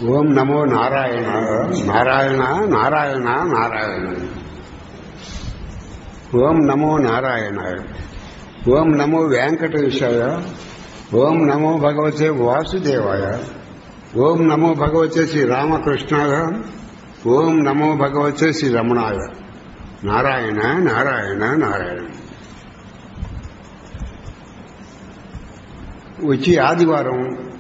ఓం నమో నారాయణ నారాయణ నారాయణ నారాయణ ఓం నమో నారాయణ ఓం నమో వెంకటేశాయ ఓం నమో భగవతే వాసుదేవాయ ఓం నమో భగవతే శ్రీ రామకృష్ణాయ ఓం నమో భగవతే శ్రీ రమణాయ నారాయణ నారాయణ నారాయణ వచ్చి ఆదివారం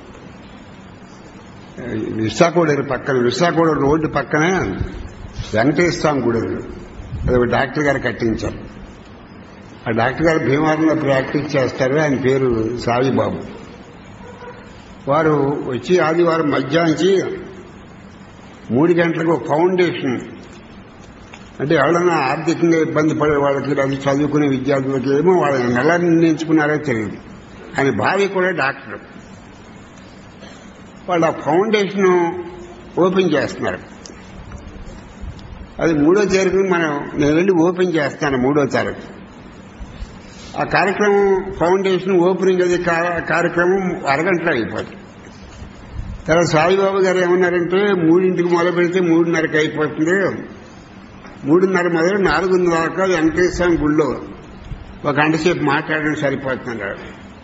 విశాఖోడేరు పక్కన విశాఖోడేరు రోడ్డు పక్కనే వెంకటేశ్వర స్వామి గుడి ఉంది. అది ఒక డాక్టర్ గారు కట్టించారు ఆ డాక్టర్ గారు భీమవరంలో ప్రాక్టీస్ చేస్తారు ఆయన పేరు సాయిబాబు వారు వచ్చి ఆదివారం మధ్యాహ్నించి మూడు గంటలకు ఫౌండేషన్ అంటే ఎవరైనా ఆర్థికంగా ఇబ్బంది పడే వాళ్ళకి అది చదువుకునే విద్యార్థులకి ఏమో వాళ్ళని నెల నిర్ణయించుకున్నారో తెలియదు ఆయన భార్య కూడా డాక్టర్ వాళ్ళు ఆ ఫౌండేషన్ ఓపెన్ చేస్తున్నారు అది మూడో తారీఖు మనం నేను వెళ్ళి ఓపెన్ చేస్తాను మూడో తారీఖు ఆ కార్యక్రమం ఫౌండేషన్ ఓపెనింగ్ అది కా- కార్యక్రమం అరగంటలో అయిపోతుంది తర్వాత సాయిబాబు గారు ఏమన్నారంటే మూడింటికి మొదలు పెడితే మూడున్నరకి అయిపోతుంది మూడున్నర మొదలు నాలుగున్నర దాకా వెంకటేశ్వర స్వామి గుళ్ళో ఒక గంట సేపు మాట్లాడడం సరిపోతున్నారు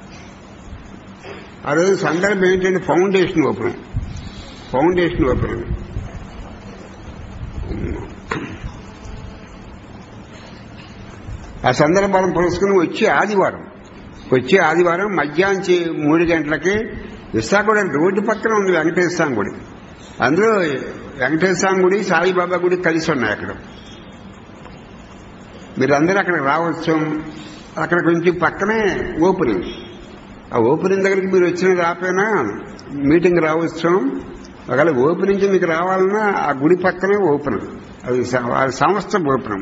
ఆ రోజు సందర్భం ఏంటంటే ఫౌండేషన్ ఓపెన్ ఫౌండేషన్ ఓపెన్ ఆ సందర్భాలను పులుసుకుని వచ్చి ఆదివారం వచ్చి ఆదివారం మధ్యాహ్నం చే- మూడు గంటలకి విశాఖగూడెం రోడ్డు పక్కన ఉంది వెంకటేశ్వర స్వామి గుడి అందులో వెంకటేశ్వర స్వామి గుడి సాయిబాబా గుడి కలిసి ఉన్నాయి అక్కడ మీరు అందరూ అక్కడికి రావచ్చు అక్కడ కొంచెం పక్కనే ఓపెనింగ్ ఆ ఓపెనింగ్ దగ్గరికి మీరు వచ్చిన రాపోయినా మీటింగ్ రావచ్చు ఒకవేళ ఓపెనింగ్ మీకు రావాలన్నా ఆ గుడి పక్కనే ఓపెన్ అది స- ఆ సంస్థ ఓపెన్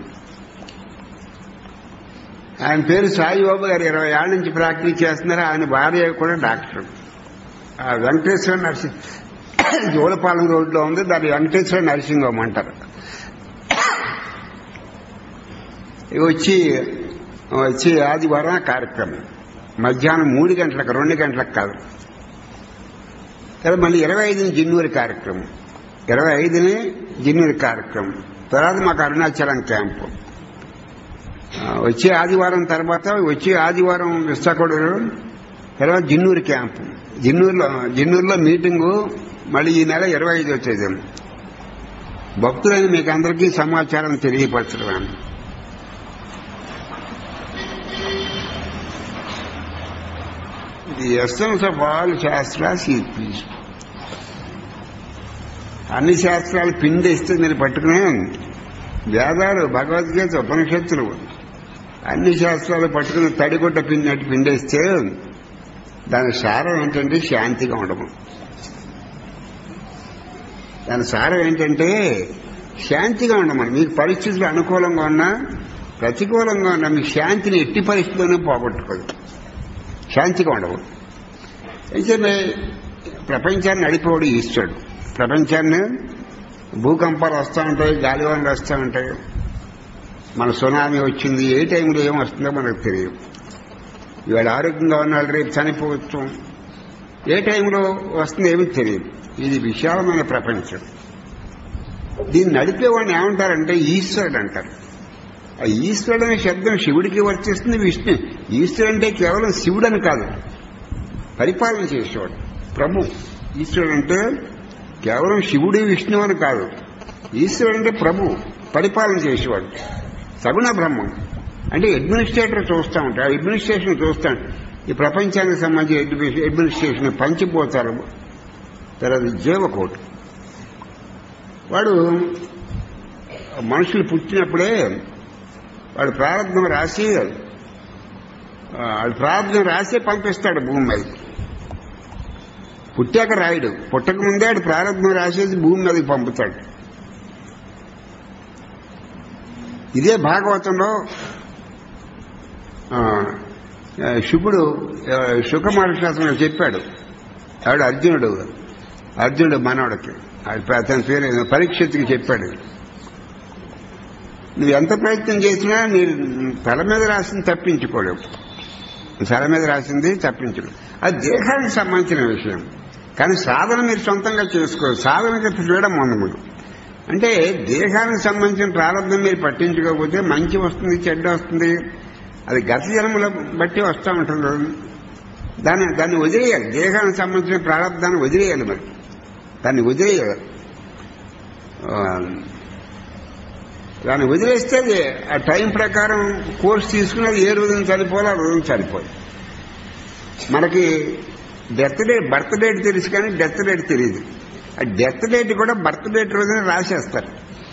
ఆయన పేరు సాయిబాబు గారు ఇరవై ఏళ్ళ నుంచి ప్రాక్టీస్ చేస్తున్నారు ఆయన భార్య కూడా డాక్టర్ ఆ వెంకటేశ్వర నర్సింగ్ జోలపాలెం రోడ్లో ఉంది దాన్ని వెంకటేశ్వర నర్సింగ్ హోమ్ అంటారు ఇవి వచ్చి వచ్చి ఆదివారం ఆ కార్యక్రమం మధ్యాహ్నం మూడు గంటలకు రెండు గంటలకు కాదు తర్వాత మళ్ళీ ఇరవై ఐదుని జిన్నూరి కార్యక్రమం ఇరవై ఐదుని జిన్నూరి కార్యక్రమం తర్వాత మాకు అరుణాచలం క్యాంపు ఆ, వచ్చే ఆదివారం తర్వాత వచ్చే ఆదివారం విశాఖపట్నం తర్వాత జిన్నూరు క్యాంపు జిన్నూరులో జిన్నూరులో మీటింగు మళ్ళీ ఈ నెల ఇరవై ఐదు వచ్చేది భక్తులైన మీకు అందరికీ సమాచారం తెలియపరచడం the essence of all shastras ఈ పీస్ అన్ని శాస్త్రాలు పిండేస్తే నేను పట్టుకునే వేదాలు భగవద్గీత ఉపనిషత్తులు అన్ని శాస్త్రాలు పట్టుకుని తడిగుడ్డ పిండినట్టు పిండేస్తే దాని సారం ఏంటంటే శాంతిగా ఉండము దాని సారం ఏంటంటే శాంతిగా ఉండమని మీకు పరిస్థితులు అనుకూలంగా ఉన్నా ప్రతికూలంగా ఉన్నా మీకు శాంతిని ఎట్టి పరిస్థితుల్లోనే పోగొట్టుకోదు శాంతిగా ఉండవు అయితే ప్రపంచాన్ని నడిపేవాడు ఈశ్వరుడు ప్రపంచాన్ని భూకంపాలు వస్తూ ఉంటాయి గాలివానలు వస్తూ ఉంటాయి మన సునామీ వచ్చింది ఏ టైంలో ఏం వస్తుందో మనకు తెలియదు ఇవాళ ఆరోగ్యంగా ఉన్నాడు రేపు చనిపోవచ్చు ఏ టైంలో వస్తుందో ఏమీ తెలియదు ఇది విశాలమైన ప్రపంచం దీన్ని నడిపేవాడిని ఏమంటారంటే ఈశ్వరుడు అంటారు ఆ ఈశ్వరుడు అనే శబ్దం శివుడికి వర్తిస్తుంది విష్ణు ఈశ్వరుడు అంటే కేవలం శివుడని కాదు పరిపాలన చేసేవాడు ప్రభు ఈశ్వరుడు అంటే కేవలం శివుడు విష్ణు అని కాదు ఈశ్వరుడు అంటే ప్రభు పరిపాలన చేసేవాడు సగుణ బ్రహ్మం అంటే అడ్మినిస్ట్రేటర్ చూస్తూ ఉంటాడు అడ్మినిస్ట్రేషన్ చూస్తాడు ఈ ప్రపంచానికి సంబంధించి అడ్మి- అడ్మినిస్ట్రేషన్ పంచిపోతారు తర్వాత జీవకోటి వాడు మనుషులు పుట్టినప్పుడే వాడు ప్రారంభం రాసి ఆ, వాడు ప్రారంభం రాసే పంపిస్తాడు భూమి మీదకి పుట్టాక రాయుడు పుట్టక ముందే వాడు ప్రారంభం రాసేసి భూమి మీదకి పంపుతాడు ఇదే భాగవతంలో ఆ, ఆ, శుకుడు ఆ, శుక మహర్షాసనం చెప్పాడు ఆవిడ అర్జునుడు అర్జునుడు మనవడికి ఆవిడ అతని పేరు ఏదో పరీక్షత్తుకి చెప్పాడు నువ్వు ఎంత ప్రయత్నం చేసినా నీ తల మీద రాసింది తప్పించుకోలేవు తల మీద రాసింది తప్పించుకో అది దేహానికి సంబంధించిన విషయం కానీ సాధన మీరు సొంతంగా చేసుకోవచ్చు సాధనకి ఫ్రీడమ్ ఉంది మీరు అంటే దేహానికి సంబంధించిన ప్రారంభం మీరు పట్టించుకోకపోతే మంచి వస్తుంది చెడ్డ వస్తుంది అది గత జన్మల బట్టి వస్తూ ఉంటుంది దాన్ని దాన్ని వదిలేయాలి దేహానికి సంబంధించిన ప్రారంభాన్ని వదిలేయాలి మరి దాన్ని వదిలేయాలి ఆ, దాన్ని వదిలేస్తే అది ఆ టైం ప్రకారం కోర్స్ తీసుకుని అది ఏ రోజున చనిపోవాలి ఆ రోజున చనిపోదు మనకి డెత్ డేట్ బర్త్ డేట్ తెలుసు కానీ డెత్ డేట్ తెలియదు ఆ డెత్ డేట్ కూడా బర్త్ డేట్ రోజున రాసేస్తారు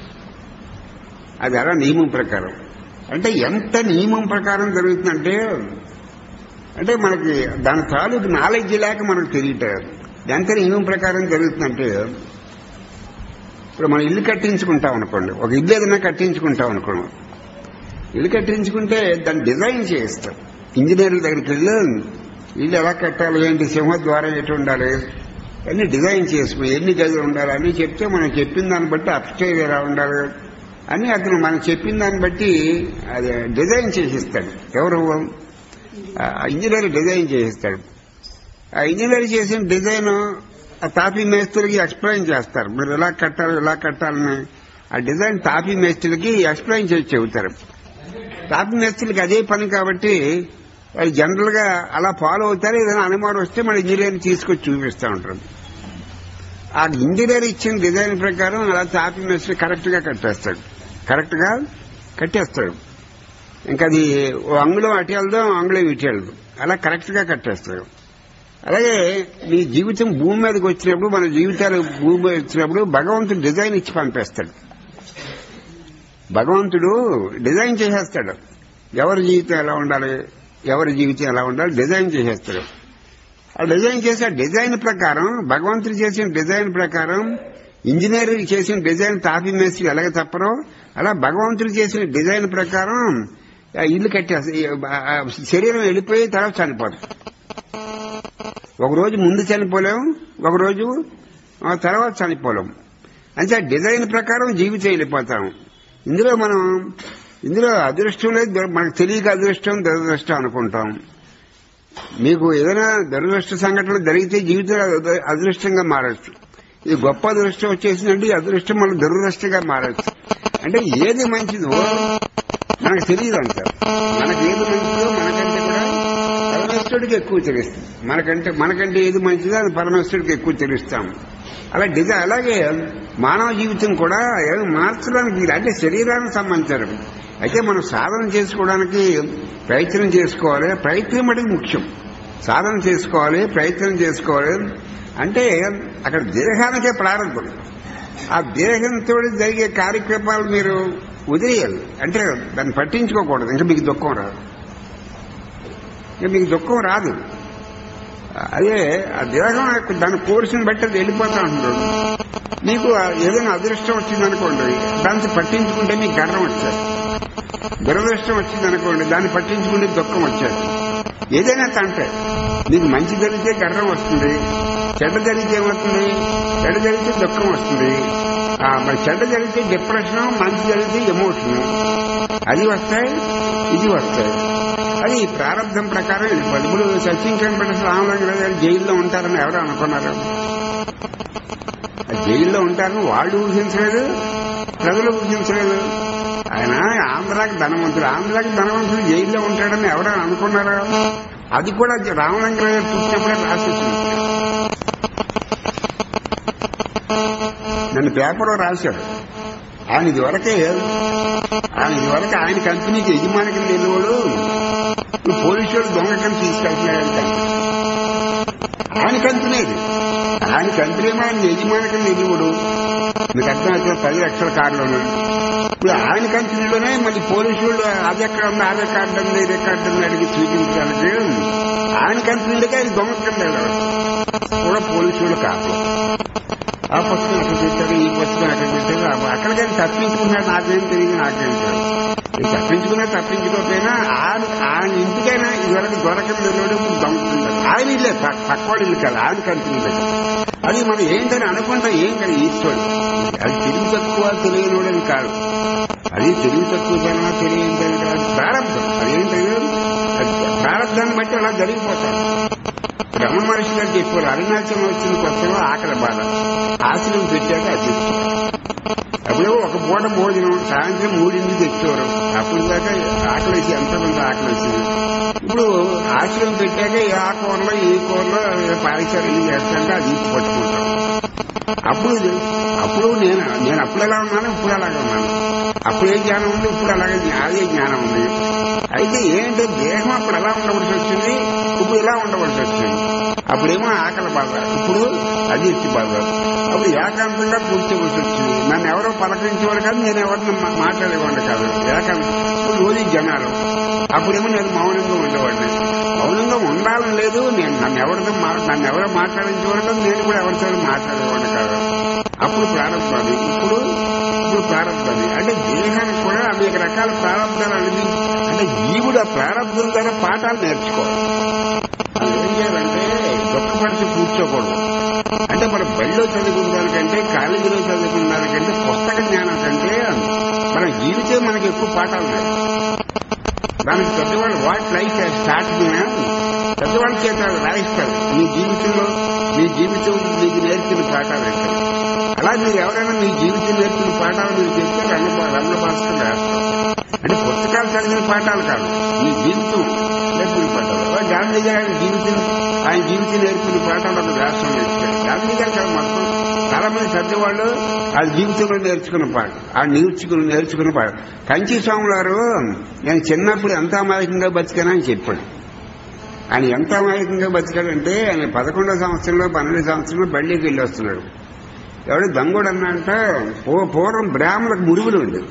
అది అలా నియమం ప్రకారం అంటే ఎంత నియమం ప్రకారం జరుగుతుందంటే అంటే మనకి దాని తాలూకు నాలెడ్జ్ లేక మనకు తెలియటం ఎంత నియమం ప్రకారం జరుగుతుందంటే ఇప్పుడు మనం ఇల్లు కట్టించుకుంటాం అనుకోండి ఒక ఇల్లు ఏదైనా కట్టించుకుంటాం అనుకోండి ఇల్లు కట్టించుకుంటే దాన్ని డిజైన్ చేస్తాం ఇంజనీర్ల దగ్గరికి వెళ్ళి ఇల్లు ఎలా కట్టాలి ఏంటి సింహద్వారం ఎటు ఉండాలి అన్ని డిజైన్ చేసుకుని ఎన్ని గదులు ఉండాలి అన్ని చెప్తే మనం చెప్పిన దాన్ని బట్టి అప్స్టైర్ ఎలా ఉండాలి అని అతను మనం చెప్పిన దాన్ని బట్టి అది డిజైన్ చేసిస్తాడు ఎవరు ఆ ఇంజనీర్ డిజైన్ చేసిస్తాడు ఆ ఇంజనీర్ చేసిన డిజైన్ ఆ తాపీ మేస్త్రికి ఎక్స్ప్లెయిన్ చేస్తారు మీరు ఎలా కట్టాలి ఎలా కట్టాలని ఆ డిజైన్ తాపీ మేస్త్రికి ఎక్స్ప్లెయిన్ చేసి చెబుతారు తాపీ మేస్త్రికి అదే పని కాబట్టి వాళ్ళు జనరల్ గా అలా ఫాలో అవుతారు ఏదైనా అనుమానం వస్తే మన ఇంజనీర్ తీసుకొచ్చి చూపిస్తూ ఉంటారు ఆ ఇంజనీర్ ఇచ్చిన డిజైన్ ప్రకారం అలా తాపీ మేస్త్రి కరెక్ట్ గా కట్టేస్తాడు కరెక్ట్ గా కట్టేస్తాడు ఇంకా అది ఓ అంగుళం అటు వెళ్దాం అంగుళం ఇటు వెళ్దాం అలా కరెక్ట్ గా కట్టేస్తాడు అలాగే మీ జీవితం భూమి మీదకి వచ్చినప్పుడు మన జీవితాలు భూమి మీద వచ్చినప్పుడు భగవంతుడు డిజైన్ ఇచ్చి పంపేస్తాడు భగవంతుడు డిజైన్ చేసేస్తాడు ఎవరి జీవితం ఎలా ఉండాలి ఎవరి జీవితం ఎలా ఉండాలి డిజైన్ చేసేస్తాడు ఆ డిజైన్ చేసే డిజైన్ ప్రకారం భగవంతుడు చేసిన డిజైన్ ప్రకారం ఇంజనీర్ చేసిన డిజైన్ తాపి మేస్త్రి ఎలాగ తప్పరో అలా భగవంతుడు చేసిన డిజైన్ ప్రకారం ఆ ఇల్లు కట్టేస్తే ఆ శరీరం వెళ్ళిపోయి తర్వాత చనిపోదు ఒక రోజు ముందు చనిపోలేం ఒక రోజు ఆ తర్వాత చనిపోలేం అంటే ఆ డిజైన్ ప్రకారం జీవితం వెళ్ళిపోతాం ఇందులో మనం ఇందులో అదృష్టం లేదు దుర- మనకు తెలియక అదృష్టం దురదృష్టం అనుకుంటాం మీకు ఏదైనా దురదృష్ట సంఘటనలు జరిగితే జీవితం అద- అదృష్టంగా మారచ్చు ఇది గొప్ప అదృష్టం వచ్చేసిందంటే ఈ అదృష్టం మన దురదృష్టంగా మారచ్చు అంటే ఏది మంచిదో మనకు తెలియదు అంటారు మనకి ఏది మంచిదో మనకంటే కూడా పరమేశ్వరుడికి ఎక్కువ తెలుస్తుంది మనకంటే మనకంటే ఏది మంచిదో అది పరమేశ్వరుడికి ఎక్కువ తెలుస్తాం అలా డిజైన్ అలాగే మానవ జీవితం కూడా ఏదో మార్చడానికి వీలు. అంటే శరీరానికి సంబంధించారు అయితే మనం సాధన చేసుకోవడానికి ప్రయత్నం చేసుకోవాలి ప్రయత్నం అనేది ముఖ్యం సాధన చేసుకోవాలి ప్రయత్నం చేసుకోవాలి అంటే అక్కడ దేహానికే ప్రారంభం ఆ దేహంతో జరిగే కార్యక్రమాలు మీరు వదిలేయాలి అంటే దాన్ని పట్టించుకోకూడదు ఇంకా మీకు దుఃఖం రాదు ఇంకా మీకు దుఃఖం రాదు అదే ఆ దేహం యొక్క దాని కోర్సుని బట్టి అది వెళ్ళిపోతా ఉంటుంది మీకు ఆ ఏదైనా అదృష్టం వచ్చిందనుకోండి దాన్ని పట్టించుకుంటే మీకు గర్వం వచ్చేది దురదృష్టం వచ్చిందనుకోండి దాన్ని పట్టించుకుంటే దుఃఖం వచ్చేది ఏదైనా తంటే మీకు మంచి జరిగితే గర్వం వస్తుంది చెడ్డ జరిగితే ఏమవుతుంది చెడ్డ జరిగితే దుఃఖం వస్తుంది ఆ, మరి చెడ్డ జరిగితే డిప్రెషన్ మంచి జరిగితే ఎమోషన్ అది వస్తాయి ఇది వస్తాయి అది ఈ ప్రారంభం ప్రకారం వెళ్ళిపోయింది ఇప్పుడు సచిన్ టెండూల్కర్ రామలింగరావు గారు జైల్లో ఉంటారని ఎవరు అనుకున్నారు ఆ జైల్లో ఉంటారని వాళ్ళు ఊహించలేదు ప్రజలు ఊహించలేదు ఆయన ఆంధ్రాకి ధనవంతుడు ఆంధ్రాకి ధనవంతుడు జైల్లో ఉంటాడని ఎవరైనా అనుకున్నారా అది కూడా రామలింగరావు గారు పుట్టినప్పుడే రాసేసింది నన్ను పేపర్లో రాశాడు ఆయన ఇదివరకే ఆయన ఇదివరకు ఆయన కంపెనీకి యజమాని కింద వెళ్ళేవాడు ఇప్పుడు పోలీసు వాళ్ళు దొంగ కింద తీసుకెళ్తున్నాడంట ఆయన కంపెనీ ఇది ఆయన కంపెనీ ఏమో ఆయన యజమాని కింద వెళ్ళేవాడు మీకు అర్థం పది లక్షల కార్డులోనే ఇప్పుడు ఆయన కంపెనీలోనే మళ్ళీ పోలీసు వాళ్ళు అది ఎక్కడ ఉంది అదే కార్డు ఉంది ఇదే కార్డు ఉంది అడిగి చూపించడానికి ఆయన కంపెనీలకే ఆయన దొంగ కింద వెళ్ళాడు కూడా పోలీసు వాళ్ళు కాదు ఆ పుస్తకం అక్కడ పెట్టారు ఈ పుస్తకం అక్కడ పెట్టారు ఆ- అక్కడికైనా తప్పించుకున్నాడు నాకేం తెలియదు నాకేం తెలియదు ఈ తప్పించుకున్నా తప్పించుకోకపోయినా ఆయన ఆయన ఇంటికైనా ఇదివరకు దొరకని వెళ్ళాడు ఇప్పుడు దొంగతున్నాడు ఆయన ఇల్లే ప- పక్కవాడు ఇల్లు కాదు ఆయన కంపెనీలో అది మనం ఏంటని అనుకుంటాం ఏం కదా ఈశ్వరుడు అది తెలివి తక్కువ తెలియనివాడని కాదు అది తెలివి తక్కువ జనా తెలియని కాదు ప్రారంభం అదేంటది అది ప్రారంభాన్ని బట్టి అలా జరిగిపోతాడు రమణ మహర్షి గారు చెప్పారు అరుణాచలం వచ్చిన కొత్తలో ఆకలి బాధ ఆశ్రమం పెట్టాక అది అప్పుడు ఒక పూట భోజనం సాయంత్రం మూడింటికి తెచ్చేవారు అప్పుడు దాకా ఆకలి వేసి ఎంతమంది ఆకలి వేసింది ఇప్పుడు ఆశ్రమం పెట్టాక ఏ ఆ కూరలో ఏ కూరలో పాయసాలు ఏం చేస్తాంటే అది ఇచ్చి పట్టుకుంటాం అప్పుడు ఇది- అప్పుడు నేను నేను అప్పుడు ఎలా ఉన్నాను ఇప్పుడు అలాగే ఉన్నాను అప్పుడు ఏ జ్ఞానం ఉంది ఇప్పుడు అలాగే జ్ఞా- అదే జ్ఞానం ఉంది అయితే ఏంటంటే దేహం అప్పుడు ఎలా ఉండవలసి వచ్చింది ఇప్పుడు ఇలా ఉండవలసి వచ్చింది అప్పుడేమో ఆకలి బాధ ఇప్పుడు అది ఇచ్చి బాధ అప్పుడు ఏకాంతంగా కూర్చోవలసి వచ్చింది నన్ను ఎవరో పలకరించేవాడు కాదు నేను ఎవరిని మా- మాట్లాడేవాడిని కాదు ఏకాంతం ఇప్పుడు రోజు జనాలు అప్పుడేమో నేను మౌనంగా ఉండేవాడిని మౌనంగా ఉండాలని లేదు నేను నన్ను ఎవరితో మా- నన్ను ఎవరో మాట్లాడించేవాడు కాదు నేను కూడా ఎవరితో మాట్లాడేవాడిని కాదు అప్పుడు ప్రారంభాలు ఇప్పుడు ఇప్పుడు ప్రారంభాలు అంటే దేహానికి కూడా అనేక రకాల ప్రారంభాలు అనేది అంటే జీవుడు ఆ ప్రారంభం ద్వారా పాఠాలు నేర్చుకోవాలి అది ఏం చేయాలంటే దుఃఖపడిచి కూర్చోకూడదు అంటే మన బడిలో చదువుకున్న దానికంటే కాలేజీలో చదువుకున్న దానికంటే పుస్తక జ్ఞానం కంటే మన జీవితం మనకి ఎక్కువ పాఠాలు ఉన్నాయి దానికి పెద్దవాళ్ళు వాట్ లైఫ్ స్టార్ట్ పెద్దవాళ్ళ చేత రాయిస్తారు మీ జీవితంలో మీ జీవితం మీకు నేర్పిన పాఠాలు ఏంటి అలా మీరు ఎవరైనా మీ జీవితం నేర్పిన పాఠాలు మీరు చెప్తే రమణ రమణ భాస్కర్ రాస్తారు అంటే పుస్తకాలు చదివిన పాఠాలు కాదు మీ జీవితం నేర్పిన పాఠాలు ఓ గాంధీ గారి ఆయన జీవితం ఆయన జీవితం నేర్పిన పాఠాలు ఒక రాష్ట్రం నేర్చుకోండి గాంధీ గారు కాదు మొత్తం చాలా మంది పెద్దవాళ్ళు వాళ్ళ జీవితంలో నేర్చుకున్న పాఠం ఆ నేర్చుకుని నేర్చుకున్న పాఠం కంచి స్వామి గారు నేను చిన్నప్పుడు ఎంత అమాయకంగా బతికానని చెప్పాడు ఆయన ఎంత అమాయకంగా బతికాడంటే ఆయన పదకొండో సంవత్సరంలో పన్నెండు సంవత్సరంలో బళ్ళీకి వెళ్ళి వస్తున్నాడు ఎవడు దంగుడు అన్నంట పూ- పూర్వం బ్రాహ్మణులకు మురుగులు ఉండేవి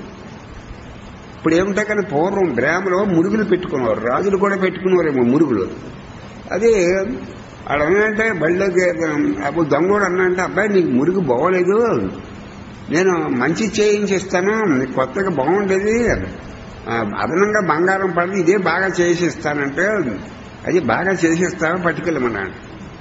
ఇప్పుడు ఏమిటా కానీ పూర్వం బ్రాహ్మలో మురుగులు పెట్టుకునేవారు రాజులు కూడా పెట్టుకునేవారేమో మురుగులు అది వాడు అన్నంటే బళ్ళోకి అప్పుడు దొంగోడు అన్నంటే అబ్బాయి నీకు మురుగు బాగోలేదు నేను మంచి చేయించి ఇస్తాను నీకు కొత్తగా బాగుండేది ఆ, అదనంగా బంగారం పడి ఇదే బాగా చేసి ఇస్తానంటే అది బాగా చేసి ఇస్తాను పట్టుకెళ్ళమన్నాడు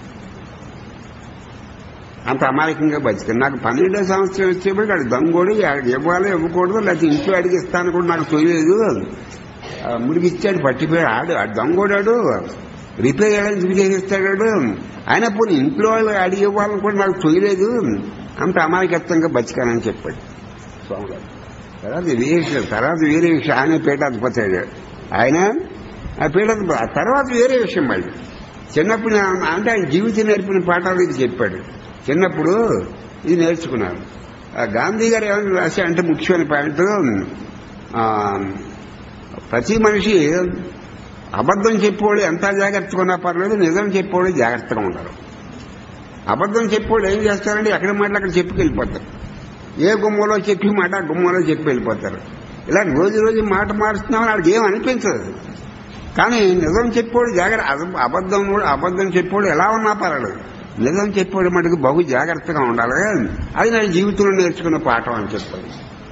అంత అమాయకంగా బతికాను నాకు పన్నెండో సంవత్సరం వచ్చేప్పుడు వాడు దొంగోడు వాడికి ఇవ్వాలి ఇవ్వకూడదు లేకపోతే ఇంట్లో అడిగి ఇస్తాను కూడా నాకు తెలియదు ఆ, మురిగిచ్చాడు పట్టిపోయాడు ఆడు ఆ దొంగోడాడు రిపేర్ చేయడానికి చేసిస్తాడు ఆయన పోనీ ఇంట్లో వాళ్ళు అడిగి ఇవ్వాలని కూడా నాకు తెలియలేదు అంత అమాయకత్వంగా బతికానని చెప్పాడు స్వామిగారు తర్వాత వేరే విషయం తర్వాత వేరే విషయం ఆయన పీఠాధిపతాడు ఆయన ఆ పీఠాధిపతి ఆ తర్వాత వేరే విషయం మళ్ళీ చిన్నప్పుడు నా- అంటే ఆయన జీవితం నేర్పిన పాఠాలు ఇది చెప్పాడు చిన్నప్పుడు ఇది నేర్చుకున్నాను ఆ గాంధీ గారు ఏమైనా రాశా అంటే ముఖ్యమైన పాయింట్ ఆ, ప్రతి మనిషి అబద్ధం చెప్పేవాడు ఎంత జాగ్రత్తగా ఉన్నా పర్లేదు నిజం చెప్పేవాడు జాగ్రత్తగా ఉండాలి అబద్ధం చెప్పేవాడు ఏం చేస్తారంటే ఎక్కడ మాటలు అక్కడ చెప్పుకెళ్ళిపోతారు ఏ గుమ్మలో చెప్పి మాట ఆ గుమ్మలో చెప్పి వెళ్ళిపోతారు ఇలా రోజు రోజు మాట మారుస్తున్నామని వాడికి ఏం అనిపించదు కానీ నిజం చెప్పేవాడు జాగ్రత్త అబ- అబద్ధం కూడా అబద్ధం చెప్పేవాడు ఎలా ఉన్నా పర్వాలేదు నిజం చెప్పేవాడు మటుకు బహు జాగ్రత్తగా ఉండాలి అది నేను జీవితంలో నేర్చుకున్న పాఠం అని చెప్పాను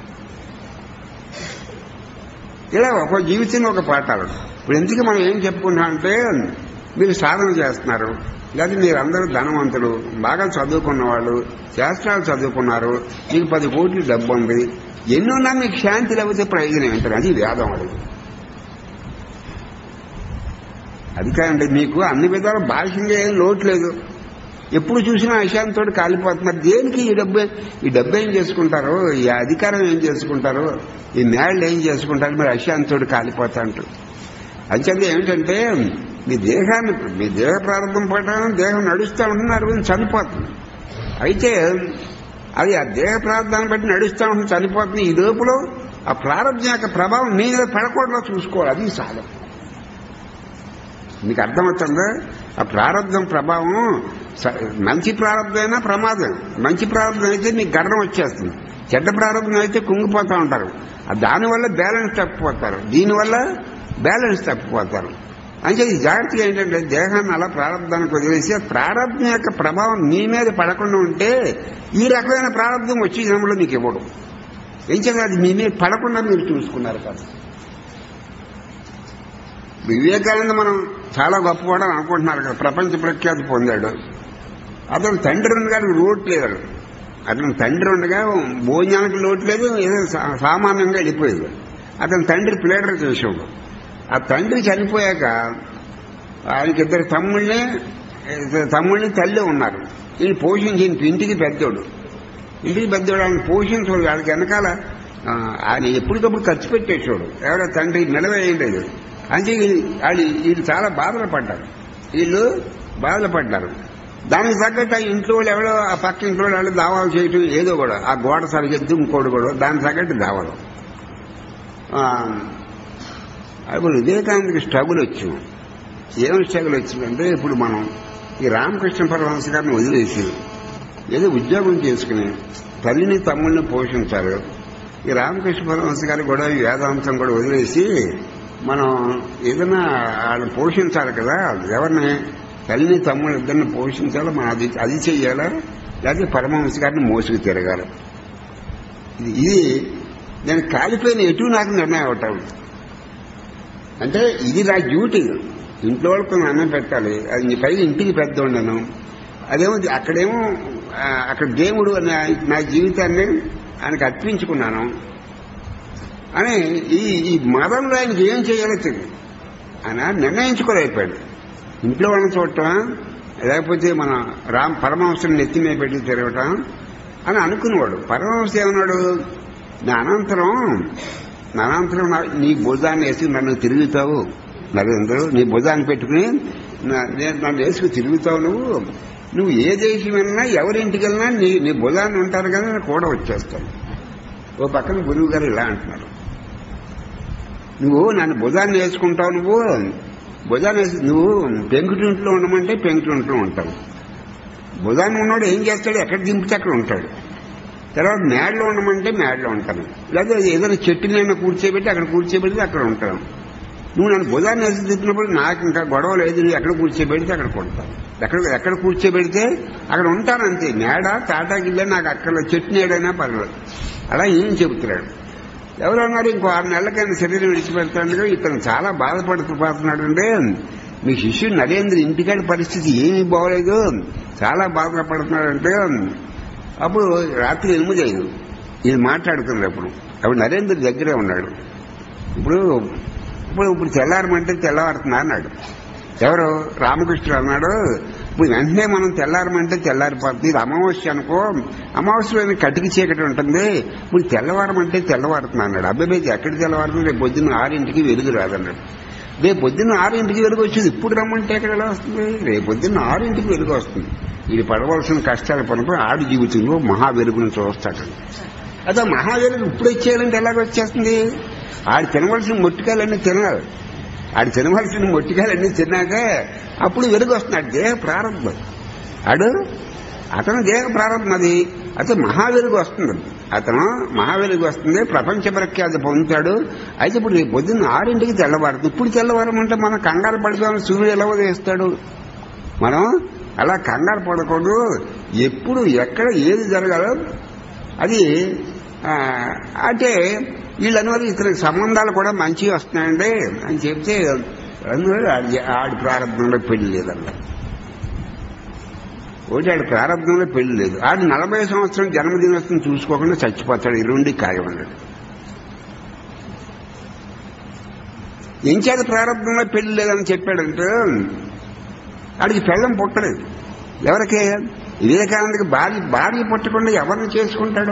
ఇలా ఒక జీవితంలో ఒక పాఠాలు ఇప్పుడు ఎందుకు మనం ఏం చెప్పుకున్నామంటే మీరు సాధన చేస్తున్నారు లేదా మీరందరూ ధనవంతులు బాగా చదువుకున్న వాళ్ళు శాస్త్రాలు చదువుకున్నారు మీకు పది కోట్లు డబ్బు ఉంది ఎన్నున్నా మీకు శాంతి లేకపోతే ప్రయోజనం ఏంటని అది వేదం అది అది కాదండి మీకు అన్ని విధాలు బాహ్యంగా ఏం లోటు లేదు ఎప్పుడు చూసినా అశాంతితో కాలిపోతున్నారు దేనికి ఈ డబ్బు ఈ డబ్బు ఏం చేసుకుంటారు ఈ అధికారం ఏం చేసుకుంటారు ఈ న్యాయాలు ఏం చేసుకుంటారు మీరు అశాంతితో కాలిపోతా అంటారు అంచేది ఏమిటంటే మీ దేహాన్ని మీ దేహ ప్రారంభం ప్రకారం దేహం నడుస్తూ ఉంటున్నారు అది చనిపోతుంది అయితే అది ఆ దేహ ప్రారంభాన్ని బట్టి నడుస్తూ ఉంటుంది చనిపోతుంది ఈ లోపల ఆ ప్రారంభం యొక్క ప్రభావం మీ మీద పడకూడదో చూసుకోవాలి అది సాధన మీకు అర్థమవుతుందా ఆ ప్రారంభం ప్రభావం స- మంచి ప్రారంభమైనా ప్రమాదం మంచి ప్రారంభం అయితే మీకు గర్వం వచ్చేస్తుంది చెడ్డ ప్రారంభం అయితే కుంగిపోతూ ఉంటారు ఆ దానివల్ల బ్యాలెన్స్ తప్పిపోతారు దీనివల్ల బ్యాలెన్స్ తప్పిపోతారు అంటే ఈ జాగ్రత్తగా ఏంటంటే దేహాన్ని అలా ప్రారంభానికి వదిలేసి ఆ ప్రారంభం యొక్క ప్రభావం మీ మీద పడకుండా ఉంటే ఈ రకమైన ప్రారంభం వచ్చే జనంలో మీకు ఇవ్వడం ఏం చేయాలి అది మీ మీద పడకుండా మీరు చూసుకున్నారు కదా వివేకానంద మనం చాలా గొప్పవాడు అని అనుకుంటున్నారు కదా ప్రపంచ ప్రఖ్యాతి పొందాడు అతను తండ్రి ఉండగా లోటు లేదు అతను తండ్రి ఉండగా భోజనానికి లోటు లేదు ఏదో సా- సామాన్యంగా వెళ్ళిపోయేది అతని తండ్రి ప్లేడర్ చేసేవాడు ఆ తండ్రి చనిపోయాక ఆయనకి ఇద్దరు తమ్ముళ్ళని తమ్ముడిని తల్లి ఉన్నారు ఈయన పోషించిన ఇంటికి పెద్దోడు ఇంటికి పెద్దోడు ఆయన పోషించడు వాళ్ళకి వెనకాల ఆ, ఆయన ఎప్పటికప్పుడు ఖర్చు పెట్టేసాడు ఎవరో తండ్రి నిలవేయలేదు అంటే వీళ్ళు- వాళ్ళు వీళ్ళు చాలా బాధలు పడ్డారు వీళ్ళు బాధలు పడ్డారు దానికి తగ్గట్టు ఆ ఇంట్లో వాళ్ళు ఎవరో ఆ పక్క ఇంట్లో వాళ్ళు దావాలు చేయటం ఏదో కూడా ఆ గోడ సరిగెద్దు ఇంకోటి కూడా దానికి తగ్గట్టు దావాలు ఆ, అప్పుడు వివేకానందకి స్ట్రగుల్ వచ్చింది ఏం స్ట్రగుల్ వచ్చిందంటే ఇప్పుడు మనం ఈ రామకృష్ణ పరమహంస గారిని వదిలేసి ఏదో ఉద్యోగం చేసుకుని తల్లిని తమ్ముడిని పోషించారు ఈ రామకృష్ణ పరమహంస గారు కూడా ఈ వేదాంతం కూడా వదిలేసి మనం ఏదైనా వాళ్ళని పోషించాలి కదా ఎవరిని తల్లిని తమ్ముడు ఇద్దరిని పోషించాలో మనం అది అది చెయ్యాలా లేకపోతే పరమహంస గారిని మోసుకు తిరగాలి ఇది ఇది నేను కాలిపోయిన ఎటు నాకు నిర్ణయం అవటం అంటే ఇది నా డ్యూటీ ఇంట్లో వాళ్ళకి కొన్ని అన్నం పెట్టాలి అది నీ పైగా ఇంటికి పెద్ద ఉండను అదేమో అక్కడేమో ఆ, అక్కడ దేవుడు అనే నా జీవితాన్ని ఆయనకు అర్పించుకున్నాను అని ఈ ఈ మతంలో ఆయనకి ఏం చేయాలో తెలియదు ఆయన నిర్ణయించుకోలేకపోయాడు ఇంట్లో వాళ్ళని చూడటం లేకపోతే మన రామ్ పరమహంసని నెత్తి మీద పెట్టి తిరగటం అని అనుకునేవాడు పరమహంస ఏమన్నాడు నా అనంతరం నా అనంతరం నా- నీ భుజాన్ని వేసి నన్ను తిరుగుతావు నరేంద్ర నీ భుజాన్ని పెట్టుకుని నా- నేను నన్ను వేసుకు తిరుగుతావు నువ్వు నువ్వు ఏ దేశం వెళ్ళినా ఎవరింటికి వెళ్ళినా నీ నీ భుజాన్ని ఉంటారు కదా నేను కూడా వచ్చేస్తాను ఓ పక్కన గురువు గారు ఇలా అంటున్నారు నువ్వు నన్ను భుజాన్ని వేసుకుంటావు నువ్వు భుజాన్ని వేసి నువ్వు పెంకుటింట్లో ఉండమంటే పెంకుటింట్లో ఉంటావు భుజాన్ని ఉన్నవాడు ఏం చేస్తాడు ఎక్కడ దింపితే అక్కడ ఉంటాడు తర్వాత మేడలో ఉండమంటే మేడలో ఉంటాను లేదా ఏదైనా చెట్టు నేను కూర్చోబెట్టి అక్కడ కూర్చోబెడితే అక్కడ ఉంటాను నువ్వు నన్ను భుజాన్ని వేసి తిప్పినప్పుడు నాకు ఇంకా గొడవ లేదు నువ్వు ఎక్కడ కూర్చోబెడితే అక్కడ కొడతాను ఎక్కడ ఎక్కడ కూర్చోబెడితే అక్కడ ఉంటాను అంతే మేడ తాటా గిల్ల నాకు అక్కడ చెట్టు నీడైనా పర్లేదు అలా ఏం చెబుతున్నాడు ఎవరు అన్నారు ఇంకో ఆరు నెలలకైనా శరీరం విడిచిపెడతాడు ఇతను చాలా బాధపడుతూ పోతున్నాడు అంటే మీ శిష్యుడు నరేంద్ర ఇంటికాడి పరిస్థితి ఏమీ బాగోలేదు చాలా బాధపడుతున్నాడంటే అప్పుడు రాత్రి ఎనిమిది అయింది ఇది మాట్లాడుకున్నారు అప్పుడు అప్పుడు నరేంద్ర దగ్గరే ఉన్నాడు ఇప్పుడు ఇప్పుడు ఇప్పుడు తెల్లారమంటే తెల్లవారుతున్నా అన్నాడు ఎవరు రామకృష్ణుడు అన్నాడు ఇప్పుడు వెంటనే మనం తెల్లారమంటే తెల్లారిపోతుంది ఇది అమావాస్య అనుకో అమావాస్యలో కటికి చీకటి ఉంటుంది ఇప్పుడు తెల్లవారమంటే తెల్లవారుతున్నా అన్నాడు అబ్బాయి ఎక్కడ తెల్లవారుతుంది రేపు పొద్దున్న ఆరింటికి వెలుగు రాదన్నాడు రేపు పొద్దున్న ఆరింటికి వెలుగు వచ్చేది ఇప్పుడు రమ్మంటే ఎక్కడ ఎలా వస్తుంది రేపు పొద్దున్న ఆరింటికి వెలుగు వస్తుంది ఇది పడవలసిన కష్టాలు పడినప్పుడు ఆడి జీవితంలో మహా వెలుగును చూస్తాడు అదే మహా వెలుగు ఇప్పుడు వచ్చేయాలంటే ఎలాగ వచ్చేస్తుంది ఆడు తినవలసిన మొట్టికాయలన్నీ తినాలి ఆడు తినవలసిన మొట్టికాయలన్నీ తిన్నాక అప్పుడు వెలుగు వస్తున్నాడు దేహ ప్రారంభం ఆడు అతను దేహ ప్రారంభం అది అతను మహావెలుగు వస్తుంది అతను మహావెలుగు వస్తుంది ప్రపంచ ప్రఖ్యాతి పొందుతాడు అయితే ఇప్పుడు రేపు పొద్దున్న ఆరింటికి తెల్లవారుతుంది ఇప్పుడు తెల్లవారమంటే మనం కంగారు పడిపోయిన సూర్యుడు ఎలా ఉదయిస్తాడు మనం అలా కంగారు పడకూడదు ఎప్పుడు ఎక్కడ ఏది జరగాలో అది ఆ, అంటే వీళ్ళని ఇతనికి సంబంధాలు కూడా మంచిగా వస్తున్నాయండి అని చెప్తే అందువల్ల ఆడి- ఆడి ప్రారంభంలో పెళ్లి లేదన్న ఒకటి ఆడి ప్రారంభంలో పెళ్లి లేదు ఆడు నలభై సంవత్సరం జన్మదినోత్సవం చూసుకోకుండా చచ్చిపోతాడు ఈ రెండు కార్యం అన్నాడు ఎంచేత ప్రారంభంలో పెళ్లి లేదని చెప్పాడంటే ఆడికి పెళ్ళం పుట్టలేదు ఎవరికి వివేకానందకి భార్య భార్య పుట్టకుండా ఎవరిని చేసుకుంటాడు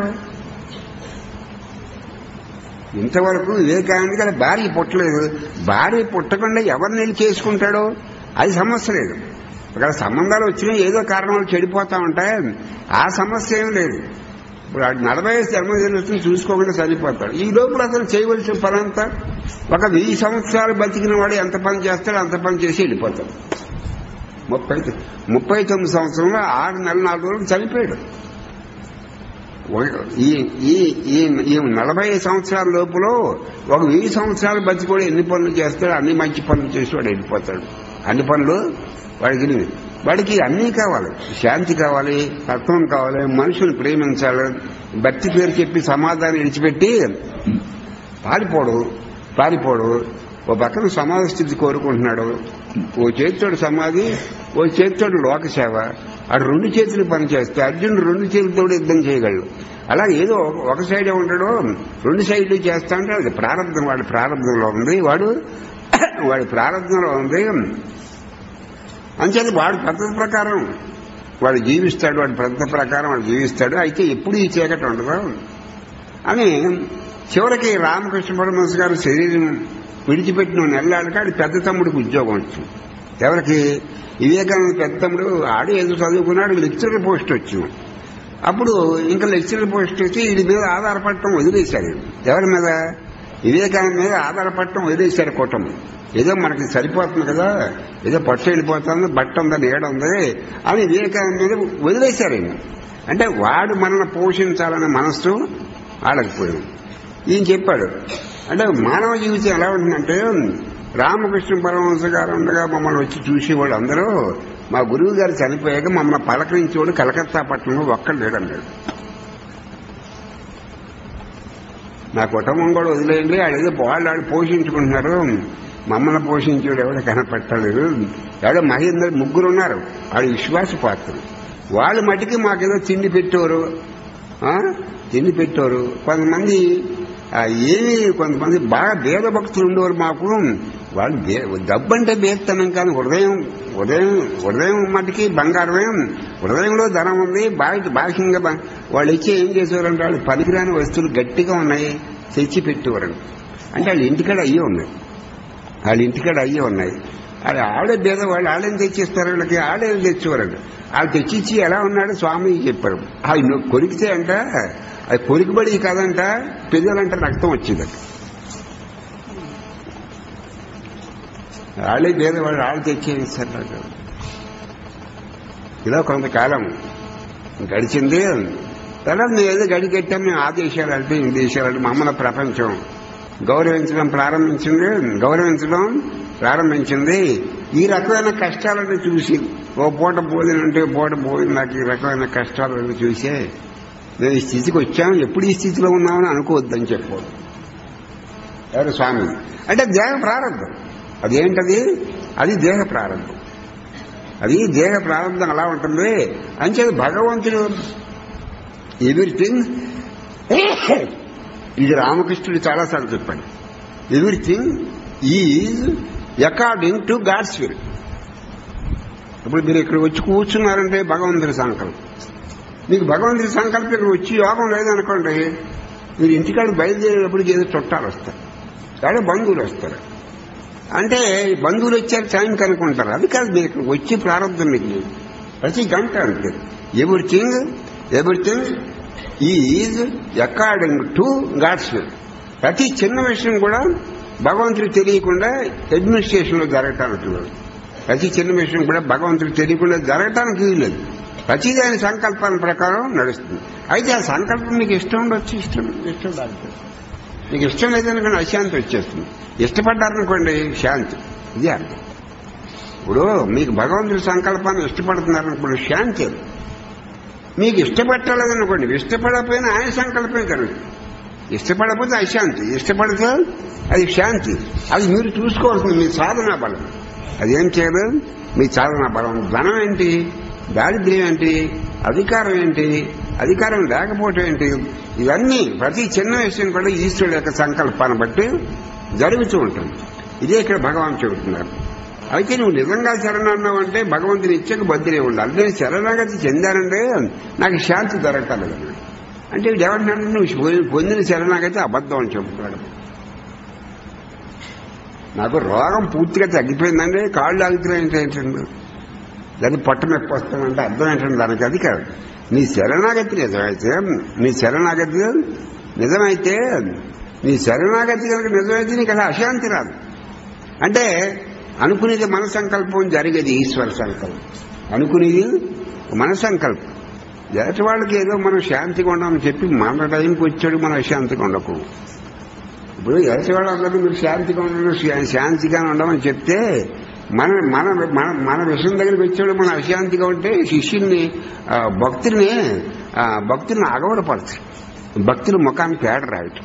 ఇంతవరకు వివేకానంద గారి భార్య పుట్టలేదు భార్య పుట్టకుండా ఎవరిని వెళ్ళి చేసుకుంటాడో అది సమస్య లేదు ఒకవేళ సంబంధాలు వచ్చినా ఏదో కారణాలు చెడిపోతా ఉంటాయి ఆ సమస్య ఏం లేదు ఇప్పుడు ఆడు నలభై ఐదు జన్మదినోత్సవం చూసుకోకుండా సరిపోతాడు ఈ లోపల అతను చేయవలసిన పని అంతా ఒక వెయ్యి సంవత్సరాలు బతికిన వాడు ఎంత పని చేస్తాడో అంత పని చేసి వెళ్ళిపోతాడు ముప్పై ముప్పై తొమ్మిది సంవత్సరంలో ఆరు నెలల నాలుగు రోజులు చనిపోయాడు ఒక- ఈ ఈ ఈ ఈ నలభై సంవత్సరాల లోపల ఒక వెయ్యి సంవత్సరాలు బతి కూడా ఎన్ని పనులు చేస్తాడు అన్ని మంచి పనులు చేసి వాడు వెళ్ళిపోతాడు అన్ని పనులు వాడికి ఇవి. వాడికి అన్నీ కావాలి శాంతి కావాలి తత్వం కావాలి మనుషుని ప్రేమించాలి భక్తి పేరు చెప్పి సమాధానం విడిచిపెట్టి పారిపోడు పారిపోడు ఓ పక్కన సమాధ స్థితి కోరుకుంటున్నాడు ఓ చేతితోడు సమాధి ఓ చేతితోడు లోకసేవ ఆడు రెండు చేతులు పని చేస్తే అర్జునుడు రెండు చేతులతోడు యుద్ధం చేయగలడు అలా ఏదో ఒక సైడే ఉంటాడో రెండు సైడ్లు చేస్తా అంటే అది ప్రారంభం వాడి ప్రారంభంలో ఉంది వాడు వాడి ప్రారంభంలో ఉంది అంచేది వాడు పద్ధతి ప్రకారం వాడు జీవిస్తాడు వాడి పద్ధతి ప్రకారం వాడు జీవిస్తాడు అయితే ఎప్పుడు ఈ చీకటి ఉండదు అని చివరికి రామకృష్ణ పరమహంస గారు శరీరం విడిచిపెట్టిన నెలలాడికి ఆడి పెద్ద తమ్ముడికి ఉద్యోగం వచ్చింది ఎవరికి వివేకానంద పెద్ద తమ్ముడు ఆడు ఏదో చదువుకున్నాడు లెక్చరర్ పోస్ట్ వచ్చింది అప్పుడు ఇంకా లెక్చరర్ పోస్ట్ వచ్చి వీడి మీద ఆధారపడటం వదిలేశారు ఎవరి మీద వివేకానంద మీద ఆధారపడటం వదిలేశారు కుటుంబం ఏదో మనకి సరిపోతుంది కదా ఏదో పట్టు వెళ్ళిపోతుంది బట్ట ఉంది నీడ ఉంది అని వివేకానంద మీద వదిలేశారు ఈయన. అంటే వాడు మనల్ని పోషించాలనే మనస్సు ఆడకపోయింది ఈయన చెప్పాడు అంటే మానవ జీవితం ఎలా ఉంటుందంటే రామకృష్ణ పరమహంస గారు ఉండగా మమ్మల్ని వచ్చి చూసేవాడు అందరూ మా గురువు గారు చనిపోయాక మమ్మల్ని పలకరించేవాడు కలకత్తా పట్టణంలో ఒక్కడు లేడన్నాడు నా కుటుంబం కూడా వదిలేయండి ఆడేదో వాళ్ళు ఆడు పోషించుకుంటున్నారు మమ్మల్ని పోషించేవాడు ఎవడో కనపట్టలేదు ఎవడో మహేంద్ర ముగ్గురు ఉన్నారు వాడు విశ్వాస పాత్రులు వాళ్ళు మటుకి మాకేదో తిండి పెట్టేవారు ఆ? తిండి పెట్టేవారు కొంతమంది ఆ, ఏమి కొంతమంది బాగా భేద భక్తులు ఉండేవారు మాకు వాళ్ళు బే- డబ్బు అంటే బేత్తనం కానీ హృదయం హృదయం హృదయం మటుకి బంగారమే హృదయంలో ధనం ఉంది బాగా బాహ్యంగా బ- వాళ్ళు ఇచ్చి ఏం చేసేవారంటే వాళ్ళు పనికిరాని వస్తువులు గట్టిగా ఉన్నాయి తెచ్చి పెట్టేవారండి అంటే వాళ్ళ ఇంటికాడ అయ్యే ఉన్నాయి వాళ్ళ ఇంటికాడ అయ్యే ఉన్నాయి అది ఆడే భేద వాళ్ళు ఆడేం తెచ్చిస్తారు వీళ్ళకి ఆడేం తెచ్చేవారండి వాళ్ళు తెచ్చిచ్చి ఎలా ఉన్నాడు స్వామి చెప్పారు ఆయన కొరికితే అంట అది కొరికబడి కాదంట పెద్దలంట రక్తం వచ్చింది వాళ్ళే భేదవాళ్ళు వాళ్ళు తెచ్చేస్తారు నాకు ఇలా కొంతకాలం గడిచింది తర్వాత మేము ఏదో గడికెట్టాం మేము ఆ దేశాలు అంటే ఈ దేశాలు అంటే మమ్మల్ని ప్రపంచం గౌరవించడం ప్రారంభించింది గౌరవించడం ప్రారంభించింది ఈ రకమైన కష్టాలను చూసి ఓ పూట పోదినంటే పూట పోయి నాకు ఈ రకమైన కష్టాలను చూసే మేము ఈ స్థితికి వచ్చాం ఎప్పుడు ఈ స్థితిలో ఉన్నామని అనుకోవద్దని చెప్పాడు ఎవరు స్వామి అంటే దేహ ప్రారంభం అదేంటది అది దేహ ప్రారంభం అది దేహ ప్రారంభం అలా ఉంటుంది అంచేది భగవంతుడు ఎవ్రీథింగ్ ఇది రామకృష్ణుడు చాలాసార్లు చెప్పాడు everything is according to God's will ఇప్పుడు మీరు ఇక్కడ వచ్చి కూర్చున్నారంటే భగవంతుడి సంకల్పం మీకు భగవంతుడి సంకల్పం ఇక్కడ వచ్చి యోగం లేదనుకోండి మీరు ఇంటికాడ బయలుదేరేటప్పటికి ఏదో చుట్టాలు వస్తారు లేదా బంధువులు వస్తారు అంటే ఈ బంధువులు వచ్చారు టైంకి అనుకుంటారు అది కాదు మీరు ఇక్కడ వచ్చి ప్రారంభం మీకు లేదు. ప్రతి గంట అంతే everything everything is according to God's will ప్రతి చిన్న విషయం కూడా భగవంతుడికి తెలియకుండా అడ్మినిస్ట్రేషన్ లో జరగటానికి లేదు. ప్రతి చిన్న విషయం కూడా భగవంతుడికి తెలియకుండా జరగటానికి వీల్లేదు ప్రతి దాని సంకల్పాల ప్రకారం నడుస్తుంది అయితే ఆ సంకల్పం మీకు ఇష్టం ఉండొచ్చు ఇష్టం ఇష్టం లేకపోతే మీకు ఇష్టం లేదనుకోండి అశాంతి వచ్చేస్తుంది ఇష్టపడ్డారనుకోండి శాంతి ఇది అర్థం ఇప్పుడు మీకు భగవంతుడి సంకల్పాన్ని ఇష్టపడుతున్నారనుకోండి శాంతి అది. మీకు ఇష్టపట్టలేదనుకోండి ఇష్టపడకపోయినా ఆయన సంకల్పమే జరుగుతుంది ఇష్టపడకపోతే అశాంతి ఇష్టపడితే అది శాంతి అది మీరు చూసుకోవాల్సింది మీ సాధనా బలం అదేం చేయదు మీ సాధనా బలం ధనం ఏంటి దారిద్ర్యం ఏంటి అధికారం ఏంటి అధికారం లేకపోవటం ఏంటి ఇవన్నీ ప్రతి చిన్న విషయం కూడా ఈశ్వరుడు యొక్క సంకల్పాన్ని బట్టి జరుగుతూ ఉంటుంది ఇదే ఇక్కడ భగవాన్ చెబుతున్నారు అయితే నువ్వు నిజంగా శరణన్నావు అంటే భగవంతుని ఇచ్చక బద్దులే ఉండాలి నేను శరణాగతి చెందానంటే నాకు శాంతి దొరకలేదు అన్నాడు. అంటే వీడు ఏమంటున్నాడు నువ్వు పొంది- పొందిన శరణాగతి అబద్ధం అని చెబుతున్నాడు నాకు రోగం పూర్తిగా తగ్గిపోయిందంటే కాళ్ళు ఆగుతున్నాయంటే ఏంటండి దాన్ని పొట్ట నొప్పి వస్తానంటే అర్థం ఏంటంటే దానికి అది కాదు నీ శరణాగతి నిజమైతే నీ శరణాగతి నిజమైతే నీ శరణాగతి కనుక నిజమైతే నీకు అసలు అశాంతి రాదు అంటే అనుకునేది మన సంకల్పం జరిగేది ఈశ్వర సంకల్పం అనుకునేది మన సంకల్పం ఎదుటి వాళ్ళకి ఏదో మనం శాంతిగా ఉండమని చెప్పి మన టైంకి వచ్చాడు మనం శాంతిగా ఉండకు ఇప్పుడు ఎదుటి వాళ్ళందరూ మీరు శాంతిగా ఉండడం శా- శాంతిగా ఉండమని చెప్తే మన మన మన మన విషయం దగ్గరికి వచ్చాడు మనం అశాంతిగా ఉంటే శిష్యుల్ని ఆ, భక్తుల్ని ఆ, భక్తుల్ని అగవడపరచు భక్తుల ముఖాన్ని పేడ రాయటం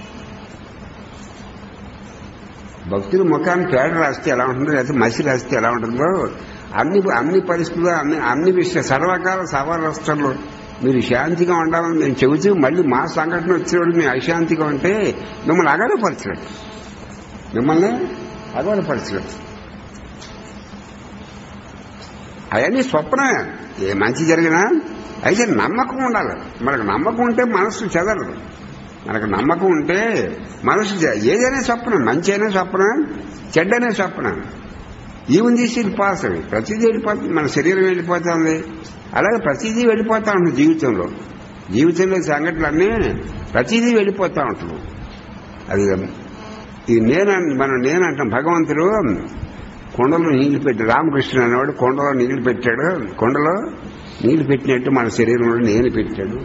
భక్తుల ముఖాన్ని పేడ రాస్తే ఎలా ఉంటుందో లేకపోతే మసి రాస్తే ఎలా ఉంటుందో అన్ని అన్ని పరిస్థితుల్లో అన్ని అన్ని విషయ సర్వకాల సర్వరస్థల్లో మీరు శాంతిగా ఉండాలని నేను చెబుతూ మళ్ళీ మా సంఘటన వచ్చేవాడు మీరు అశాంతిగా ఉంటే మిమ్మల్ని అగడపరచడం మిమ్మల్ని అగడపరచడం అవన్నీ స్వప్నమే ఏ మంచి జరిగినా అయితే నమ్మకం ఉండాలి మనకు నమ్మకం ఉంటే మనస్సు చెదరదు మనకు నమ్మకం ఉంటే మనసు చె- ఏదైనా స్వప్నం మంచి అయినా స్వప్నం చెడ్డనే స్వప్నం ఈవెన్ దిస్ ఇల్ పాస్ ప్రతిదీ వెళ్ళిపోతుంది మన శరీరం వెళ్ళిపోతుంది అలాగే ప్రతిదీ వెళ్ళిపోతా ఉంటుంది జీవితంలో జీవితంలో సంఘటనలన్నీ ప్రతిదీ వెళ్ళిపోతా ఉంటుంది అది ఈ నేను మనం నేను అంటాం భగవంతుడు కొండలో నీళ్లు పెట్టి రామకృష్ణ అనేవాడు కొండలో నీళ్లు పెట్టాడు కొండలో నీళ్లు పెట్టినట్టు మన శరీరంలో నేను పెట్టాడు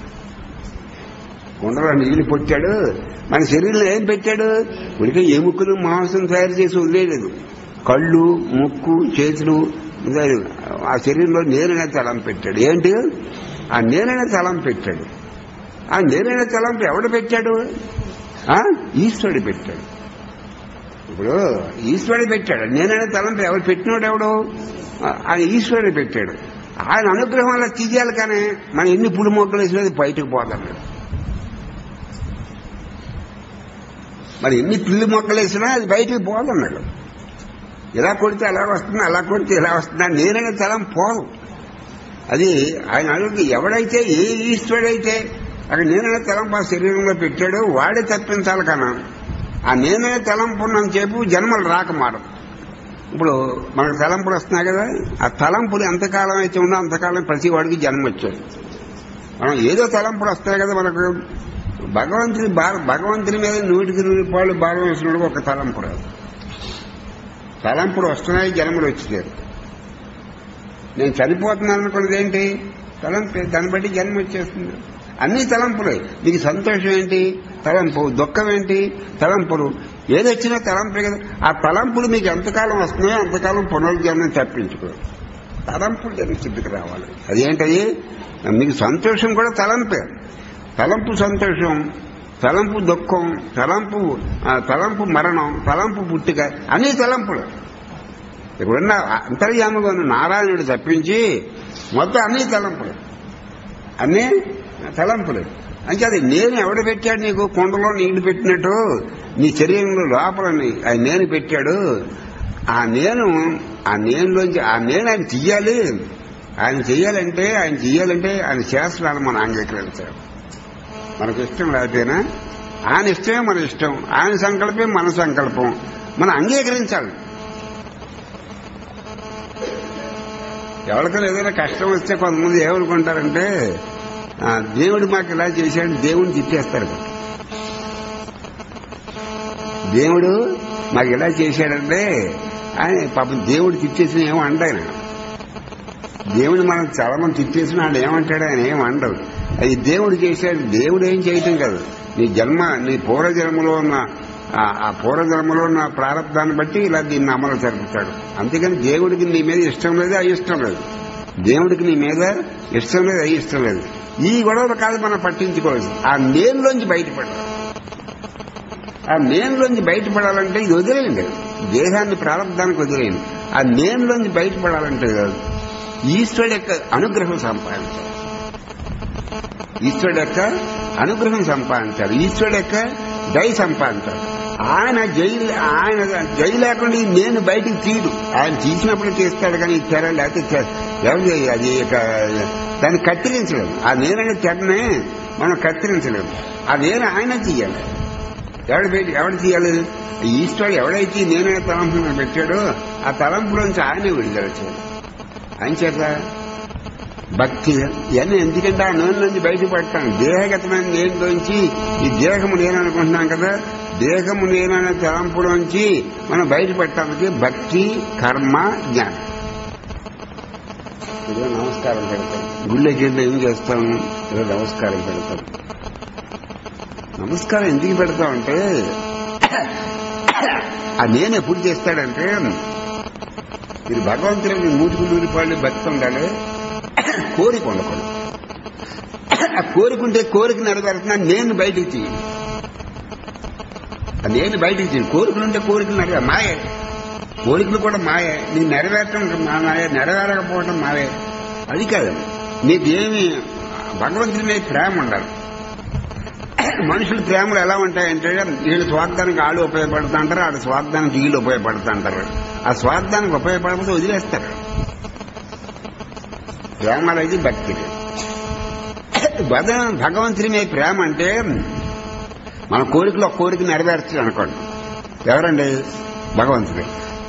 కొండలో నీళ్లు పొట్టాడు మన శరీరంలో ఏం పెట్టాడు ఉడికే ఎముకలు మాంసం తయారు చేసి వదిలేదు కళ్ళు ముక్కు చేతులు ఇంకా ఆ శరీరంలో నేననే తలం పెట్టాడు ఏంటి ఆ నేననే తలం పెట్టాడు ఆ నేననే తలంపు ఎవడు పెట్టాడు ఆ ఈశ్వరుడు పెట్టాడు ఇప్పుడు ఈశ్వరుడు పెట్టాడు నేననే తలంపు ఎవరు పెట్టినోడు ఎవడు ఆ, ఆయన ఈశ్వరుడు పెట్టాడు ఆయన అనుగ్రహం అలా తీయాలి కానీ మనం ఎన్ని పులి మొక్కలు వేసినది బయటకు పోతాం మరి ఎన్ని పిల్లి మొక్కలు వేసినా అది బయటికి పోదన్నాడు ఇలా కొడితే అలా వస్తుంది అలా కొడితే ఇలా వస్తుంది నేననే తలం పోదు అది ఆయన అడుగు ఎవడైతే ఏ ఈశ్వరుడైతే అక్కడ నేననే తలంపు ఆ శరీరంలో పెట్టాడో వాడే తప్పించాలి కన్నా ఆ నేననే తలంపు ఉన్నంత చెప్పు జన్మలు రాక మారం ఇప్పుడు మనకు తలంపులు వస్తున్నాయి కదా ఆ తలంపులు ఎంతకాలం అయితే ఉన్నా అంతకాలం ప్రతి వాడికి జన్మ వచ్చాడు మనం ఏదో తలంపులు వస్తాయి కదా మనకు భగవంతుని భార భగవంతుని మీద నూటికి నూరు రూపాయలు భారం వేసినప్పుడు ఒక తలంపు రాదు తలంపులు వస్తున్నాయి జన్మలు వచ్చేది నేను చనిపోతున్నాను అనుకున్నది ఏంటి తలంపే దాన్ని బట్టి జన్మ వచ్చేస్తుంది అన్ని తలంపులే నీకు సంతోషం ఏంటి తలంపు దుఃఖం ఏంటి తలంపులు ఏదొచ్చినా తలంపే కదా ఆ తలంపులు మీకు ఎంతకాలం వస్తున్నాయో అంతకాలం పునర్జన్మం తప్పించుకో తలంపులు జన్మసిద్ధికి రావాలి అదేంటది మీకు సంతోషం కూడా తలంపే తలంపు సంతోషం తలంపు దుఃఖం తలంపు ఆ, తలంపు మరణం తలంపు పుట్టుక అన్ని తలంపులు ఇక్కడున్న అంతర్యాముగా ఉన్న నారాయణుడు తప్పించి మొత్తం అన్ని తలంపులు అన్నీ తలంపులు అంటే అది నేను ఎవడు పెట్టాడు నీకు కొండలో నీళ్లు పెట్టినట్టు నీ శరీరంలో లోపల నీ- ఆయన నేను పెట్టాడు ఆ నేను ఆ నేనులోంచి ఆ నేను ఆయన చెయ్యాలి ఆయన చెయ్యాలంటే ఆయన చెయ్యాలంటే ఆయన శాస్త్రాలు మనం అంగీకరించాలి మనకు ఇష్టం లేకపోయినా ఆయన ఇష్టమే మన ఇష్టం ఆయన సంకల్పమే మన సంకల్పం మనం అంగీకరించాలి ఎవరికైనా ఏదైనా కష్టం వస్తే కొంతమంది ఏమనుకుంటారంటే ఆ, దేవుడు మాకు ఇలా చేశాడు దేవుడిని తిట్టేస్తారు కదా. దేవుడు మాకు ఇలా చేశాడంటే ఆయన పాపం దేవుడు తిట్టేసిన ఏమో అంటాయన దేవుడు మనం చాలా మంది తిట్టేసిన ఆయన ఏమంటాడు ఆయన ఏం అండవు అది దేవుడు చేశాడు దేవుడు ఏం చేయటం కాదు నీ జన్మ నీ పూర్వజన్మలో ఉన్న ఆ- ఆ పూర్వజన్మలో ఉన్న ప్రారంభాన్ని బట్టి ఇలా దీన్ని అమలు జరుపుతాడు అంతేకాని దేవుడికి నీ మీద ఇష్టం లేదు అయిష్టం లేదు దేవుడికి నీ మీద ఇష్టం లేదు అయిష్టం లేదు ఈ గొడవలు కాదు మనం పట్టించుకోవచ్చు ఆ నేనులోంచి బయటపడాలి ఆ నేనులోంచి బయటపడాలంటే ఇది వదిలేయండి దేహాన్ని ప్రారంభానికి వదిలేయండి ఆ నేనులోంచి బయటపడాలంటే కాదు ఈశ్వరుడు యొక్క అనుగ్రహం సంపాదించాలి ఈశ్వరుడు యొక్క అనుగ్రహం సంపాదించాలి ఈశ్వరుడు యొక్క దయ సంపాదించాలి ఆయన జైలు ఆయన జై లేకుండా ఈ నేను బయటికి తీయడు ఆయన తీసినప్పుడు తీస్తాడు కానీ ఈ తెర లేకపోతే తెర- ఎవరు అది ఇక దాన్ని కత్తిరించలేము ఆ నేననే తెరనే మనం కత్తిరించలేము ఆ నేను ఆయన తీయాలి ఎవడు పెట్టి ఎవడు తీయాలి ఈశ్వరుడు ఎవడైతే ఈ నేనే తలంపు పెట్టాడో ఆ తలంపులోంచి ఆయనే విడుదల చేయాలి ఆయన చేత భక్తి ఇవన్నీ ఎందుకంటే ఆ నూనె నుంచి బయటపడతాను దేహగతమైన నేనులోంచి ఈ దేహము నేను అనుకుంటున్నాం కదా దేహము నేననే తలంపులోంచి మనం బయటపడటానికి భక్తి కర్మ జ్ఞానం ఇదిగో నమస్కారం పెడతాం గుళ్ళకి వెళ్ళి ఏం చేస్తాము ఏదో నమస్కారం పెడతాం నమస్కారం ఎందుకు పెడతామంటే ఆ నేను ఎప్పుడు చేస్తాడంటే మీరు భగవంతుని నూటికి నూరు పాళ్ళు బతుకుండాలి కోరిక ఉండకూడదు ఆ కోరికుంటే కోరిక నెరవేరుతున్నా నేను బయటికి తీయను ఆ నేను బయటికి తీయను కోరికలుంటే కోరికలు నెరవేర మాయే కోరికలు కూడా మాయే నీ నెరవేరటం మా మాయే నెరవేరకపోవటం మాయే అది కాదు నీకు ఏమి భగవంతుడి మీద ప్రేమ ఉండాలి మనుషుల ప్రేమలు ఎలా ఉంటాయంటే వీళ్ళ స్వార్థానికి ఆళ్ళు ఉపయోగపడుతూ అంటారు వాళ్ళ స్వార్థానికి వీళ్ళు ఉపయోగపడుతూ అంటారు ఆ స్వార్థానికి ఉపయోగపడకపోతే వదిలేస్తారు ప్రేమ లేదు భక్తి లేదు భగ- భగవంతుని మీద ప్రేమ అంటే మన కోరికలో ఒక కోరిక నెరవేర్చాలి అనుకోండి ఎవరండి భగవంతుడు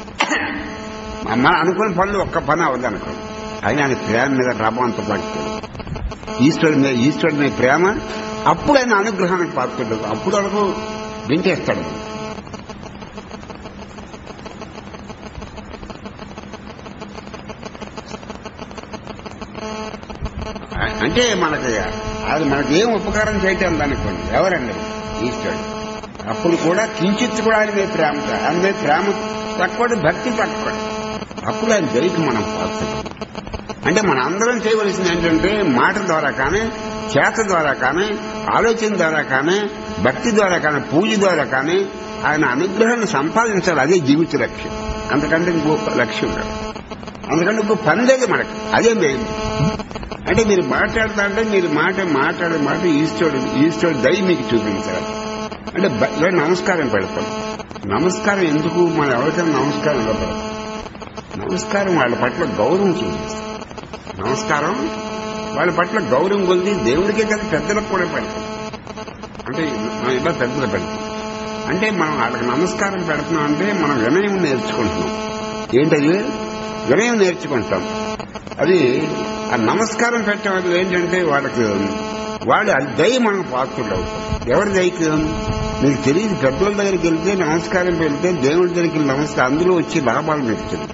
మన అనుకున్న పనులు ఒక్క పని అవ్వదు అనుకోండి అయినా ఆయన ప్రేమ మీద రవ్వంత భక్తి ఈశ్వరుడి మీద ఈశ్వరుడి మీద ప్రేమ అప్పుడు ఆయన అనుగ్రహానికి పాత్రుడు అప్పుడు వరకు వింటేస్తాడు అ- అంటే మనకి అది మనకి ఏం ఉపకారం చేయటం అనుకోండి ఎవరండి ఈశ్వరుడు అప్పుడు కూడా కించిత్ కూడా ఆయన మీద ప్రేమ ఆయన మీద ప్రేమ తక్కువ భక్తి తక్కువ అప్పుడు ఆయన దయకి మనం పాత్రుడు అంటే మన అందరం చేయవలసింది ఏంటంటే మాట ద్వారా కానీ చేత ద్వారా కానీ ఆలోచన ద్వారా కానీ భక్తి ద్వారా కానీ పూజ ద్వారా కానీ ఆయన అనుగ్రహాన్ని సంపాదించాలి అదే జీవిత లక్ష్యం అంతకంటే ఇంకో లక్ష్యం కాదు అందుకంటే ఇంకో పని లేదు మనకి అదే మెయిన్ అంటే మీరు మాట్లాడుతా అంటే మీరు మాట మాట్లాడే మాట ఈశ్వరుడు ఈశ్వరుడు దయ మీకు చూపించాలి అంటే బ- ఇలా నమస్కారం పెడతాం నమస్కారం ఎందుకు మన ఎవరికైనా నమస్కారం ఇవ్వబడదు నమస్కారం వాళ్ళ పట్ల గౌరవం చూపిస్తాం నమస్కారం వాళ్ళ పట్ల గౌరవం కొద్ది దేవుడికే కదా పెద్దలకు కూడా పెడతాం అంటే మనం ఇలా పెద్దలు పెడతాం అంటే మనం వాళ్ళకి నమస్కారం పెడుతున్నాం అంటే మనం వినయం నేర్చుకుంటున్నాం ఏంటది వినయం నేర్చుకుంటాం అది ఆ నమస్కారం పెట్టడం వల్ల ఏంటంటే వాళ్ళకి వాళ్ళు అది దయ మనకు పాత్రులు అవుతాం ఎవరి దయకి మీకు తెలియదు పెద్దోళ్ళ దగ్గరికి వెళ్తే నమస్కారం పెడితే దేవుడి దగ్గరికి వెళ్ళి నమస్కారం అందులో వచ్చే లాభాలు మీకు తెలియదు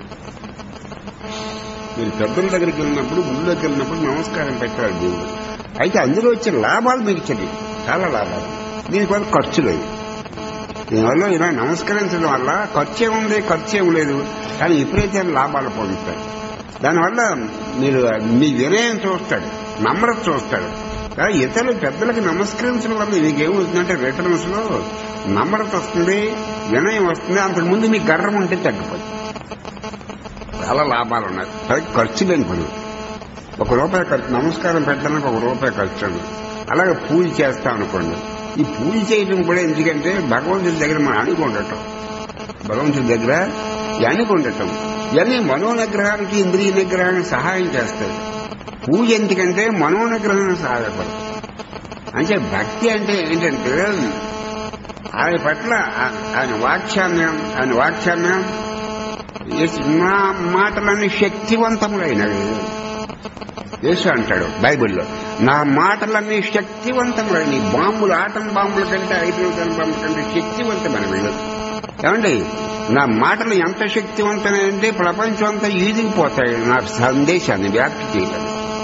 మీరు పెద్దల దగ్గరికి వెళ్ళినప్పుడు గుళ్ళోకి వెళ్ళినప్పుడు నమస్కారం పెట్టాలి దేవుడు అయితే అందులో వచ్చే లాభాలు మీకు తెలియదు చాలా లాభాలు దీనివల్ల ఖర్చు లేదు దీనివల్ల ఇలా నమస్కరించడం వల్ల ఖర్చు ఏముంది ఖర్చు ఏం లేదు కానీ విపరీతమైన లాభాలు పొందుతారు దానివల్ల మీరు మీ వినయం చూస్తాడు నమ్రత చూస్తాడు కానీ ఇతరులు పెద్దలకు నమస్కరించడం వల్ల మీకు ఏమవుతుందంటే రిటర్న్స్ లో నమ్రత వస్తుంది వినయం వస్తుంది అంతకుముందు మీకు గర్వం ఉంటే తగ్గిపోతుంది చాలా లాభాలు ఉన్నాయి పైకి ఖర్చు లేని పని ఒక రూపాయి ఖర్చు నమస్కారం పెట్టడానికి ఒక రూపాయి ఖర్చు ఉంది అలాగే పూజ చేస్తాం అనుకోండి ఈ పూజ చేయడం కూడా ఎందుకంటే భగవంతుడి దగ్గర మనం అనుకుండటం భగవంతుడి దగ్గర ఈ అనుకుండటం ఇవన్నీ మనో నిగ్రహానికి ఇంద్రియ నిగ్రహానికి సహాయం చేస్తాయి పూజ ఎందుకంటే మనో నిగ్రహానికి సహాయపడుతుంది అంటే భక్తి అంటే ఏంటంటే ఆయన పట్ల ఆ- ఆయన వాక్యాన్యం ఆయన వాక్యాన్యం యేసు నా మాటలన్నీ శక్తివంతములైనవి యేసు అంటాడు బైబిల్లో నా మాటలన్నీ శక్తివంతములైనవి బాంబులు ఆటం బాంబుల కంటే హైడ్రోజన్ బాంబుల కంటే శక్తివంతమైనవి ఏమండి నా మాటలు ఎంత శక్తివంతమైనంటే ప్రపంచం అంతా ఈదిగిపోతాయి నా సందేశాన్ని వ్యాప్తి చేయడం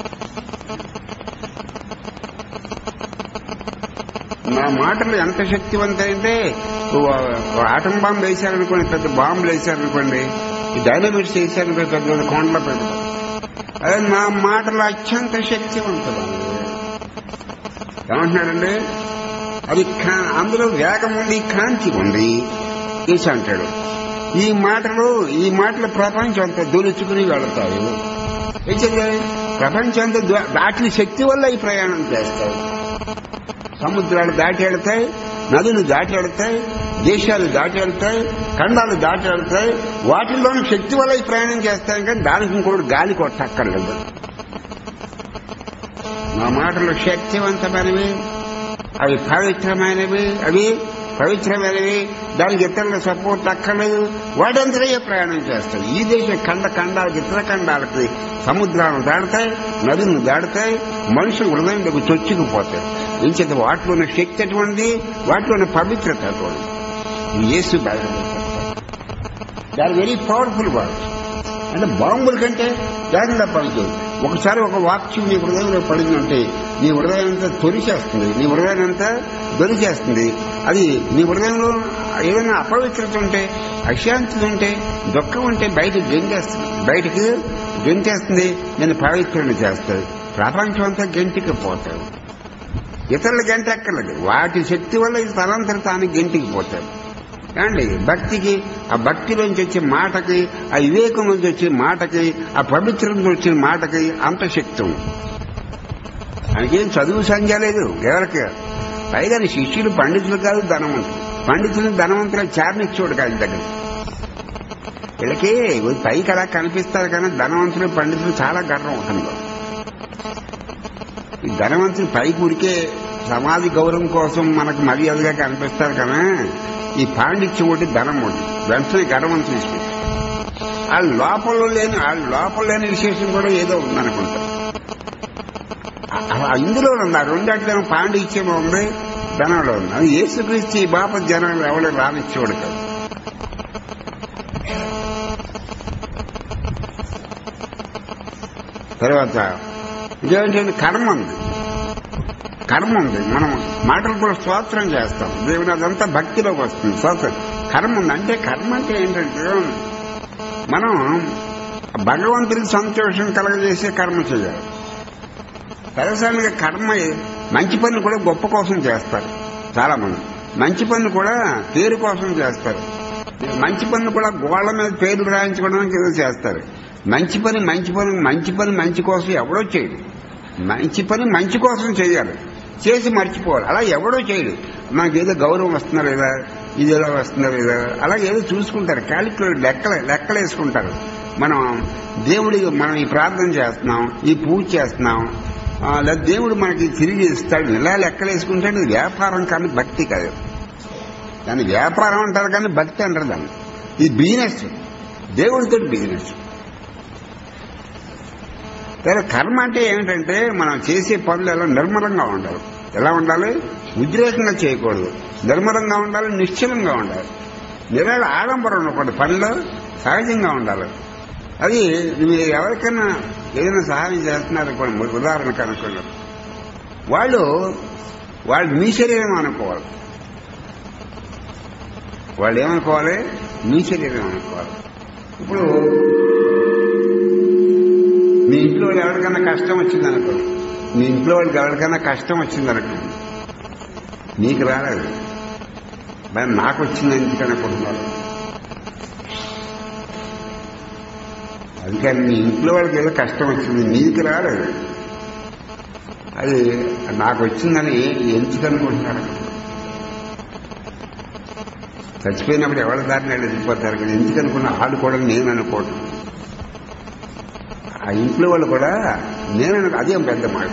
నా మాటలు ఎంత శక్తివంతమైతే ఆటం బాంబు వేశారనుకోండి పెద్ద బాంబులు వేశారనుకోండి ఈ డైనమిట్స్ వేశారనుకోండి పెద్ద పెద్ద కొండల పెద్ద అదే నా మాటలు అత్యంత శక్తివంతులు ఏమంటున్నాడండి అది కా- అందులో వేగం ఉంది కాంతి ఉంది ఈశ అంటాడు ఈ మాటలు ఈ మాటలు ప్రపంచం అంతా దొలుచుకుని వెళతాయి ఏంటంటే ప్రపంచం అంతా దా- దాటిన శక్తి వల్ల ఈ ప్రయాణం చేస్తాయి సముద్రాలు దాటి వెళ్తాయి నదులు దాటి వెళ్తాయి దేశాలు దాటి వెళ్తాయి ఖండాలు దాటి వెళ్తాయి వాటిల్లోని శక్తి వల్ల ఈ ప్రయాణం చేస్తాయి కానీ దానికి ఇంకోటి గాలి కొట్టక్కర్లేదు నా మాటలు శక్తివంతమైనవి అవి పవిత్రమైనవి అవి పవిత్రమైనవి దానికి ఇతరుల సపోర్ట్ అక్కర్లేదు వాటంతరే ప్రయాణం చేస్తాయి ఈ దేశ ఖండ ఖండాలకు ఇతర ఖండాలకి సముద్రాలను దాడతాయి నదులను దాడతాయి మనుషులు హృదయంలోకి చొచ్చుకుపోతాయి ఇంచేత వాటిలో ఉన్న శక్తి అటువంటి వాటిలో ఉన్న పవిత్రత అటువంటి Yesu Bible they are very powerful words అంటే బాంబుల కంటే జాగ్రత్త పడుతుంది ఒకసారి ఒక వాక్యం నీ హృదయంలో పడిందంటే నీ హృదయం అంతా తొలిచేస్తుంది నీ హృదయం అంతా దొరిచేస్తుంది అది నీ హృదయంలో ఏదైనా అపవిత్రత ఉంటే అశాంతి ఉంటే దుఃఖం ఉంటే బయటకు గెంటేస్తుంది బయటకు గెంటేస్తుంది నేను పవిత్రుని చేస్తుంది ప్రపంచం అంతా గెంటికి పోతాడు ఇతరుల గంట ఎక్కర్లేదు వాటి శక్తి వల్ల ఇది తనంతర తాను గెంటికి పోతాడు ఏమండి భక్తికి ఆ భక్తిలోంచి వచ్చే మాటకి ఆ వివేకం నుంచి వచ్చే మాటకి ఆ పవిత్రం నుంచి వచ్చే మాటకి అంత శక్తి ఉంది ఆయనకేం చదువు సంఖ్య లేదు ఎవరికి పైగా నీ శిష్యులు పండితులు కాదు ధనవంతులు పండితులు ధనవంతులు చారనిచ్చోడు కాదు దగ్గర వీళ్ళకి పైకి అలా కనిపిస్తారు కానీ ధనవంతులు పండితులు చాలా గర్వం ఉంటుంది ఈ ధనవంతుని పైకి ఉరికే సమాధి గౌరవం కోసం మనకు మర్యాదగా కనిపిస్తారు కదా ఈ పాండిత్యం ఒకటి ధనం ఒకటి వెంటనే గర్వం తీసుకుంటారు ఆ లోపల లేని ఆ లోపల లేని విశేషం కూడా ఏదో ఉందనుకుంటారు ఆ- ఇందులో ఉంది ఆ రెండట్లో పాండిత్యం ఉంది ధనంలో ఉంది అది యేసుక్రీస్తు ఈ బాప జనం ఎవరు రానిచ్చేవాడు కాదు తర్వాత ఇదేంటంటే కర్మ ఉంది కర్మ ఉంది మనం మాటలు కూడా స్తోత్రం చేస్తాం దేవుని అదంతా భక్తిలోకి వస్తుంది స్తోత్రం కర్మ ఉంది అంటే కర్మ అంటే ఏంటంటే మనం భగవంతుడికి సంతోషం కలగజేసే కర్మ చేయాలి సరసానిగా కర్మ మంచి పనులు కూడా గొప్ప కోసం చేస్తారు చాలా మంది మంచి పనులు కూడా పేరు కోసం చేస్తారు మంచి పనులు కూడా గోళ్ల మీద పేర్లు రాయించుకోవడానికి ఏదో చేస్తారు మంచి పని మంచి పని మంచి పని మంచి కోసం ఎవడో చేయడు మంచి పని మంచి కోసం చేయాలి చేసి మర్చిపోవాలి అలా ఎవడో చేయడు మనకి ఏదో గౌరవం వస్తుందా లేదా ఇది ఎలా వస్తుందా లేదా అలా ఏదో చూసుకుంటారు క్యాలిక్యులేట్ లెక్కలు లెక్కలు వేసుకుంటారు మనం దేవుడి మనం ఈ ప్రార్థన చేస్తున్నాం ఈ పూజ చేస్తున్నాం ఆ, లేదా దేవుడు మనకి తిరిగి ఇస్తాడు ఇలా లెక్కలు వేసుకుంటే ఇది వ్యాపారం కానీ భక్తి కాదు దాన్ని వ్యాపారం అంటారు కానీ భక్తి అంటారు దాన్ని ఇది బిజినెస్ దేవుడితో బిజినెస్ సరే కర్మ అంటే ఏమిటంటే మనం చేసే పనులు ఎలా నిర్మలంగా ఉండాలి ఎలా ఉండాలి ఉద్రేకంగా చేయకూడదు నిర్మలంగా ఉండాలి నిశ్చలంగా ఉండాలి నిరాళ ఆడంబరం ఉండకూడదు పనిలో సహజంగా ఉండాలి అది మీరు ఎవరికైనా ఏదైనా సహాయం చేస్తున్నారనుకోండి ఉదాహరణకు అనుకోండి వాళ్ళు వాళ్ళు మీ శరీరం అనుకోవాలి వాళ్ళు ఏమనుకోవాలి మీ శరీరం అనుకోవాలి ఇప్పుడు మీ ఇంట్లో వాళ్ళు ఎవరికైనా కష్టం వచ్చిందనుకో మీ ఇంట్లో వాళ్ళకి ఎవరికైనా కష్టం వచ్చిందనుకో నీకు రాలేదు మరి నాకు వచ్చింది ఎందుకు అనుకుంటున్నారు అందుకని మీ ఇంట్లో వాళ్ళకి ఏదో కష్టం వచ్చింది నీకు రాలేదు అది నాకు వచ్చిందని ఎందుకు అనుకుంటున్నారు చచ్చిపోయినప్పుడు ఎవరి దారిని వాళ్ళు వెళ్ళిపోతారు కానీ ఎందుకు అనుకున్నా వాళ్ళు కూడా నేను అనుకోవటం ఆ ఇంట్లో వాళ్ళు కూడా నేను అను- అదేం పెద్ద మాట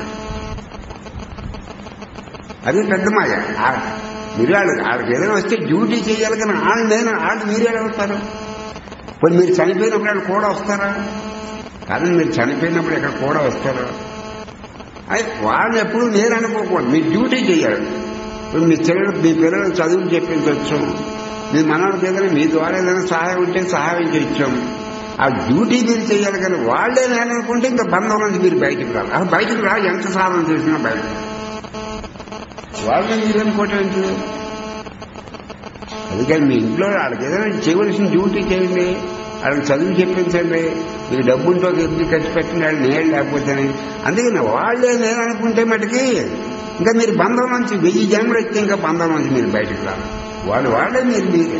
అదే పెద్ద మాయ ఆ- మీరు వాళ్ళు వాళ్ళకి ఏదైనా వస్తే డ్యూటీ చేయాలి కానీ వాళ్ళు నేను వాళ్ళు మీరే వస్తారు పోనీ మీరు చనిపోయినప్పుడు వాళ్ళు కూడా వస్తారా కానీ మీరు చనిపోయినప్పుడు ఇక్కడ కూడా వస్తారా అయితే వాళ్ళు ఎప్పుడు నేను అనుకోకూడదు మీ డ్యూటీ చేయాలి ఇప్పుడు మీ పిల్లలు మీ పిల్లలు చదువులు చెప్పించవచ్చు మీ మనవాళ్ళకి ఏదైనా మీ ద్వారా ఏదైనా సహాయం ఉంటే సహాయం చేయొచ్చాం ఆ డ్యూటీ మీరు చేయాలి కానీ వాళ్ళే నేను అనుకుంటే ఇంకా బంధం నుంచి మీరు బయటకు రాలి అసలు బయటకు రా ఎంత సాధన చేసినా బయటకు వాళ్ళని మీరు అనుకోవటం ఏంటి అందుకని మీ ఇంట్లో వాళ్ళకి ఏదైనా చేయవలసిన డ్యూటీ చేయండి వాళ్ళకి చదువు చెప్పించండి మీకు డబ్బు ఉంటో ఎందుకు ఖర్చు పెట్టండి వాళ్ళు నేను లేకపోతేనే అందుకని వాళ్ళే నేను అనుకుంటే మటుకి ఇంకా మీరు బంధం నుంచి వెయ్యి జన్మలు వచ్చి ఇంకా బంధం నుంచి మీరు బయటకు రాలి వాళ్ళు వాళ్ళే మీరు మీరే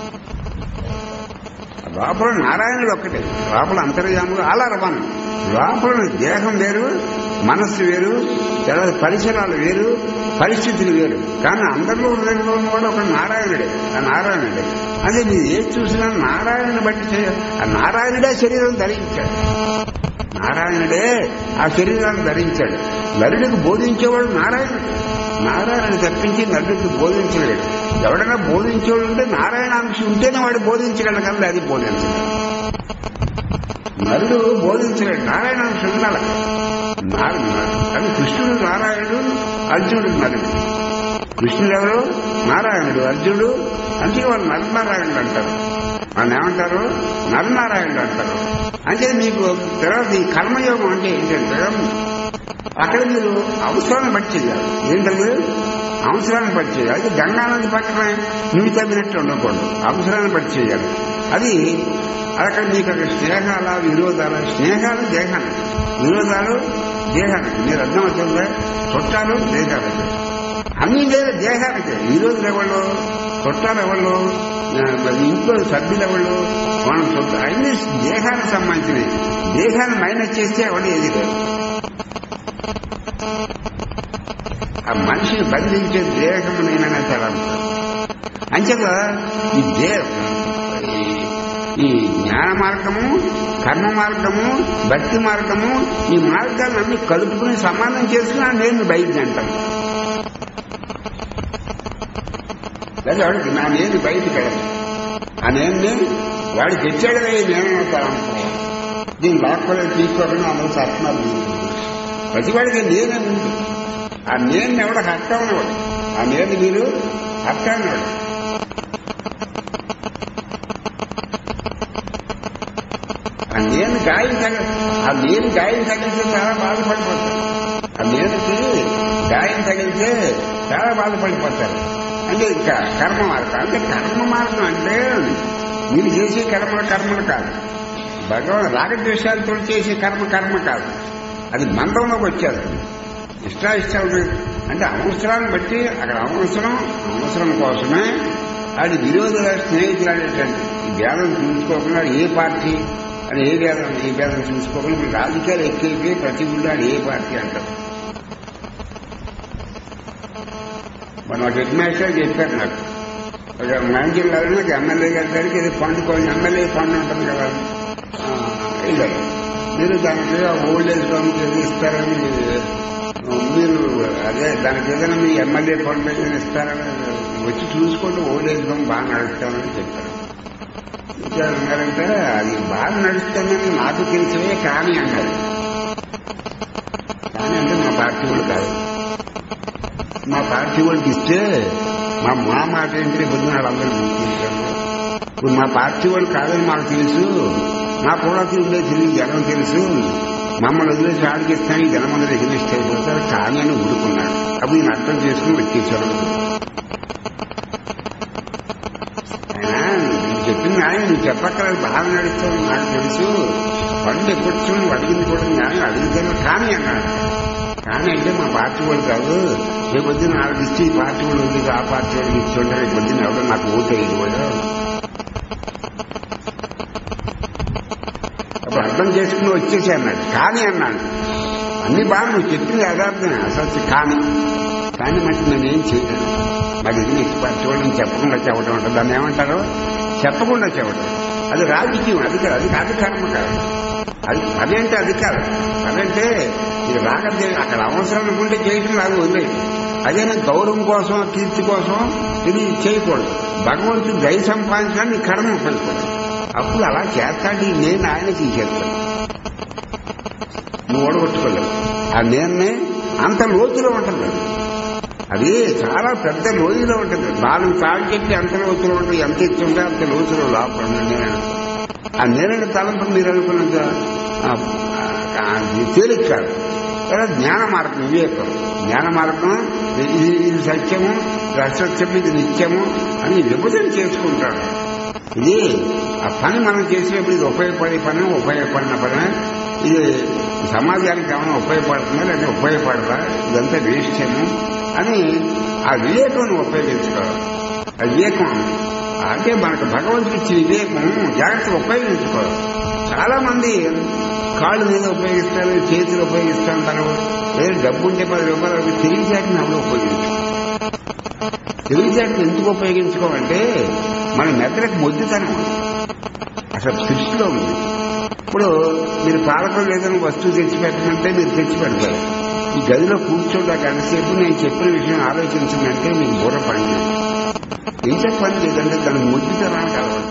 లోపల నారాయణుడు ఒక్కటే లోపల అంతర్యాములు అలా రవాణా లోపల దేహం వేరు మనస్సు వేరు తర్వాత పరిసరాలు వేరు పరిస్థితులు వేరు కానీ అందరిలో హృదయంలో ఉన్నవాడు ఒక నారాయణుడే ఆ నారాయణుడే అదే మీరు ఏది చూసినా నారాయణుని బట్టి చేయాలి ఆ నారాయణుడే శరీరం ధరించాడు నారాయణుడే ఆ శరీరాన్ని ధరించాడు నరుడికి బోధించేవాడు నారాయణుడు నారాయణుడు తప్పించి నరుడికి బోధించలేడు ఎవడైనా బోధించేవాడు ఉంటే నారాయణ అంశం ఉంటేనే వాడు బోధించగలడు కదా అది బోధించలేదు నరుడు బోధించలేడు నారాయణ అంశం ఉండాలి నా- కానీ కృష్ణుడు నారాయణుడు అర్జునుడు నరుడు కృష్ణుడు ఎవరు నారాయణుడు అర్జునుడు అంటే వాళ్ళు నరనారాయణుడు అంటారు వాళ్ళు ఏమంటారు నరనారాయణుడు అంటారు అంటే మీకు తర్వాత ఈ కర్మయోగం అంటే ఏంటంటే అక్కడ మీరు అవసరాన్ని బట్టి చేయాలి ఏంటది అవసరాన్ని బట్టి చేయాలి అది గంగానది పక్కన నువ్వు తగ్గినట్టు ఉండకూడదు అవసరాన్ని బట్టి చేయాలి అది అక్కడ మీకు అక్కడ స్నేహాల విరోధాల స్నేహాలు దేహానికి విరోధాలు దేహానికి మీరు అర్థం అవుతుందా చుట్టాలు దేహానికి అన్ని లేదు దేహానికి విరోధులు ఎవరు చుట్టాలు ఎవరు ఆ, మరి ఇంట్లో సభ్యులు ఎవరు మనం చుట్ట అన్ని దేహానికి సంబంధించినవి దేహాన్ని మైనస్ చేస్తే ఎవరు ఏది లేదు ఆ మనిషిని బంధించే దేహం నేననే తల అంచేత ఈ దేహం ఈ ఈ జ్ఞాన మార్గము కర్మ మార్గము భక్తి మార్గము ఈ మార్గాన్ని అన్ని కలుపుకుని సమానం చేసుకుని ఆ నేను బయట అంటాను లేదా వాడికి నా నేను బయటికి వెళ్ళదు ఆ నేను వాడు తెచ్చాడు నేను తలంపు దీన్ని లాక్కోలేదు తీసుకోకుండా అందరూ సత్నాలు ప్రతి వాడికి నేనే ఉంది ఆ నేను ఎవడ హట్ట ఉన్నవాడు ఆ నేను మీరు హట్ట అన్నవాడు ఆ నేను గాయం తగ ఆ నేను గాయం తగిలితే చాలా బాధపడిపోతారు ఆ నేనుకి గాయం తగిలితే చాలా బాధపడిపోతారు అంటే ఇంకా కర్మ మార్గం అంటే కర్మ మార్గం అంటే మీరు చేసే కర్మల కర్మలు కాదు భగవాన్ రాగద్వేషాలతో చేసే కర్మ కర్మ కాదు అది మందంలోకి వచ్చేస్తుంది ఇష్టాయిష్టాలు అంటే అవసరాన్ని బట్టి అక్కడ అవసరం అవసరం కోసమే అది విరోధుల స్నేహితులు అనేటువంటి ఈ భేదం చూసుకోకుండా ఏ పార్టీ అని ఏ భేదం ఏ భేదం చూసుకోకుండా ఇప్పుడు రాజకీయాలు ఎక్కేపి ప్రతి ఊళ్ళో అది ఏ పార్టీ అంటారు మన ఒక హెడ్ మాస్టర్ చెప్పారు నాకు ఒక మంచి నాకు ఎమ్మెల్యే గారికి ఇది ఫండ్ కొన్ని ఎమ్మెల్యే ఫండ్ ఉంటుంది కదా ఆ, వెళ్ళారు మీరు దానికి ఓల్డ్ ఏజ్ హోమ్ ఇస్తారని మీరు అదే దానికి ఏదైనా మీ ఎమ్మెల్యే ఫండ్ ఏదైనా ఇస్తారని వచ్చి చూసుకోండి ఓల్డ్ ఏజ్ హోమ్ బాగా నడుస్తామని చెప్పారు ఇంకా అన్నారంటే అది బాగా నడుస్తామని నాకు తెలిసే కానీ అన్నారు కానీ అంటే మా పార్టీ వాళ్ళు కాదు మా పార్టీ వాళ్ళకి ఇస్తే మా మా మాట ఏంటి పొద్దున వాళ్ళందరూ గుర్తించారు ఇప్పుడు మా పార్టీ వాళ్ళు కాదని మాకు తెలుసు మా పొలకి ఉండే తెలియదు జనం తెలుసు మమ్మల్ని వదిలేసి ఆడికి ఇస్తాను ఈ జనం అందరూ ఎగ్జిస్ట్ అయిపోతారు కానీ అని ఊరుకున్నాడు అప్పుడు నేను అర్థం చేసుకుని వచ్చేసాడు ఆయన నీకు చెప్పింది ఆయన నువ్వు చెప్పక్కర్లేదు బాగా నడుస్తావు నాకు తెలుసు పండు ఎప్పుడు నువ్వు అడిగింది కూడా న్యాయం అడిగితేనే కానీ అన్నాడు కానీ అంటే మా పార్టీ వాళ్ళు కాదు రేపు పొద్దున్న నాకు ఇస్తే ఈ పార్టీ వాళ్ళు ఉంది ఆ పార్టీ వాళ్ళకి ఇచ్చి రేపు పొద్దున్న ఎవడో నాకు ఓటు వేయదు కూడా అప్పుడు అర్థం చేసుకుని వచ్చేసి అన్నాడు కానీ అన్నాడు అన్ని బాగా నువ్వు చెప్పింది యథార్థమే అసలు కానీ కానీ మట్టి నేనేం చేయలేను మరి ఇది నెక్స్ట్ పార్టీ వాళ్ళు నేను చెప్పకుండా చెప్పడం ఉంటుంది దాన్ని ఏమంటారు చెప్పకుండా చెప్పడం అది రాజకీయం అది కాదు అది అది కర్మ కాదు అది అదేంటే అది కాదు అదంటే ఇది రాగద్దే అక్కడ అవసరం అనుకుంటే చేయటం లాగా వదిలేదు అదేనా గౌరవం కోసం కీర్తి కోసం ఇది చేయకూడదు భగవంతుడు దయ సంపాదించడానికి నీ కర్మ ఉపయోగపడదు అప్పుడు అలా చేస్తాడు ఈ నేను ఆయన తీసేస్తాను నువ్వు ఓడగొట్టుకోలేవు ఆ నేనే అంత లోతులో ఉంటుంది అది చాలా పెద్ద లోతులో ఉంటుంది నాలుగు తాళ్ళు చెప్పి అంత లోతులో ఉంటుంది ఎంత ఎత్తుంటే అంత లోతులో లోపల ఉంది నేను ఆ నేరని తలంపు మీరు అనుకున్నంత ఆ, ఆ, అది తేలిక కాదు తర్వాత జ్ఞాన మార్గం వివేకం జ్ఞాన మార్గం ఇది ఇది సత్యము ఇది అసత్యము ఇది నిత్యము అని విభజన చేసుకుంటాడు ఇది ఆ పని మనం చేసేప్పుడు ఇది ఉపయోగపడే పని ఉపయోగపడిన పని ఇది సమాజానికి ఏమైనా ఉపయోగపడుతుందా లేదా ఉపయోగపడదా ఇదంతా వేస్టేమో అని ఆ వివేకం ఉపయోగించుకోవాలి ఆ వివేకం అంటే మనకు భగవంతుడు ఇచ్చిన వివేకం జాగ్రత్తగా ఉపయోగించుకోవాలి చాలా మంది కాళ్ళు మీద ఉపయోగిస్తారు చేతులు ఉపయోగిస్తూ ఉంటారు లేదా డబ్బు ఉంటే పది రూపాయలు తెలివితేటని అప్పుడు ఉపయోగించు తెలివితేటని ఎందుకు ఉపయోగించుకోవాలంటే మన మెదడుకు మొద్దుతనం అసలు సృష్టిలో ఉంది ఇప్పుడు మీరు పాలకులు ఏదైనా వస్తువు తెచ్చిపెట్టమంటే మీరు తెచ్చి పెడతారు ఈ గదిలో కూర్చోడానికి ఎంతసేపు నేను చెప్పిన విషయం ఆలోచించిందంటే మీకు బుర్ర పని చేయదు. ఏం చెప్పండి లేదంటే దాని ముద్దుతనానికి అలవాటు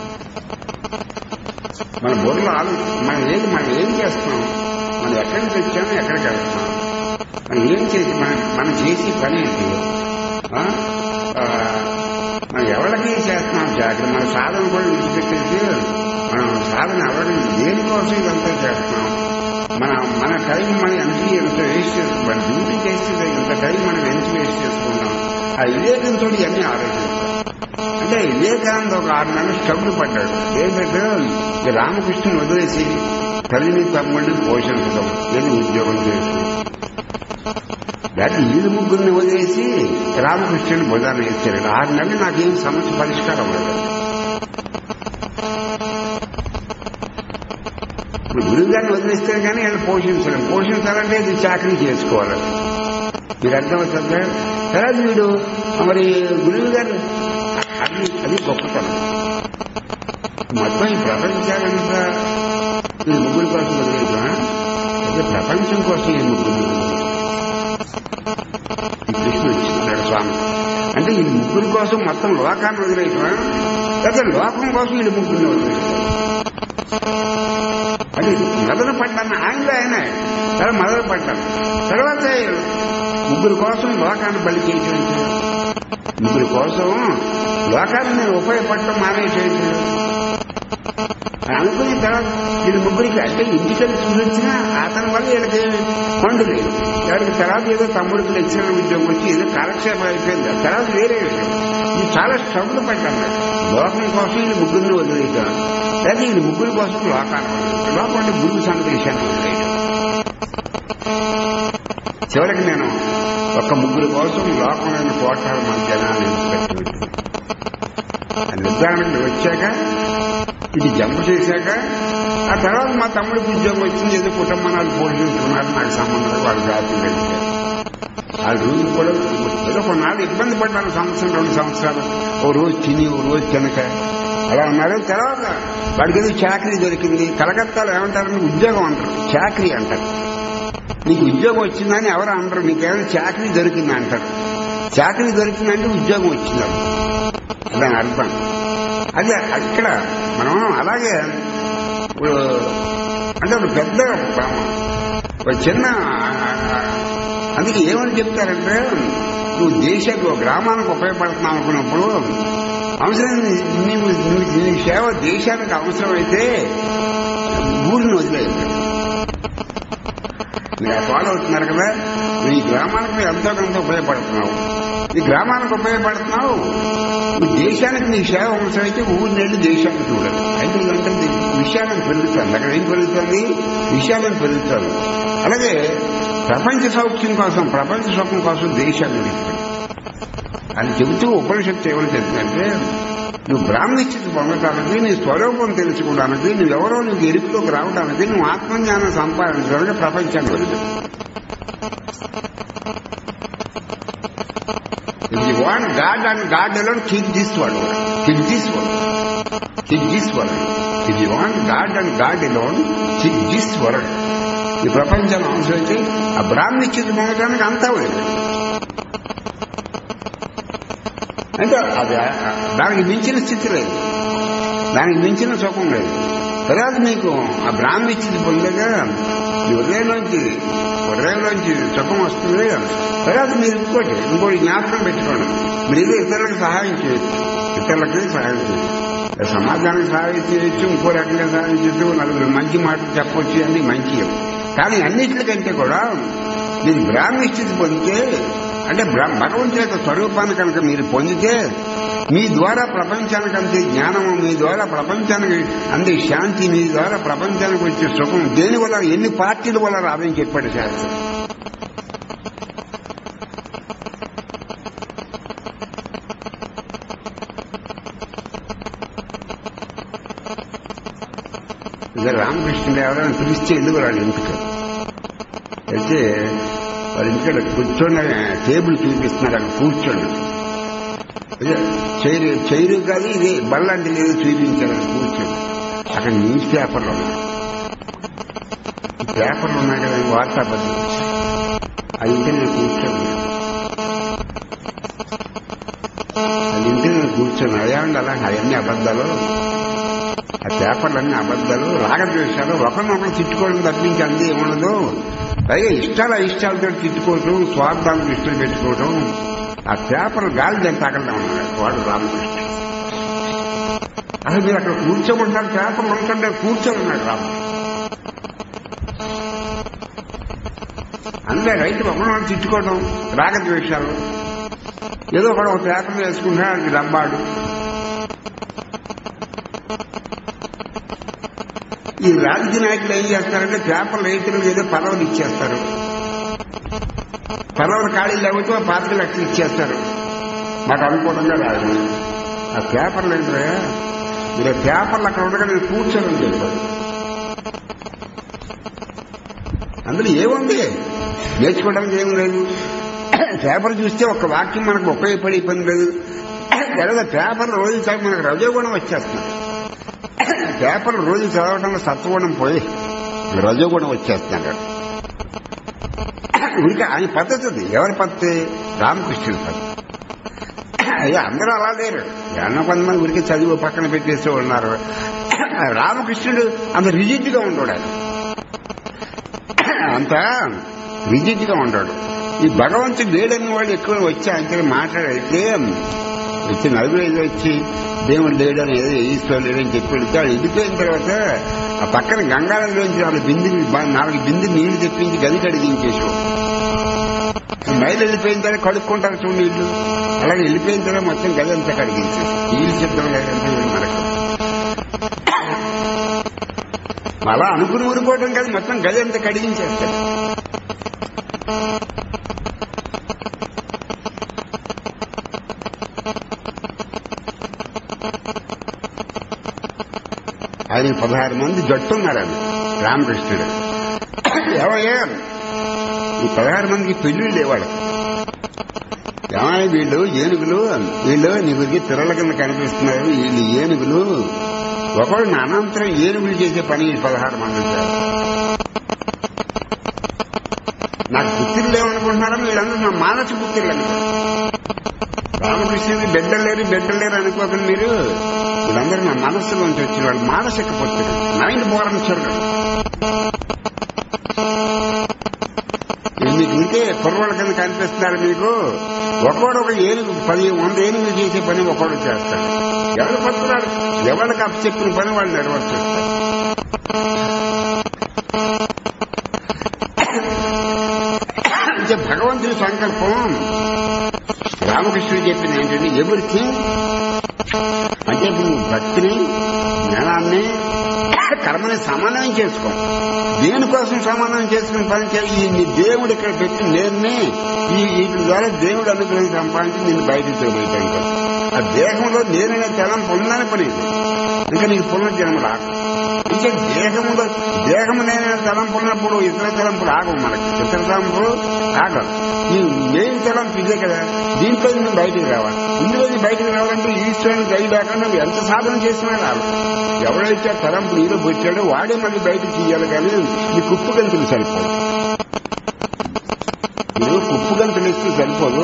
మన బుర్రలో ఆలో మనం ఏది మనం ఏం చేస్తున్నాం మనం ఎక్కడి నుంచి వచ్చామో ఎక్కడికి వెళ్తున్నాం మనం ఏం చేసి మనం మనం చేసే పని ఏంటి ఆ? ఆ, మనం ఎవరికి చేస్తున్నాం జాగ్రత్త మన సాధన కూడా విడిచిపెట్టేసి మనం సాధన ఎవరికి దేనికోసం ఇదంతా చేస్తున్నాం మన మన టైం మనం ఎంత ఎంత వేస్ట్ చేస్తున్నాం మన డ్యూటీ చేస్తే ఇంత టైం మనం ఎంత వేస్ట్ చేసుకున్నాం ఆ వివేకంతో ఇవన్నీ ఆలోచిస్తాం అంటే వివేకానంద ఒక ఆరు నెలలు స్టబ్బులు పడ్డాడు ఏంటంటే ఈ రామకృష్ణుని వదిలేసి తల్లిని తమ్ముడిని పోషించడం నేను ఉద్యోగం చేస్తున్నాను లేకపోతే వీళ్ళు ముగ్గురిని వదిలేసి రామకృష్ణుని బుధాన్ని ఇచ్చారు ఆరు నెలలు నాకేం సమస్య పరిష్కారం లేదు ఇప్పుడు గురువు గారిని వదిలేస్తే కానీ వీళ్ళు పోషించలేం పోషించాలంటే ఇది చాకరీ చేసుకోవాలి మీరు అర్థమవుతుందా తర్వాత వీడు మరి గురువు గారు అది అది గొప్పతనం మొత్తం ఈ ప్రపంచాలంతా ఈ ముగ్గురు కోసం వదిలేదా అయితే ప్రపంచం కోసం ఈ ముగ్గురు ఈ కృష్ణుడు ఇచ్చినాడు స్వామి అంటే ఈ ముగ్గురు కోసం మొత్తం లోకాన్ని వదిలేయటమా లేదా లోకం కోసం ఈ ముగ్గురిని వదిలేయటం అది మొదలు పడ్డాను ఆయనలో ఆయనే తర్వాత మొదలు పడ్డాను తర్వాత ముగ్గురు కోసం లోకాన్ని బలి చేయించండి ముగ్గురు కోసం లోకాన్ని నేను ఉపయోగపడటం మానేసేయండి అనుకున్న తర్వాత వీళ్ళు ముగ్గురికి అంటే ఇంటికెళ్ళి చూసొచ్చినా అతని వల్ల వీళ్ళకి పండు లేదు వాడికి తర్వాత ఏదో తమ్ముడికి ఇచ్చిన ఉద్యోగం వచ్చి ఏదో కాలక్షేపం అయిపోయింది ఆ తర్వాత వేరే విషయం ఇది చాలా స్ట్రగుల్ పడ్డాను లోకం కోసం వీళ్ళు ముగ్గురిని వదిలేయటం లేదా వీళ్ళు ముగ్గురి కోసం లోకాన్ని వదిలేయటం లోకం అంటే గురువు సందేశాన్ని వదిలేయటం చివరికి నేను ఒక ముగ్గురు కోసం లోకంలోని కోటాలు మన జనాన్ని పెట్టింది ఆ నిర్ధారణకు వచ్చాక ఇది జంప్ చేశాక ఆ తర్వాత మా తమ్ముడికి ఉద్యోగం వచ్చింది ఏదో కుటుంబాలు పోషించుకున్నారు నాకు సంబంధం లేదు, వాళ్ళు జాతి వెళ్ళిపోయారు ఆ రోజు కూడా ఏదో కొన్నాళ్ళు ఇబ్బంది పడ్డాను సంవత్సరం రెండు సంవత్సరాలు ఓ రోజు తిని ఓ రోజు తినక అలా ఉన్నారు తర్వాత వాడికి ఏదో చాకరీ దొరికింది కలకత్తాలో ఏమంటారు ఉద్యోగం అంటారు చాకరీ అంటారు నీకు ఉద్యోగం వచ్చిందని ఎవరు అనరు నీకేమైనా చాకరీ దొరికింది అంటారు చాకరీ దొరికిందంటే ఉద్యోగం వచ్చింది దాని అర్థం అదే అక్కడ మనం అలాగే ఇప్పుడు అంటే ఒక పెద్ద ఒక చిన్న అందుకే ఏమని చెప్తారంటే నువ్వు దేశానికి ఒక గ్రామానికి ఉపయోగపడుతున్నావు అనుకున్నప్పుడు అవసరం నీవు నువ్వు నీ సేవ దేశానికి అవసరమైతే ఊరిని వదిలేదు మీరు ఫాలో అవుతున్నారు కదా నువ్వు ఈ గ్రామానికి ఎంతో కొంత ఉపయోగపడుతున్నావు ఈ గ్రామానికి ఉపయోగపడుతున్నావు నువ్వు దేశానికి నీ సేవ అవసరమైతే ఊరి నెల్లి దేశానికి చూడాలి అయితే అంటే విషయాలను పెరుగుతుంది అక్కడ ఏం పెరుగుతుంది విషయాలను పెరుగుతుంది అలాగే ప్రపంచ సౌఖ్యం కోసం ప్రపంచ సుఖం కోసం దేశాన్ని విడిచిపెట్టు అని చెబుతూ ఉపనిషత్తు ఏమని చెప్తుందంటే నువ్వు బ్రాహ్మణిస్థితి పొందటానికి నీ స్వరూపం తెలుసుకోవడానికి నువ్వెవరో నీకు ఎరుపులోకి రావడానికి నువ్వు ఆత్మజ్ఞానం సంపాదించడానికి ప్రపంచాన్ని వదిలేదు If you want God and God alone, keep this one. Keep this one. Keep this one. If you want God and God alone, keep this one. ఈ ప్రపంచం అవసరమైతే ఆ బ్రాహ్మణిచ్చింది పొందడానికి అంతా లేదు అంటే అది దానికి మించిన స్థితి లేదు దానికి మించిన సుఖం లేదు తర్వాత నీకు ఆ బ్రాహ్మణిచ్చింది పొందగా ఈ హృదయంలోంచి హృదయంలోంచి సుఖం వస్తుంది తర్వాత మీరు ఇంకోటి ఇంకోటి జ్ఞాపకం పెట్టుకోండి మీరు ఏదో ఇతరులకు సహాయం చేయొచ్చు ఇతరులకి సహాయం చేయొచ్చు సమాజానికి సహాయం చేయొచ్చు ఇంకో రకంగా సహాయం చేయొచ్చు నలుగురు మంచి మాటలు చెప్పొచ్చు అన్ని మంచి కానీ అన్నిటికంటే కూడా మీరు బ్రాహ్మణ స్థితి పొందితే అంటే బ్ర- భగవంతుడి యొక్క స్వరూపాన్ని కనుక మీరు పొందితే మీ ద్వారా ప్రపంచానికి అందే జ్ఞానము మీ ద్వారా ప్రపంచానికి అందే శాంతి మీ ద్వారా ప్రపంచానికి వచ్చే సుఖం దేని వల్ల ఎన్ని పార్టీల వల్ల రాదని చెప్పాడు శాస్త్రం ఇదే రామకృష్ణుడు ఎవరైనా పిలిస్తే ఎందుకు రాడు ఇంటికి అయితే వాళ్ళ ఇంటికాడ కూర్చొని టేబుల్ చూపిస్తున్నారు అక్కడ కూర్చోండి అదే చైరు చైరు కాదు ఇది బల్లాంటి లేదు చూపించారు అక్కడ కూర్చోండి అక్కడ న్యూస్ పేపర్లు ఉన్నాయి ఈ పేపర్లు ఉన్నాయి కదా వార్తాపత్రిక అది ఇంటి నేను కూర్చోండి అది ఇంటి నేను కూర్చొని అదేమండి అలా అవన్నీ అబద్ధాలు ఆ పేపర్లన్నీ అబద్ధాలు రాగద్వేషాలు ఒకరినొకరు తిట్టుకోవడం తప్పించి అంది ఏముండదు పైగా ఇష్టాల ఇష్టాలతో తిట్టుకోవటం స్వార్థాలకు ఇష్టం పెట్టుకోవటం ఆ పేపర్ గాలి దాన్ని తగలడం ఉన్నాడు వాడు రామకృష్ణ అసలు మీరు అక్కడ కూర్చోమంటారు పేపర్లు ఉంటుంటే కూర్చొని ఉన్నాడు రాము అంతే రైతు ఒకరినొకరు తిట్టుకోవడం రాగద్వేషాలు ఏదో ఒకడు ఒక పేపర్ వేసుకుంటాడు అది రంబాడు ఈ రాజకీయ నాయకులు ఏం చేస్తారంటే పేపర్ రైతులకు ఏదో పదవులు ఇచ్చేస్తారు పదవులు ఖాళీ లేకపోతే ఆ పాతిక లక్షలు ఇచ్చేస్తారు మాకు అనుకూలంగా రాదు ఆ పేపర్లు ఏంటంటే మీరు ఆ పేపర్లు అక్కడ ఉండగా నేను కూర్చోని చెప్పారు అందులో ఏముంది నేర్చుకోవడానికి ఏం లేదు పేపర్ చూస్తే ఒక వాక్యం మనకు ఉపయోగపడే పని లేదు లేదా పేపర్లు రోజు చదివి మనకు రజోగుణం వచ్చేస్తుంది పేపర్లు రోజు చదవడంలో సత్వగుణం పోయి రజోగుణం వచ్చేస్తున్నాడు ఇంకా ఆయన పద్ధతి అది ఎవరి పద్ధతి రామకృష్ణుడి పద్ధతి అయ్యా అందరూ అలా లేరు ఎన్నో కొంతమంది ఉరికి చదివి పక్కన పెట్టేసి ఉన్నారు రామకృష్ణుడు అంత రిజిడ్ గా ఉండడు ఆయన అంత రిజిడ్ గా ఉంటాడు ఈ భగవంతుడు లేడని వాళ్ళు ఎక్కువ వచ్చి ఆయన మాట్లాడితే వచ్చి నలుగురు ఐదు వచ్చి దేవుడు లేడని ఏదో ఈశ్వరుడు లేడని చెప్పి వెళ్తే వాళ్ళు వెళ్ళిపోయిన తర్వాత ఆ పక్కన గంగానదిలోంచి నాలుగు బిందు నాలుగు బిందు నీళ్లు తెప్పించి గది కడిగించేసాడు మైలు వెళ్ళిపోయిన తర్వాత కడుక్కుంటారు చూడు నీళ్లు అలాగే వెళ్ళిపోయిన తర్వాత మొత్తం గది అంతా కడిగించేసి నీళ్ళు శబ్దం లేదంటే మనకు అలా అనుకుని ఊరిపోవడం కాదు మొత్తం గది అంతా కడిగించేస్తారు ఆయన పదహారు మంది జట్టు ఉన్నారని రామకృష్ణుడు ఏమయ్యా ఈ పదహారు మందికి పెళ్లిళ్ళు లేవాడు ఏమయ్య వీళ్ళు ఏనుగులు వీళ్ళు నీ గురికి తిరల కింద కనిపిస్తున్నారు వీళ్ళు ఏనుగులు ఒకడు నా అనంతరం ఏనుగులు చేసే పని ఈ పదహారు మంది చేస్తారు. నాకు పుత్రులు లేవనుకుంటున్నారా వీళ్ళందరూ నా మానస పుత్రులు అనుకుంటారు రామకృష్ణుడి బిడ్డలు లేరు బిడ్డలు లేరు అనుకోకండి మీరు వీళ్ళందరూ నా మనస్సులోంచి వచ్చిన వాళ్ళు మానసిక పుత్రులు మైండ్ బోరన్ చూడడం మీకు ఇంకే కుర్రవాళ్ళ కింద కనిపిస్తున్నారు మీకు ఒకడు ఒక ఏనుగు పది వంద ఏనుగులు చేసే పని ఒకడు చేస్తాడు ఎవరు పడుతున్నాడు ఎవరికి అప్పచెప్పిన పని వాళ్ళు నెరవేర్చేస్తారు అంటే భగవంతుడి సంకల్పం రామకృష్ణుడు చెప్పింది ఏంటంటే ఎవ్రీథింగ్ అంటే ఇప్పుడు నువ్వు భక్తిని జ్ఞానాన్ని కర్మని సమానం చేసుకో దేనికోసం సమానం చేసుకుని పని చేయాలి ఈ నీ దేవుడు ఇక్కడ పెట్టి నేనే ఈ వీటి ద్వారా దేవుడు అనుగ్రహం సంపాదించి నేను బయటికి తోబోయటానికి ఆ దేహంలో నేననే తలంపు ఉందని పని ఇది. ఇంకా నీకు పునర్జన్మ రాదు ఇంకా దేహంలో దేహము నేనే తలంపు ఉన్నప్పుడు ఇతర తలంపులు ఆగవు మనకి ఇతర తలంపులు ఆగవు ఈ మెయిన్ తలంపు ఇదే కదా దీంట్లో నువ్వు బయటికి రావాలి ఇందులో నువ్వు బయటికి రావాలంటే ఈశ్వరుని దయ లేకుండా నువ్వు ఎంత సాధన చేసినా రాదు ఎవడైతే ఆ తలంపు నీలో పెట్టాడో వాడే మళ్ళీ బయటకు తీయాలి కానీ నీ కుప్పు గంతులు సరిపోదు నువ్వు కుప్పు గంతులు ఇస్తే సరిపోదు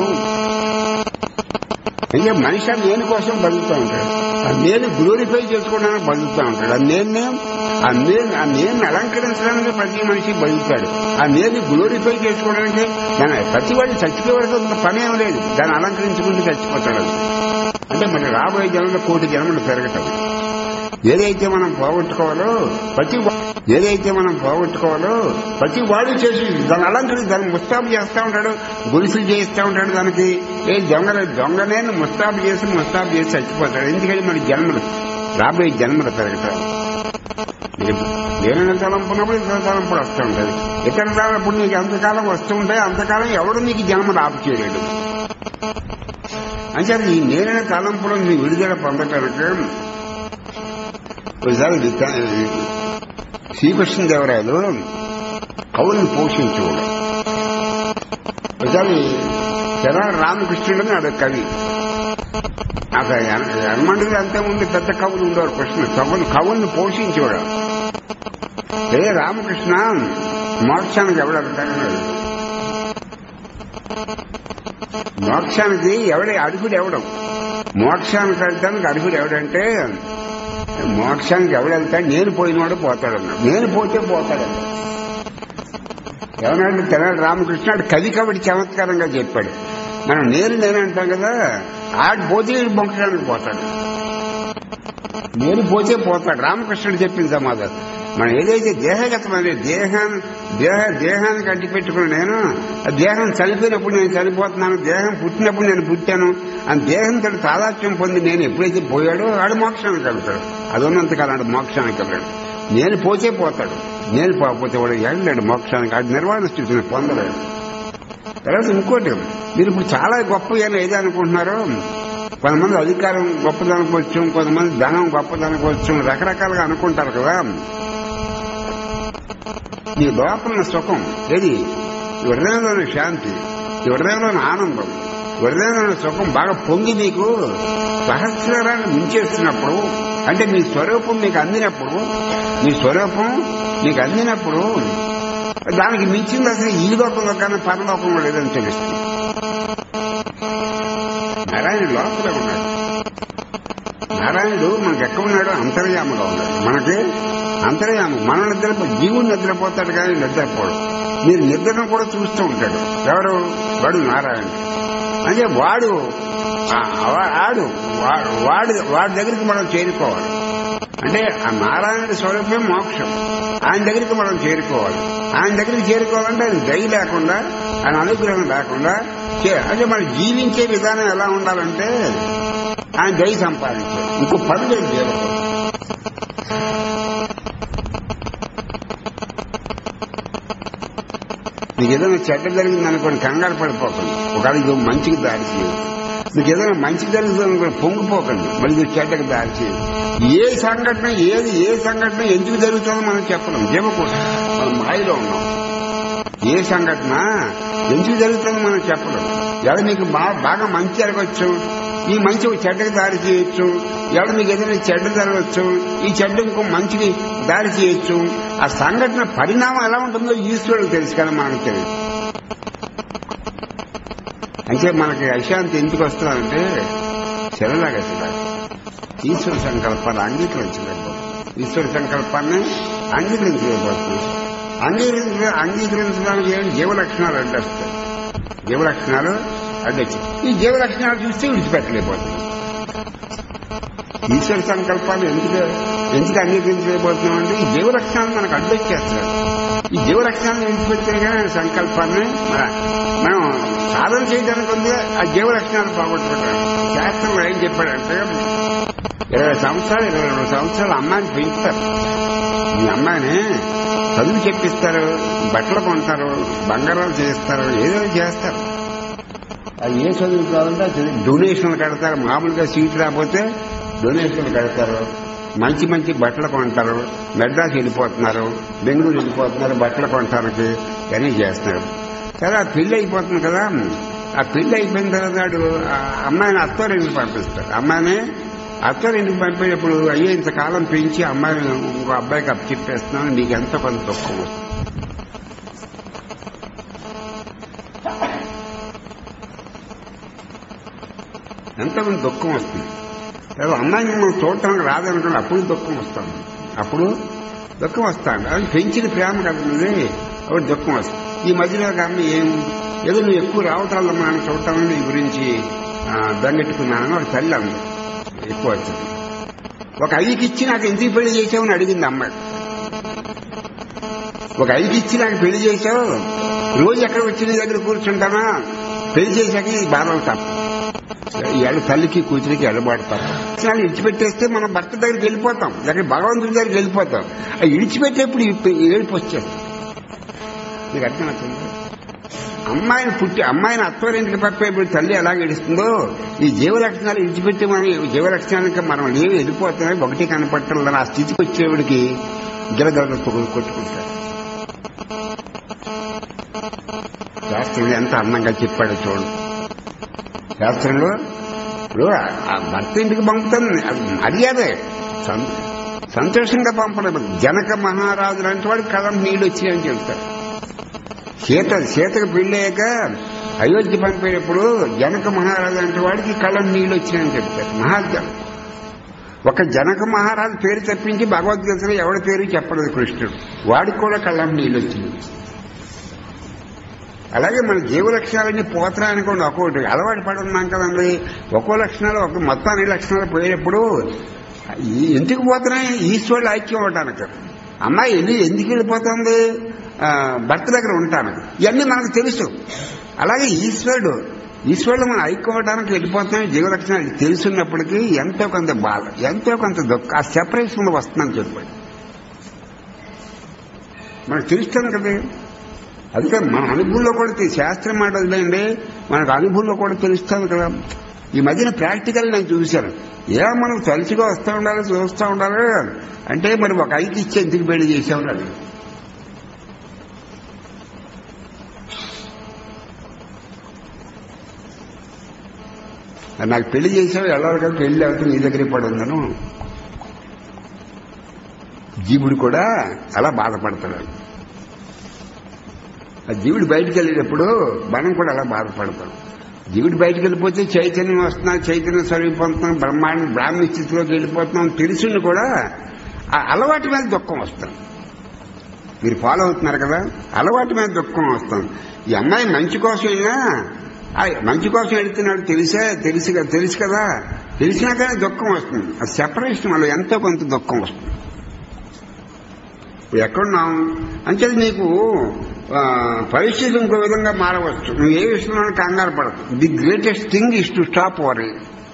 అయ్యా మనిషి ఆ నేను కోసం బతుకుతూ ఉంటాడు ఆ నేను గ్లోరిఫై చేసుకోవడానికి బతుకుతూ ఉంటాడు ఆ నేను ఆ నేను ఆ నేను అలంకరించడానికి ప్రతి మనిషి బతుకుతాడు ఆ నేను గ్లోరిఫై చేసుకోవడానికి దాని ప్రతి వాడిని చచ్చిపోయేవాడికి అంత పని ఏం లేదు దాన్ని అలంకరించుకుంటూ చచ్చిపోతాడు అది. అంటే మరి రాబోయే జనంలో కోటి జన్మలు పెరగటం ఏదైతే మనం పోగొట్టుకోవాలో ప్రతి వా- ఏదైతే మనం పోగొట్టుకోవాలో ప్రతి వాడు చేసి దాన్ని అలంకరించి దాన్ని ముస్తాబు చేస్తా ఉంటాడు గొలుసులు చేయిస్తా ఉంటాడు దానికి ఏ దొంగ దొంగనే ముస్తాబు చేసి ముస్తాబు చేసి చచ్చిపోతాడు ఎందుకని మన జన్మలు రాబోయే జన్మలు పెరగటం నేను తలంపున్నప్పుడు ఇతర తలంపులు వస్తూ ఉంటుంది ఇతర తలంపుడు నీకు ఎంతకాలం వస్తూ ఉంటాయి అంతకాలం ఎవడు నీకు జన్మలు ఆపు చేయలేడు అంటే ఈ నేనైన తలంపులో నీ విడుదల పొందటానికి ఒకసారి విద్యా- శ్రీకృష్ణదేవరాయలు కవుల్ని పోషించేవాడు ఒకసారి తెనాలి రామకృష్ణుడు అని అదొక కవి అక్కడ హనుమంతుడు అంతే ముందు పెద్ద కవులు ఉండేవారు కృష్ణ కవులు కవుల్ని పోషించేవాడు ఏ రామకృష్ణ మోక్షానికి ఎవడు అడుగుతాడు మోక్షానికి ఎవడే అడుగుడు ఎవడం మోక్షానికి వెళ్తానికి అడుగుడు ఎవడంటే మోక్షానికి ఎవడు వెళ్తాడు నేను పోయినవాడు పోతాడన్నాడు నేను పోతే పోతాడన్నాడు ఎవరంటే తెనాలి రామకృష్ణ ఆడు కవి కాబట్టి చమత్కారంగా చెప్పాడు మనం నేను నేను అంటాం కదా ఆడు పోతే ఈడు మోక్షానికి పోతాడు నేను పోతే పోతాడు రామకృష్ణుడు చెప్పింది సమాధానం మనం ఏదైతే దేహగతమైన దేహాన్ని దేహ దేహానికి అడ్డు పెట్టుకుని నేను ఆ దేహం చనిపోయినప్పుడు నేను చనిపోతున్నాను దేహం పుట్టినప్పుడు నేను పుట్టాను ఆ దేహంతో తాదాత్మ్యం పొంది నేను ఎప్పుడైతే పోయాడో ఆడు మోక్షానికి వెళ్తాడు అది ఉన్నంతకాలం ఆడు మోక్షానికి వెళ్ళాడు నేను పోతే పోతాడు నేను పోకపోతే వాడు వెళ్ళాడు మోక్షానికి ఆడు నిర్వాణ స్థితిని పొందలేడు తర్వాత ఇంకోటి మీరు ఇప్పుడు చాలా గొప్ప అని ఏదో అనుకుంటున్నారో కొంతమంది అధికారం గొప్పదనుకోవచ్చు కొంతమంది ధనం గొప్పదనుకోవచ్చు రకరకాలుగా అనుకుంటారు కదా నీ లోపల ఉన్న సుఖం ఏది ఈ హృదయంలోని శాంతి ఈ హృదయంలోని ఆనందం హృదయంలో సుఖం బాగా పొంగి మీకు సహస్రాన్ని ముంచేస్తున్నప్పుడు అంటే మీ స్వరూపం మీకు అందినప్పుడు మీ స్వరూపం మీకు అందినప్పుడు దానికి మించింది అసలు ఈ లోకంలో కానీ పరలోకంలో లేదని తెలుస్తుంది నారాయణ లోపల ఉన్నాడు నారాయణుడు మనకి ఎక్కడ ఉన్నాడు అంతర్యామలో ఉన్నాడు మనకి అంతర్యామం మన నిద్ర జీవుడు నిద్రపోతాడు కానీ నిద్రపోడు మీరు నిద్రను కూడా చూస్తూ ఉంటాడు ఎవరు వాడు నారాయణుడు అంటే వాడు ఆ- వా- ఆడు వా- వాడు వాడి దగ్గరికి మనం చేరుకోవాలి అంటే ఆ నారాయణుడి స్వరూపం మోక్షం ఆయన దగ్గరికి మనం చేరుకోవాలి ఆయన దగ్గరికి చేరుకోవాలంటే ఆయన దయ లేకుండా ఆయన అనుగ్రహం లేకుండా చే- అంటే మనం జీవించే విధానం ఎలా ఉండాలంటే ఆయన దయ సంపాదించాలి ఇంకో పని లేదు జీవితం మీకు ఏదైనా చెడ్డ జరిగింది అనుకోండి కంగారు పడిపోకండి ఒకవేళ ఇది మంచికి దారి చేయదు మీకు ఏదైనా మంచి జరుగుతుంది అనుకోండి పొంగిపోకండి మళ్ళీ ఇది చెడ్డకి దారి చేయదు ఏ సంఘటన ఏది ఏ సంఘటన ఎందుకు జరుగుతుందో మనం చెప్పలేం జీవకూడదు మనం మాయలో ఉన్నాం ఏ సంఘటన ఎందుకు జరుగుతుందో మనం చెప్పలేం ఎవరు మీకు బా- బాగా మంచి జరగవచ్చు ఈ మంచి ఒక చెడ్డకి దారి చేయొచ్చు ఎవరు మీకు ఏదైనా చెడ్డ జరగవచ్చు ఈ చెడ్డ ఇంకో మంచికి దారి చేయొచ్చు ఆ సంఘటన పరిణామం ఎలా ఉంటుందో ఈశ్వరుడు తెలుసు కదా మనకు తెలియదు అంటే మనకి అశాంతి ఎందుకు వస్తుందంటే శరణాగతి ఈశ్వర సంకల్పాన్ని అంగీకరించలేకపోతుంది ఈశ్వర సంకల్పాన్ని అంగీకరించలేకపోతుంది అంగీకరించ అంగీకరించడానికి ఏంటి జీవ లక్షణాలు అడ్డొస్తాయి జీవ లక్షణాలు అడ్డొచ్చాయి ఈ జీవ లక్షణాలు చూస్తే విడిచిపెట్టలేకపోతుంది ఈశ్వర సంకల్పాన్ని ఎందుకు ఎందుకు అంగీకరించలేకపోతున్నాం అంటే ఈ జీవ లక్షణాలు మనకు అడ్డొచ్చేస్తారు ఈ జీవ లక్షణాలను విడిచిపెడితేనే సంకల్పాన్ని మన- మనం సాధన చేయడానికి ఉంది ఆ జీవ లక్షణాలు పోగొట్టుకుంటాం శాస్త్రంలో ఏం చెప్పాడంటే ఇరవై సంవత్సరాలు ఇరవై రెండు సంవత్సరాలు అమ్మాయిని పెంచుతారు ఈ అమ్మాయిని చదువు చెప్పిస్తారు బట్టలు కొంటారు బంగారాలు చేస్తారు ఏదో చేస్తారు అది ఏ చదువు కావాలంటే ఆ చదువు డొనేషన్లు కడతారు మామూలుగా సీట్ రాకపోతే డొనేషన్లు కడతారు మంచి మంచి బట్టలు కొంటారు మెడ్రాస్ వెళ్ళిపోతున్నారు బెంగళూరు వెళ్ళిపోతున్నారు బట్టలు కొనటానికి ఇవన్నీ చేస్తున్నారు సరే ఆ పెళ్లి అయిపోతుంది కదా ఆ పెళ్లి అయిపోయిన తర్వాత వాడు ఆ అమ్మాయిని అత్తోరింటికి పంపిస్తారు అమ్మాయిని అత్తోరింటికి పంపేటప్పుడు అయ్యో ఇంతకాలం పెంచి అమ్మాయిని ఇంకో అబ్బాయికి అప్పు చెప్పేస్తున్నాను నీకు ఎంతో కొంత దుఃఖం వస్తుంది ఎంతో కొంత దుఃఖం వస్తుంది లేదా అమ్మాయిని మనం చూడటానికి రాదనుకుని అప్పుడు దుఃఖం వస్తాం అప్పుడు దుఃఖం వస్తాం అది పెంచిన ప్రేమ కదండి అప్పుడు దుఃఖం వస్తుంది ఈ మధ్యలో ఒక అమ్మాయి ఏం ఏదో నువ్వు ఎక్కువ రావటాల్లో మనం చూడటానికి నీ గురించి ఆ, బెంగెట్టుకున్నానని ఒక తల్లి అంది ఎక్కువ వచ్చింది ఒక ఐదుకి ఇచ్చి నాకు ఎందుకు పెళ్లి చేసావని అడిగింది అమ్మాయి ఒక ఐదు ఇచ్చి నాకు పెళ్లి చేసావు రోజు ఎక్కడ వచ్చి నీ దగ్గర కూర్చుంటానా పెళ్లి చేశాక ఈ బాధలు తప్ప ఇవాళ తల్లికి కూతురికి ఎడబాడతారు వాళ్ళు ఇడిచిపెట్టేస్తే మనం భర్త దగ్గరికి వెళ్ళిపోతాం లేకపోతే భగవంతుడి దగ్గరికి వెళ్ళిపోతాం ఆ ఇడిచిపెట్టేప్పుడు ఈ ఏడుపు వచ్చేస్తాం మీకు అర్థమవుతుంది అమ్మాయిని పుట్టి అమ్మాయిని అత్తవారింటికి పంపేప్పుడు తల్లి ఎలా ఏడుస్తుందో ఈ జీవలక్షణాలు ఇడిచిపెట్టి మనం జీవలక్షణాలకి మనం లేవు వెళ్ళిపోతున్నాయి ఒకటి కనపడటం లేదు ఆ స్థితికి వచ్చేవాడికి గిలగల కొట్టుకుంటారు శాస్త్రంలో ఎంత అందంగా చెప్పాడో చూడండి శాస్త్రంలో ఇప్పుడు ఆ భర్త ఇంటికి పంపుతుంది అది మర్యాదే సం- సంతోషంగా పంపడం జనక మహారాజు లాంటి వాడికి కళ్ళం నీళ్ళు వచ్చాయని చెప్తారు సీత సీతకు పెళ్ళయ్యాక అయోధ్య పంపేటప్పుడు జనక మహారాజు అంటే వాడికి కళ్ళం నీళ్ళు వచ్చాయని చెప్తారు మహాజనం ఒక జనక మహారాజు పేరు తప్పించి భగవద్గీతలో ఎవరి పేరు చెప్పలేదు కృష్ణుడు వాడికి కూడా కళ్ళం నీళ్ళు వచ్చింది అలాగే మన జీవ లక్షణాలన్నీ పోతున్నాయి అనుకోండి ఒక్కొక్కటి అలవాటు పడి ఉన్నాం కదండి ఒక్కో లక్షణాలు ఒక మొత్తం అన్ని లక్షణాలు పోయేటప్పుడు ఈ- ఎందుకు పోతున్నాయి ఈశ్వరుడు ఐక్యం అవటానికి అమ్మాయి ఎందుకు ఎందుకు వెళ్ళిపోతుంది ఆ, భర్త దగ్గర ఉంటాను ఇవన్నీ మనకు తెలుసు అలాగే ఈశ్వరుడు ఈశ్వరుడు మనం ఐక్యం అవడానికి వెళ్ళిపోతున్నాయి జీవ లక్షణాలు తెలుసున్నప్పటికీ ఎంతో కొంత బాధ ఎంతో కొంత దుఃఖ ఆ సెపరేషన్ వస్తుందని చెప్పాడు మనకు తెలుస్తుంది కదా అందుకని మన అనుభవంలో కూడా తె- శాస్త్రం మాట వదిలేయండి మనకు అనుభవంలో కూడా తెలుస్తుంది కదా ఈ మధ్యన ప్రాక్టికల్ నేను చూశాను ఏ మనం తలుచుగా వస్తూ ఉండాలి చూస్తూ ఉండాలి అంటే మరి ఒక ఐకి ఇచ్చి ఎందుకు పెళ్లి చేసామని అది మరి నాకు పెళ్లి చేసావు వెళ్ళాలి కదా పెళ్లి అవుతుంది నీ దగ్గరే పడి ఉందను జీవుడు కూడా అలా బాధపడతాడు ఆ జీవుడు బయటికి వెళ్ళేటప్పుడు మనం కూడా అలా బాధపడతాం జీవుడు బయటికి వెళ్ళిపోతే చైతన్యం వస్తున్నా చైతన్యం స్వరూపొందుతున్నాం బ్రహ్మాండ బ్రాహ్మణ స్థితిలోకి వెళ్ళిపోతున్నాం తెలిసింది కూడా ఆ అలవాటు మీద దుఃఖం వస్తాం మీరు ఫాలో అవుతున్నారు కదా అలవాటు మీద దుఃఖం వస్తాం ఈ అమ్మాయి మంచి కోసం అయినా ఆ మంచి కోసం వెళుతున్నాడు తెలిసే తెలిసి తెలుసు కదా తెలిసినాకనే దుఃఖం వస్తుంది ఆ సెపరేషన్ వల్ల ఎంతో కొంత దుఃఖం వస్తుంది ఇప్పుడు ఎక్కడున్నాం అంటే నీకు ఆ, పరిస్థితి ఇంకో విధంగా మారవచ్చు నువ్వు ఏ విషయంలో కంగారు పడకు the greatest thing is to stop worry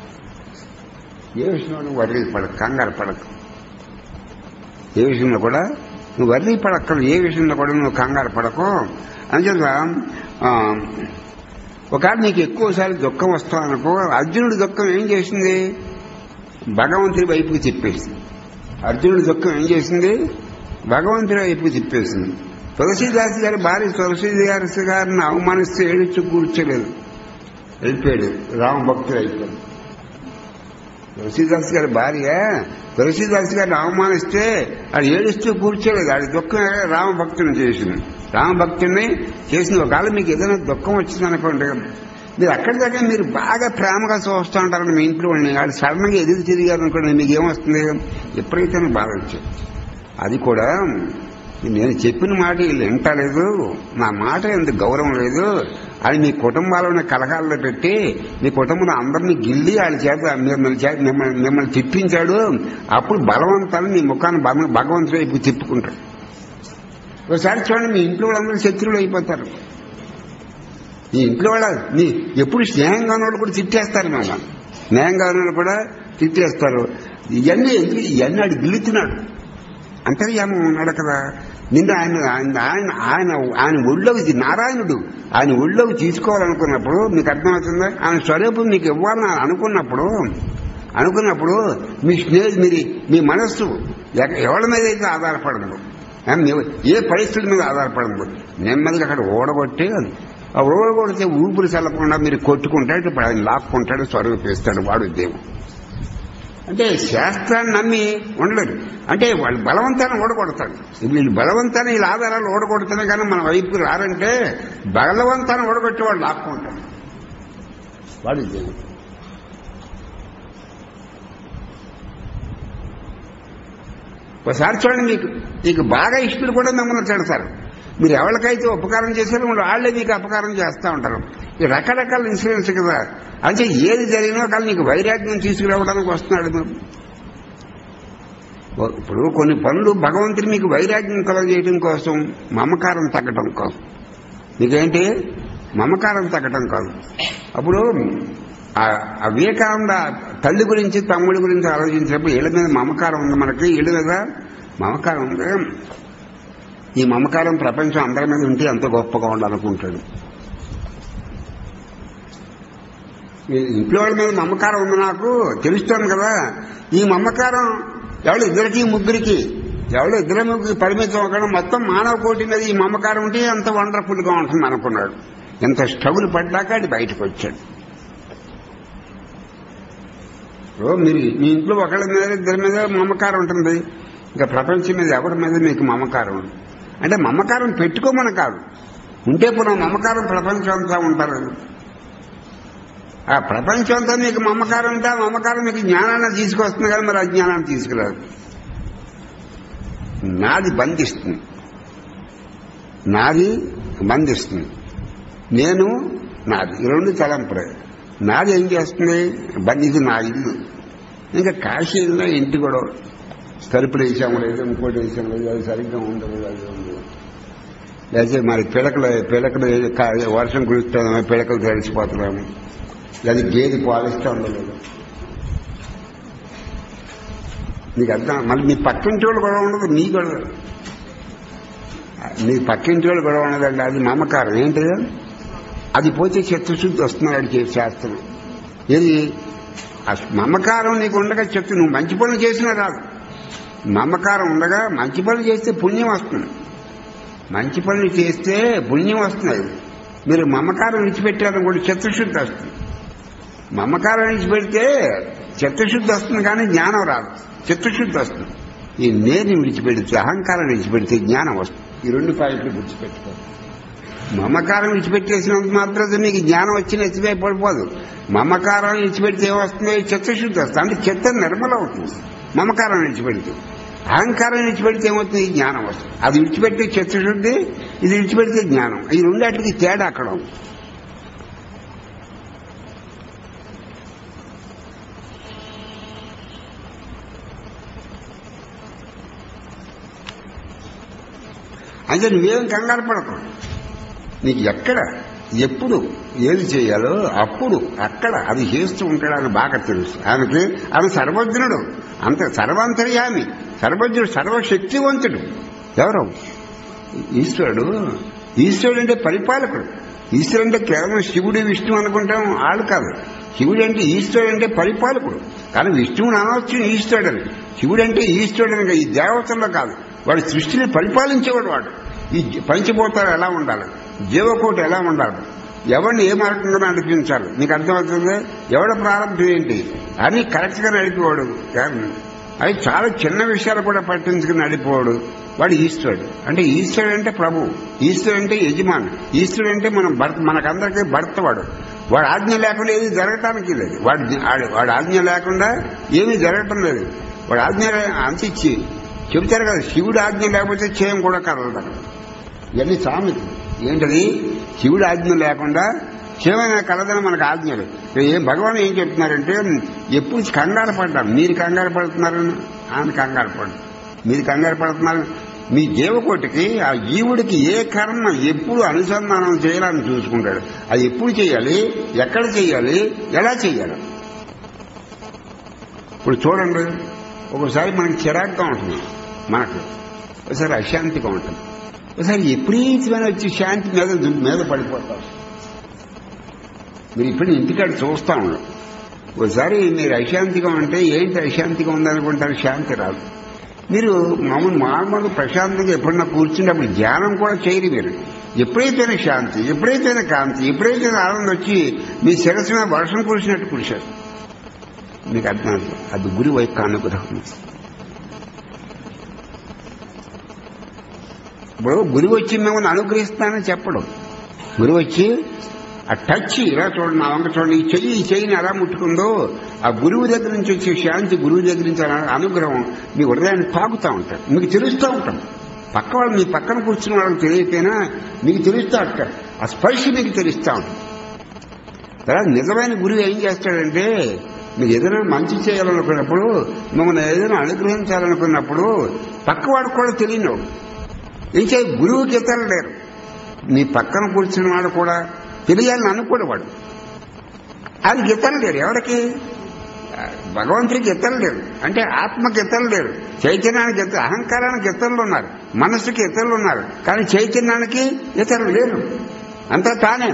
ఏ విషయంలో వర్రీ పడకు కంగారు పడకు ఏ విషయంలో కూడా నువ్వు వర్రీ పడక్కలు ఏ విషయంలో కూడా నువ్వు కంగారు పడకు అంచేత ఆ, ఒకవేళ నీకు ఎక్కువసార్లు దుఃఖం వస్తావనుకో అర్జునుడి దుఃఖం ఏం చేసింది భగవంతుడి వైపుకి చెప్పేసింది అర్జునుడి దుఃఖం ఏం చేసింది భగవంతుడి వైపుకి చెప్పేసింది తులసీదాస్ గారి భార్య తులసీదాస్ గారిని అవమానిస్తూ ఏడుచు కూర్చోలేదు వెళ్ళిపోయాడు రామభక్తుడు అయిపోయాడు తులసీదాస్ గారి భార్య తులసీదాస్ గారిని అవమానిస్తే అది ఏడుస్తూ కూర్చోలేదు అది దుఃఖం రామభక్తుని చేసింది రామభక్తుడిని చేసింది ఒకవేళ మీకు ఏదైనా దుఃఖం వచ్చింది అనుకోండి మీరు అక్కడి దాకా మీరు బాగా ప్రేమగా చూస్తూ ఉంటారని మీ ఇంట్లో ఉండి వాళ్ళు సడన్గా ఎదురు తిరిగారు అనుకోండి మీకు ఏమొస్తుంది ఎప్పుడైతే నాకు బాధ వచ్చేది అది కూడా నేను చెప్పిన మాట వీళ్ళు వింటలేదు నా మాట ఎందుకు గౌరవం లేదు అది మీ కుటుంబాలను కలహాల్లో పెట్టి మీ కుటుంబంలో అందరినీ గిల్లి వాళ్ళ చేత మిమ్మల్ని చేత మిమ్మల్ని మిమ్మల్ని తిప్పించాడు అప్పుడు బలవంతాన్ని మీ ముఖాన్ని భగ- భగవంతుడు వైపు తిప్పుకుంటాడు ఒకసారి చూడండి మీ ఇంట్లో వాళ్ళందరూ శత్రువులు అయిపోతారు మీ ఇంట్లో వాళ్ళ మీ ఎప్పుడు స్నేహంగా ఉన్న వాళ్ళు కూడా తిట్టేస్తారు మన స్నేహంగా ఉన్న వాళ్ళు కూడా తిట్టేస్తారు ఇవన్నీ ఎందుకు ఇవన్నీ ఆడు గిల్లుతున్నాడు అంతర్యామం ఉన్నాడు కదా నిన్న ఆయన ఆయన ఆయన ఆయన ఆయన ఒళ్ళోకి నారాయణుడు ఆయన ఒళ్ళోకి తీసుకోవాలనుకున్నప్పుడు మీకు అర్థమవుతుందా ఆయన స్వరూపం మీకు ఇవ్వాలని అనుకున్నప్పుడు అనుకున్నప్పుడు మీ స్నేహ మీరు మీ మనస్సు ఎక- ఎవరి మీద అయితే ఆధారపడదు ఆ, మీ- ఏ పరిస్థితుల మీద ఆధారపడదు నెమ్మదిగా అక్కడ ఓడగొట్టి ఆ ఓడగొడితే ఊపిరి చల్లకుండా మీరు కొట్టుకుంటాడు ఇప్పుడు ఆయన లాక్కుంటాడు స్వరూపిస్తాడు వాడు దేవుడు అంటే శాస్త్రాన్ని నమ్మి ఉండలేరు అంటే వాళ్ళు బలవంతాన్ని ఓడగొడతాడు వీళ్ళు బలవంతాన్ని వీళ్ళ ఆధారాలు ఓడగొడుతున్నాయి కానీ మన వైపు రారంటే బలవంతాన్ని ఓడగొట్టి వాళ్ళు లాక్కుంటాడు వాడు దేవుడు ఒకసారి చూడండి మీకు మీకు బాగా ఇష్టలు కూడా మిమ్మల్ని తిడతారు మీరు ఎవరికైతే ఉపకారం చేశారో వాళ్ళు వాళ్ళే మీకు అపకారం చేస్తూ ఉంటారు ఈ రకరకాల ఇన్సూరెన్స్ కదా అంటే ఏది జరిగినా కానీ నీకు వైరాగ్యం తీసుకురావడానికి వస్తున్నాడు మీరు ఇప్పుడు కొన్ని పనులు భగవంతుడు మీకు వైరాగ్యం కలగజేయడం కోసం మమకారం తగ్గటం కోసం మీకేంటి మమకారం తగ్గటం కాదు అప్పుడు ఆ- ఆ వివేకానంద తల్లి గురించి తమ్ముడి గురించి ఆలోచించినప్పుడు వీళ్ళ మీద మమకారం ఉంది మనకి వీళ్ళ మీద మమకారం ఉంది ఈ మమకారం ప్రపంచం అందరి మీద ఉంటే ఎంత గొప్పగా ఉండాలనుకుంటాడు ఈ ఇంట్లో వాళ్ళ మీద మమకారం ఉంది నాకు తెలుస్తోంది కదా ఈ మమకారం ఎవరు ఇద్దరికి ముగ్గురికి ఎవరు ఇద్దరు ముగ్గురికి పరిమితం అవ్వకుండా మొత్తం మానవ కోటి మీద ఈ మమకారం ఉంటే ఎంత వండర్ఫుల్ గా ఉంటుంది అనుకున్నాడు ఎంత స్ట్రగుల్ పడ్డాక అది బయటకు వచ్చాడు ఓ మీరు మీ ఇంట్లో ఒకళ్ళ మీద ఇద్దరి మీద మమకారం ఉంటుంది ఇంకా ప్రపంచం మీద ఎవరి మీద మీకు మమకారం ఉంది అంటే మమకారం పెట్టుకోమని కాదు ఉంటే పునః మమకారం ప్రపంచం అంతా ఉంటారు ఆ ప్రపంచం అంతా మీకు మమకారం ఉంటే ఆ మమకారం మీకు జ్ఞానాన్ని తీసుకొస్తుంది కానీ మరి అజ్ఞానాన్ని తీసుకురాదు నాది బంధిస్తుంది నాది బంధిస్తుంది నేను నాది ఈ రెండు తలంపులే నాది ఏం చేస్తుంది బంధి ఇది నా ఇల్లు ఇంకా కాశీలో ఇంటి కూడా తలుపులు వేసాము లేదు ఇంకోటి వేసాము లేదు అది సరిగ్గా ఉండదు అది ఉండదు లేకపోతే మరి పిలకలు పిలకలు కా- వర్షం కురుస్తాము పిలకలు తడిచిపోతున్నాము లేదా గేదె పాలిస్తూ ఉండలేదు నీకు అర్థం మళ్ళీ మీ పక్కింటి వాళ్ళు గొడవ ఉండదు నీ గొడవ నీ పక్కింటి వాళ్ళు గొడవ ఉండదండి అది మమకారం ఏంటి అది పోతే చిత్తశుద్ధి వస్తున్నాడు చే- శాస్త్రం ఏది ఆ మమకారం నీకు ఉండగా చెప్తే నువ్వు మంచి పనులు చేసినా రాదు మమకారం ఉండగా మంచి పనులు చేస్తే పుణ్యం వస్తుంది మంచి పనులు చేస్తే పుణ్యం వస్తుంది మీరు మమకారం విడిచిపెట్టారని కూడా చిత్తశుద్ధి వస్తుంది మమకారం విడిచిపెడితే చిత్తశుద్ధి వస్తుంది కానీ జ్ఞానం రాదు చిత్తశుద్ధి వస్తుంది ఈ నేను విడిచిపెడితే అహంకారం విడిచిపెడితే జ్ఞానం వస్తుంది ఈ రెండు పాయింట్లు విడిచిపెట్టుకో మమకారం విడిచిపెట్టేసినంత మాత్రం మీకు జ్ఞానం వచ్చి నచ్చిపోయి పడిపోదు మమకారం విడిచిపెడితే ఏమొస్తుంది చిత్తశుద్ధి వస్తుంది అంటే చిత్తం నిర్మల అవుతుంది మమకారం విడిచిపెడితే అహంకారం విడిచిపెడితే ఏమవుతుంది జ్ఞానం వస్తుంది అది విడిచిపెడితే చిత్తశుద్ధి ఇది విడిచిపెడితే జ్ఞానం ఈ రెండాటికి తేడా అక్కడ ఉంది అంటే నువ్వేం కంగారు పడకు నీకు ఎక్కడ ఎప్పుడు ఏది చేయాలో అప్పుడు అక్కడ అది చేస్తూ ఉంటాడు అని బాగా తెలుసు ఆయనకి ఆయన సర్వజ్ఞుడు అంత సర్వాంతర్యామి సర్వజ్ఞుడు సర్వశక్తివంతుడు ఎవరు ఈశ్వరుడు ఈశ్వరుడు అంటే పరిపాలకుడు ఈశ్వరుడు అంటే కేవలం శివుడు విష్ణు అనుకుంటాం ఆడు కాదు శివుడు అంటే ఈశ్వరుడు అంటే పరిపాలకుడు కానీ విష్ణువుని అనవచ్చు ఈశ్వరుడు అని శివుడు అంటే ఈశ్వరుడు అని ఈ దేవతల్లో కాదు వాడు సృష్టిని పరిపాలించేవాడు వాడు ఈ పంచభూతాలు ఎలా ఉండాలి జీవకోటి ఎలా ఉండాలి ఎవరిని ఏ మార్గంగా నడిపించాలి నీకు అర్థమవుతుంది ఎవడ ప్రారంభం ఏంటి అని కరెక్ట్ గా నడిపేవాడు అది చాలా చిన్న విషయాలు కూడా పట్టించుకుని నడిపోవాడు వాడు ఈశ్వరుడు అంటే ఈశ్వరుడు అంటే ప్రభు ఈశ్వరుడు అంటే యజమాని ఈశ్వరుడు అంటే మనం భర్త మనకందరికీ భర్త వాడు వాడు ఆజ్ఞ లేకుండా ఏది జరగటానికి లేదు వాడు వాడు ఆజ్ఞ లేకుండా ఏమీ జరగటం లేదు వాడు ఆజ్ఞ అంత ఇచ్చి చెబుతారు కదా శివుడు ఆజ్ఞ లేకపోతే చేయం కూడా కదలదు ఇవన్నీ సామెతలు ఏంటది శివుడు ఆజ్ఞ లేకుండా శివమైన కలదని మనకు ఆజ్ఞలు ఏ భగవాన్ ఏం చెప్తున్నారంటే ఎప్పుడు కంగారు పడ్డాం మీరు కంగారు పడుతున్నారని ఆయన కంగారు పడ్డారు మీరు కంగారు పడుతున్నారు మీ జీవకోటికి ఆ జీవుడికి ఏ కర్మ ఎప్పుడు అనుసంధానం చేయాలని చూసుకుంటాడు అది ఎప్పుడు చేయాలి ఎక్కడ చేయాలి ఎలా చేయాలి ఇప్పుడు చూడండి ఒకసారి మనకి చిరాగ్గా ఉంటుంది మనకు ఒకసారి అశాంతిగా ఉంటుంది ఒకసారి ఎప్పుడైతే వచ్చి శాంతి మీద మీద పడిపోతారు మీరు ఇప్పుడు ఇంటికాడ చూస్తా ఉన్నారు ఒకసారి మీరు అశాంతిగా ఉంటే ఏంటి అశాంతిగా ఉందనుకుంటారు శాంతి రాదు మీరు మామూలు మామూలు ప్రశాంతంగా ఎప్పుడన్నా కూర్చున్నప్పుడు ధ్యానం కూడా చేయరు మీరు ఎప్పుడైతేనే శాంతి ఎప్పుడైతేనే కాంతి ఎప్పుడైతే ఆనందం వచ్చి మీ శిరస్సు మీద వర్షం కురిసినట్టు కురిశారు మీకు అర్థం అది గురి వైపు అనుగ్రహం ఇప్పుడు గురి వచ్చి మిమ్మల్ని అనుగ్రహిస్తానని చెప్పడం గురి వచ్చి ఆ టచ్ ఇలా చూడండి నా వంక చూడండి ఈ చెయ్యి ఈ చెయ్యిని ఎలా ముట్టుకుందో ఆ గురువు దగ్గర నుంచి వచ్చే శాంతి గురువు దగ్గర నుంచి అనుగ్రహం మీ హృదయాన్ని తాగుతూ ఉంటారు మీకు తెలుస్తూ ఉంటాం పక్క వాళ్ళు మీ పక్కన కూర్చున్న వాళ్ళకి తెలియకపోయినా మీకు తెలుస్తూ ఉంటారు ఆ స్పర్శ మీకు తెలుస్తూ ఉంటుంది తర్వాత నిజమైన గురువు ఏం చేస్తాడంటే మీకు ఏదైనా మంచి చేయాలనుకున్నప్పుడు మిమ్మల్ని ఏదైనా అనుగ్రహించాలనుకున్నప్పుడు పక్కవాడికి కూడా తెలియను ఏం చేయ గురువుకి ఇతరులు లేరు మీ పక్కన కూర్చున్న వాడు కూడా తెలియాలని అనుకోడు వాడు ఆయనకి ఇతరులు లేరు ఎవరికి భగవంతుడికి ఇతరులు లేరు అంటే ఆత్మకి ఇతరులు లేరు చైతన్యానికి ఇతరు అహంకారానికి ఇతరులు ఉన్నారు మనస్సుకి ఇతరులు ఉన్నారు కానీ చైతన్యానికి ఇతరులు లేరు అంతా తానే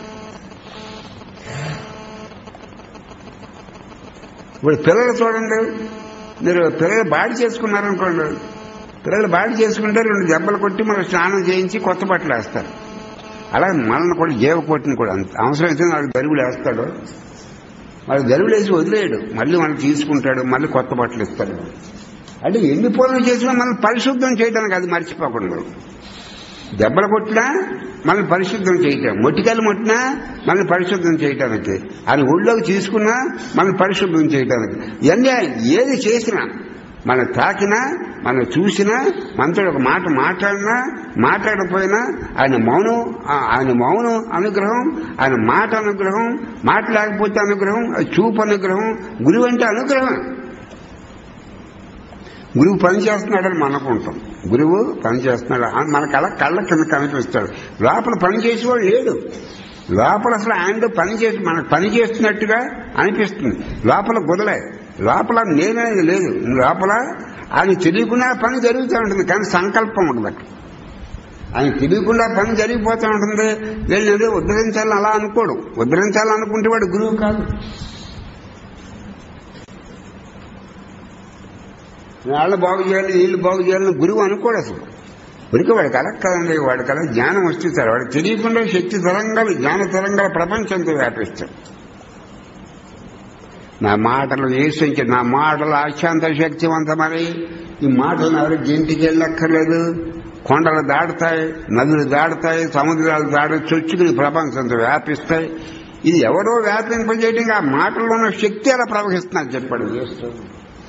ఇప్పుడు పిల్లలు చూడండి మీరు పిల్లలు బాడీ చేసుకున్నారనుకోండి పిల్లలు బాడీ చేసుకుంటే రెండు దెబ్బలు కొట్టి మనకు స్నానం చేయించి కొత్త బట్టలు వేస్తారు అలాగే మనల్ని కూడా జీవకోటిని కూడా అవసరమైతే వాళ్ళకి దరువులు వేస్తాడు వాళ్ళకి దరువులు వేసి వదిలేయడు మళ్ళీ మనం తీసుకుంటాడు మళ్ళీ కొత్త బట్టలు ఇస్తాడు అంటే ఎన్ని పనులు చేసినా మనం పరిశుద్ధం చేయడానికి అది మర్చిపోకుండా దెబ్బలు కొట్టినా మనల్ని పరిశుద్ధం చేయటం మొట్టికాయలు ముట్టినా మనల్ని పరిశుద్ధం చేయటానికి అది ఒళ్ళోకి తీసుకున్నా మనల్ని పరిశుద్ధం చేయటానికి ఇవన్నీ ఏది చేసినా మనం తాకినా మనం చూసినా మనతో ఒక మాట మాట్లాడినా మాట్లాడకపోయినా ఆయన మౌనం ఆయన మౌనం అనుగ్రహం ఆయన మాట అనుగ్రహం మాట లేకపోతే అనుగ్రహం చూపు అనుగ్రహం గురువు అంటే అనుగ్రహం గురువు పని చేస్తున్నాడని మనం అనుకుంటాం గురువు పని చేస్తున్నాడు మనకు అలా కళ్ళ కింద కనిపిస్తాడు లోపల పని చేసేవాడు లేడు లోపల అసలు ఆయన పని చేసి మనకు పని చేస్తున్నట్టుగా అనిపిస్తుంది లోపల గుదలే లోపల నేననేది లేదు లోపల ఆయన తెలియకుండా పని జరుగుతూ ఉంటుంది కానీ సంకల్పం ఉండదు అక్కడ ఆయన తెలియకుండా పని జరిగిపోతూ ఉంటుంది వీళ్ళు ఉద్ధరించాలని అలా అనుకోడు ఉద్ధరించాలని అనుకుంటే వాడు గురువు కాదు వాళ్ళని బాగు చేయాలి వీళ్ళు బాగు చేయాలని గురువు అనుకోడు అసలు ఉరికి వాడికి అలా కదండి వాడికి అలా జ్ఞానం వస్తుంది వాడికి తెలియకుండా శక్తి తరంగాలు జ్ఞాన తరంగాల ప్రపంచంతో వ్యాపిస్తాడు నా మాటలు వేసించి నా మాటలు అత్యంత శక్తివంతమని ఈ మాటలు ఎవరికి ఇంటికి వెళ్ళక్కర్లేదు కొండలు దాటుతాయి నదులు దాటుతాయి సముద్రాలు దాటి చొచ్చుకుని ప్రపంచంతో వ్యాపిస్తాయి ఇది ఎవరో వ్యాపింపజేయడం ఆ మాటల్లో ఉన్న శక్తి అలా ప్రవహిస్తున్నారు చెప్పండి చేస్తుంది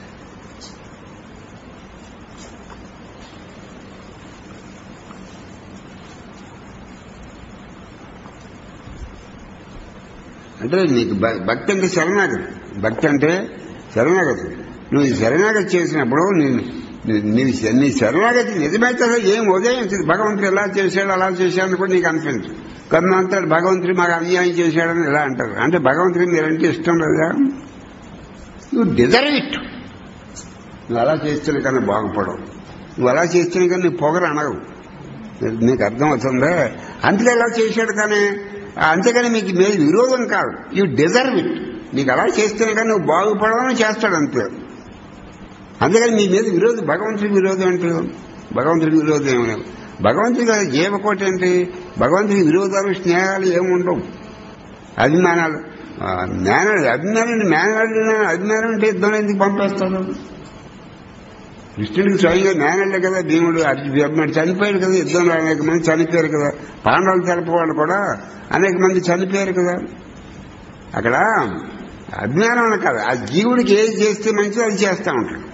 అంటే నీకు భ- భక్తి అంటే శరణాగతి భక్తి అంటే శరణాగతి నువ్వు ఈ శరణాగతి చేసినప్పుడు నేను నీ- నీ నీ శరణాగతి నిజమైతే అసలు ఏం ఉదయించదు భగవంతుడు ఎలా చేశాడు అలా చేశాడని కూడా నీకు అనిపించదు కొంత అంటాడు భగవంతుడు మాకు అన్యాయం చేశాడని ఇలా అంటారు అంటే భగవంతుడికి మీరంటే ఇష్టం లేదా నువ్వు డిజర్వ్ ఇట్ నువ్వు అలా చేస్తేనే కానీ బాగుపడవు నువ్వు అలా చేస్తేనే కానీ నీ పొగరు అనవు నీకు అర్థం అవుతుందా అంతే ఎలా చేశాడు కానీ అంతేగాని మీకు మీ విరోధం కాదు యూ డిజర్వ్ ఇట్ నీకు అలా చేస్తేనే కానీ నువ్వు బాగుపడవని చేస్తాడు అంతే అందుకని మీ మీద విరోధం భగవంతుడికి విరోధం అంటే భగవంతుడికి విరోధం ఏమి లేదు భగవంతుడి జీవకోటి ఏంటి భగవంతుడికి విరోధాలు స్నేహాలు ఏముండవు అభిమానాలు ఆ, మేనడు అభిమానం మేనడు అభిమానం అంటే ఇద్దరు ఎందుకు పంపేస్తాడు కృష్ణుడికి స్వయంగా మేనళ్ళే కదా భీముడు అర్జునుడు చనిపోయాడు కదా యుద్ధంలో అనేక మంది చనిపోయారు కదా పాండవులు తరపు వాళ్ళు కూడా అనేక మంది చనిపోయారు కదా అక్కడ అజ్ఞానం అని కాదు ఆ జీవుడికి ఏది చేస్తే మంచిదో అది చేస్తా ఉంటాడు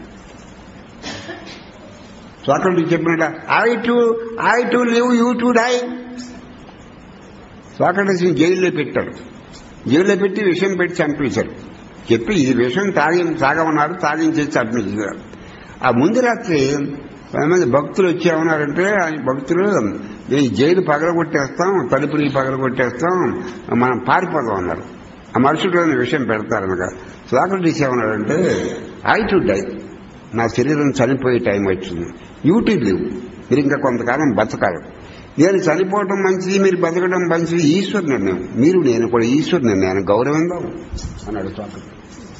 స్వాతంత్రుడు చెప్పినట్ట I to I to live you to die స్వాతంత్రం జైల్లో పెట్టాడు జైల్లో పెట్టి విషయం పెట్టి చంపేశారు చెప్పి ఈ విషయం తాగి తాగమన్నారు తాగించేసి చంపేశారు ఆ ముందు రాత్రి కొంతమంది భక్తులు వచ్చి ఏమన్నారంటే ఆ భక్తులు మేము జైలు పగలగొట్టేస్తాం తలుపుని పగలగొట్టేస్తాం మనం పారిపోదాం అన్నారు ఆ మనుషుడు విషయం పెడతారనగా స్వాక్రటీస్ ఏమన్నాడంటే ఐ టు డై నా శరీరం చనిపోయే టైం వచ్చింది యూటీ లివ్ మీరు ఇంకా కొంతకాలం బతకాలి నేను చనిపోవడం మంచిది మీరు బతకడం మంచిది ఈశ్వర్ నిర్ణయం మీరు నేను కూడా ఈశ్వర్ నిర్ణయాన్ని గౌరవిందాం అన్నాడు స్వాక్రటీస్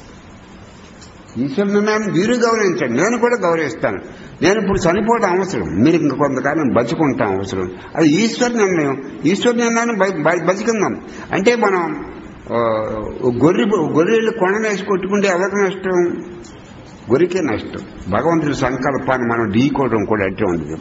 ఈశ్వర నిర్ణయాన్ని మీరు గౌరవించండి నేను కూడా గౌరవిస్తాను నేను ఇప్పుడు చనిపోవడం అవసరం మీరు ఇంక కొంతకాలం బతుకుంటాం అవసరం అది ఈశ్వర నిర్ణయం ఈశ్వర నిర్ణయాన్ని బ- బ- బతికిందాం అంటే మనం ఆ, గొర్రె గొర్రెలు కొండనేసి కొట్టుకుంటే ఎవరికి నష్టం గొర్రెకే నష్టం భగవంతుడి సంకల్పాన్ని మనం ఢీకోవడం కూడా అట్టే ఉండదు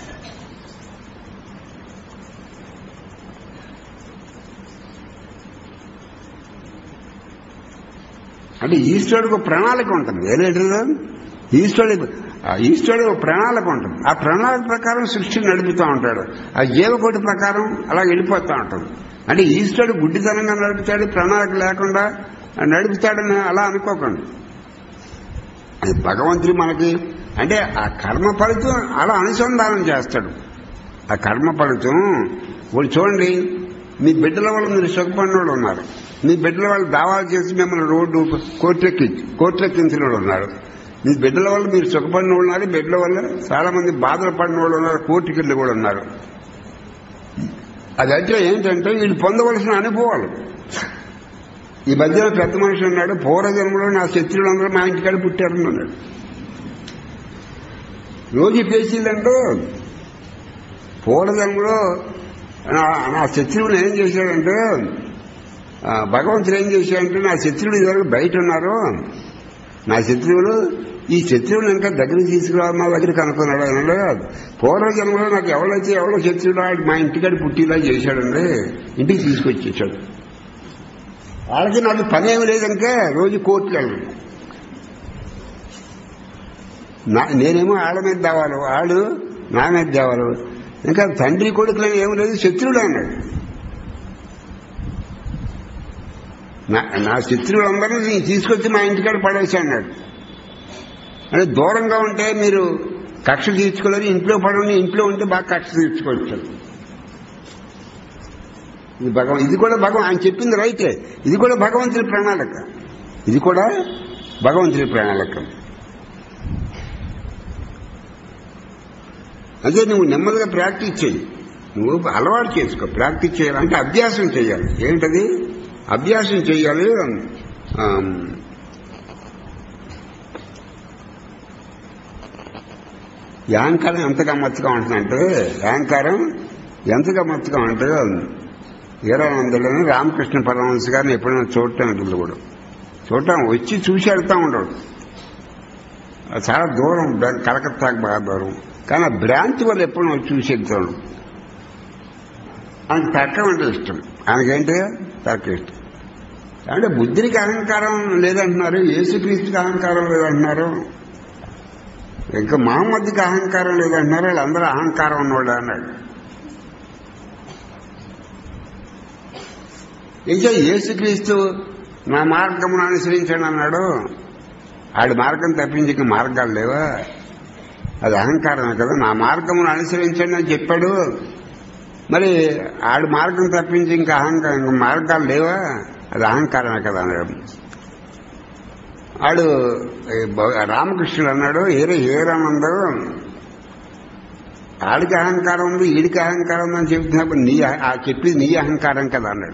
అంటే ఈశ్వరుడికి ఒక ప్రణాళిక ఉంటుంది ఏలేటిదో ఈశ్వరుడికి ఆ ఈశ్వరుడు ఒక ప్రణాళిక ఉంటుంది ఆ ప్రణాళిక ప్రకారం సృష్టిని నడుపుతూ ఉంటాడు ఆ జీవకోటి ప్రకారం అలా వెళ్ళిపోతూ ఉంటుంది అంటే ఈశ్వరుడు గుడ్డితనంగా నడుపుతాడు ప్రణాళిక లేకుండా నడుపుతాడని అలా అనుకోకండి అది భగవంతుడు మనకి అంటే ఆ కర్మ ఫలితం అలా అనుసంధానం చేస్తాడు ఆ కర్మ ఫలితం ఇప్పుడు చూడండి మీ బిడ్డల వల్ల మీరు సుఖపడిన వాళ్ళు ఉన్నారు మీ బిడ్డల వాళ్ళు దావాలు చేసి మిమ్మల్ని రోడ్డు కోర్టుకి కోర్టులెక్కించిన వాళ్ళు ఉన్నారు మీ బిడ్డల వల్ల మీరు సుఖపడిన వాళ్ళు ఉన్నారు బిడ్డల వల్ల చాలా మంది బాధలు పడిన వాళ్ళు ఉన్నారు కోర్టుకెళ్ళి కూడా ఉన్నారు అదంటే ఏంటంటే వీళ్ళు పొందవలసిన అనుభవాలు ఈ మధ్యలో పెద్ద మనిషి ఉన్నాడు పూర్వజన్మలో నా శత్రువులందరూ మా ఇంటికాడ పుట్టారని అన్నాడు రోజు పేషీలంటూ పూర్వజన్మలో నా నా శత్రువులు ఏం చేశాడంటే ఆ, భగవంతుడు ఏం చేశాడంటే నా శత్రువులు ఇదివరకు బయట ఉన్నారు నా శత్రువులు ఈ శత్రువులు ఇంకా దగ్గరికి తీసుకురావాలి నా దగ్గరికి అనుకున్నాడు ఆయన పూర్వజన్మలో నాకు ఎవరైతే ఎవరో శత్రువులు వాడు మా ఇంటికాడ పుట్టిలా చేశాడండి ఇంటికి తీసుకొచ్చేసాడు వాళ్ళకి నాకు పని ఏమి లేదంటే రోజు కోర్టుకు వెళ్ళను నా- నేనేమో వాళ్ళ మీద దేవాలి వాళ్ళు నా మీద దేవాలి ఇంకా తండ్రి కొడుకులని ఏమి లేదు శత్రువులు అన్నాడు నా నా శత్రువులందరినీ నేను తీసుకొచ్చి మా ఇంటికాడ పడేసి అన్నాడు అంటే దూరంగా ఉంటే మీరు కక్ష తీర్చుకోలేరు ఇంట్లో పడండి ఇంట్లో ఉంటే బాగా కక్ష తీర్చుకోవచ్చు ఇది భగవం ఇది కూడా భగవం ఆయన చెప్పింది రైతే ఇది కూడా భగవంతుడి ప్రణాళిక ఇది కూడా భగవంతుడి ప్రణాళిక అదే నువ్వు నెమ్మదిగా ప్రాక్టీస్ చేయి నువ్వు అలవాటు చేసుకో ప్రాక్టీస్ చేయాలి అంటే అభ్యాసం చేయాలి ఏంటది అభ్యాసం చేయాలి ఆమ్, ఈ అహంకారం ఎంత గమ్మత్తుగా ఉంటుందంటే అహంకారం ఎంత గమ్మత్తుగా అంటే ఈరానందులోనే రామకృష్ణ పరమహంస గారిని ఎప్పుడైనా చూడటం ఉంటుంది కూడా చూడటం వచ్చి చూసి వెళ్తా ఉండడు అది చాలా దూరం బె- కలకత్తాకు బాగా దూరం కానీ ఆ భ్రాంతి వల్ల ఎప్పుడు నువ్వు చూసి వెళ్తాడు ఆయనకు తర్కం అంటే ఇష్టం ఆయనకేంటి తర్కం ఇష్టం అంటే బుద్ధికి అహంకారం లేదంటున్నారు యేసుక్రీస్తుకి అహంకారం లేదంటున్నారు ఇంకా మహమ్మద్కి అహంకారం లేదంటున్నారు వీళ్ళందరూ అహంకారం ఉన్నవాళ్ళు అన్నాడు ఇంకా యేసుక్రీస్తు నా మార్గమును అనుసరించాడు అన్నాడు ఆడి మార్గం తప్పించి ఇంక మార్గాలు లేవా అది అహంకారమే కదా నా మార్గమును అనుసరించండి అని చెప్పాడు మరి ఆడి మార్గం తప్పించి ఇంకా అహంకారం ఇంకా మార్గాలు లేవా అది అహంకారమే కదా అన్నాడు ఆడు ఈ భ- రామకృష్ణుడు అన్నాడు ఏరే ఏరానందం ఆడికి అహంకారం ఉంది ఈడికి అహంకారం ఉందని చెప్తున్నప్పుడు నీ అహ- ఆ చెప్పింది నీ అహంకారం కదా అన్నాడు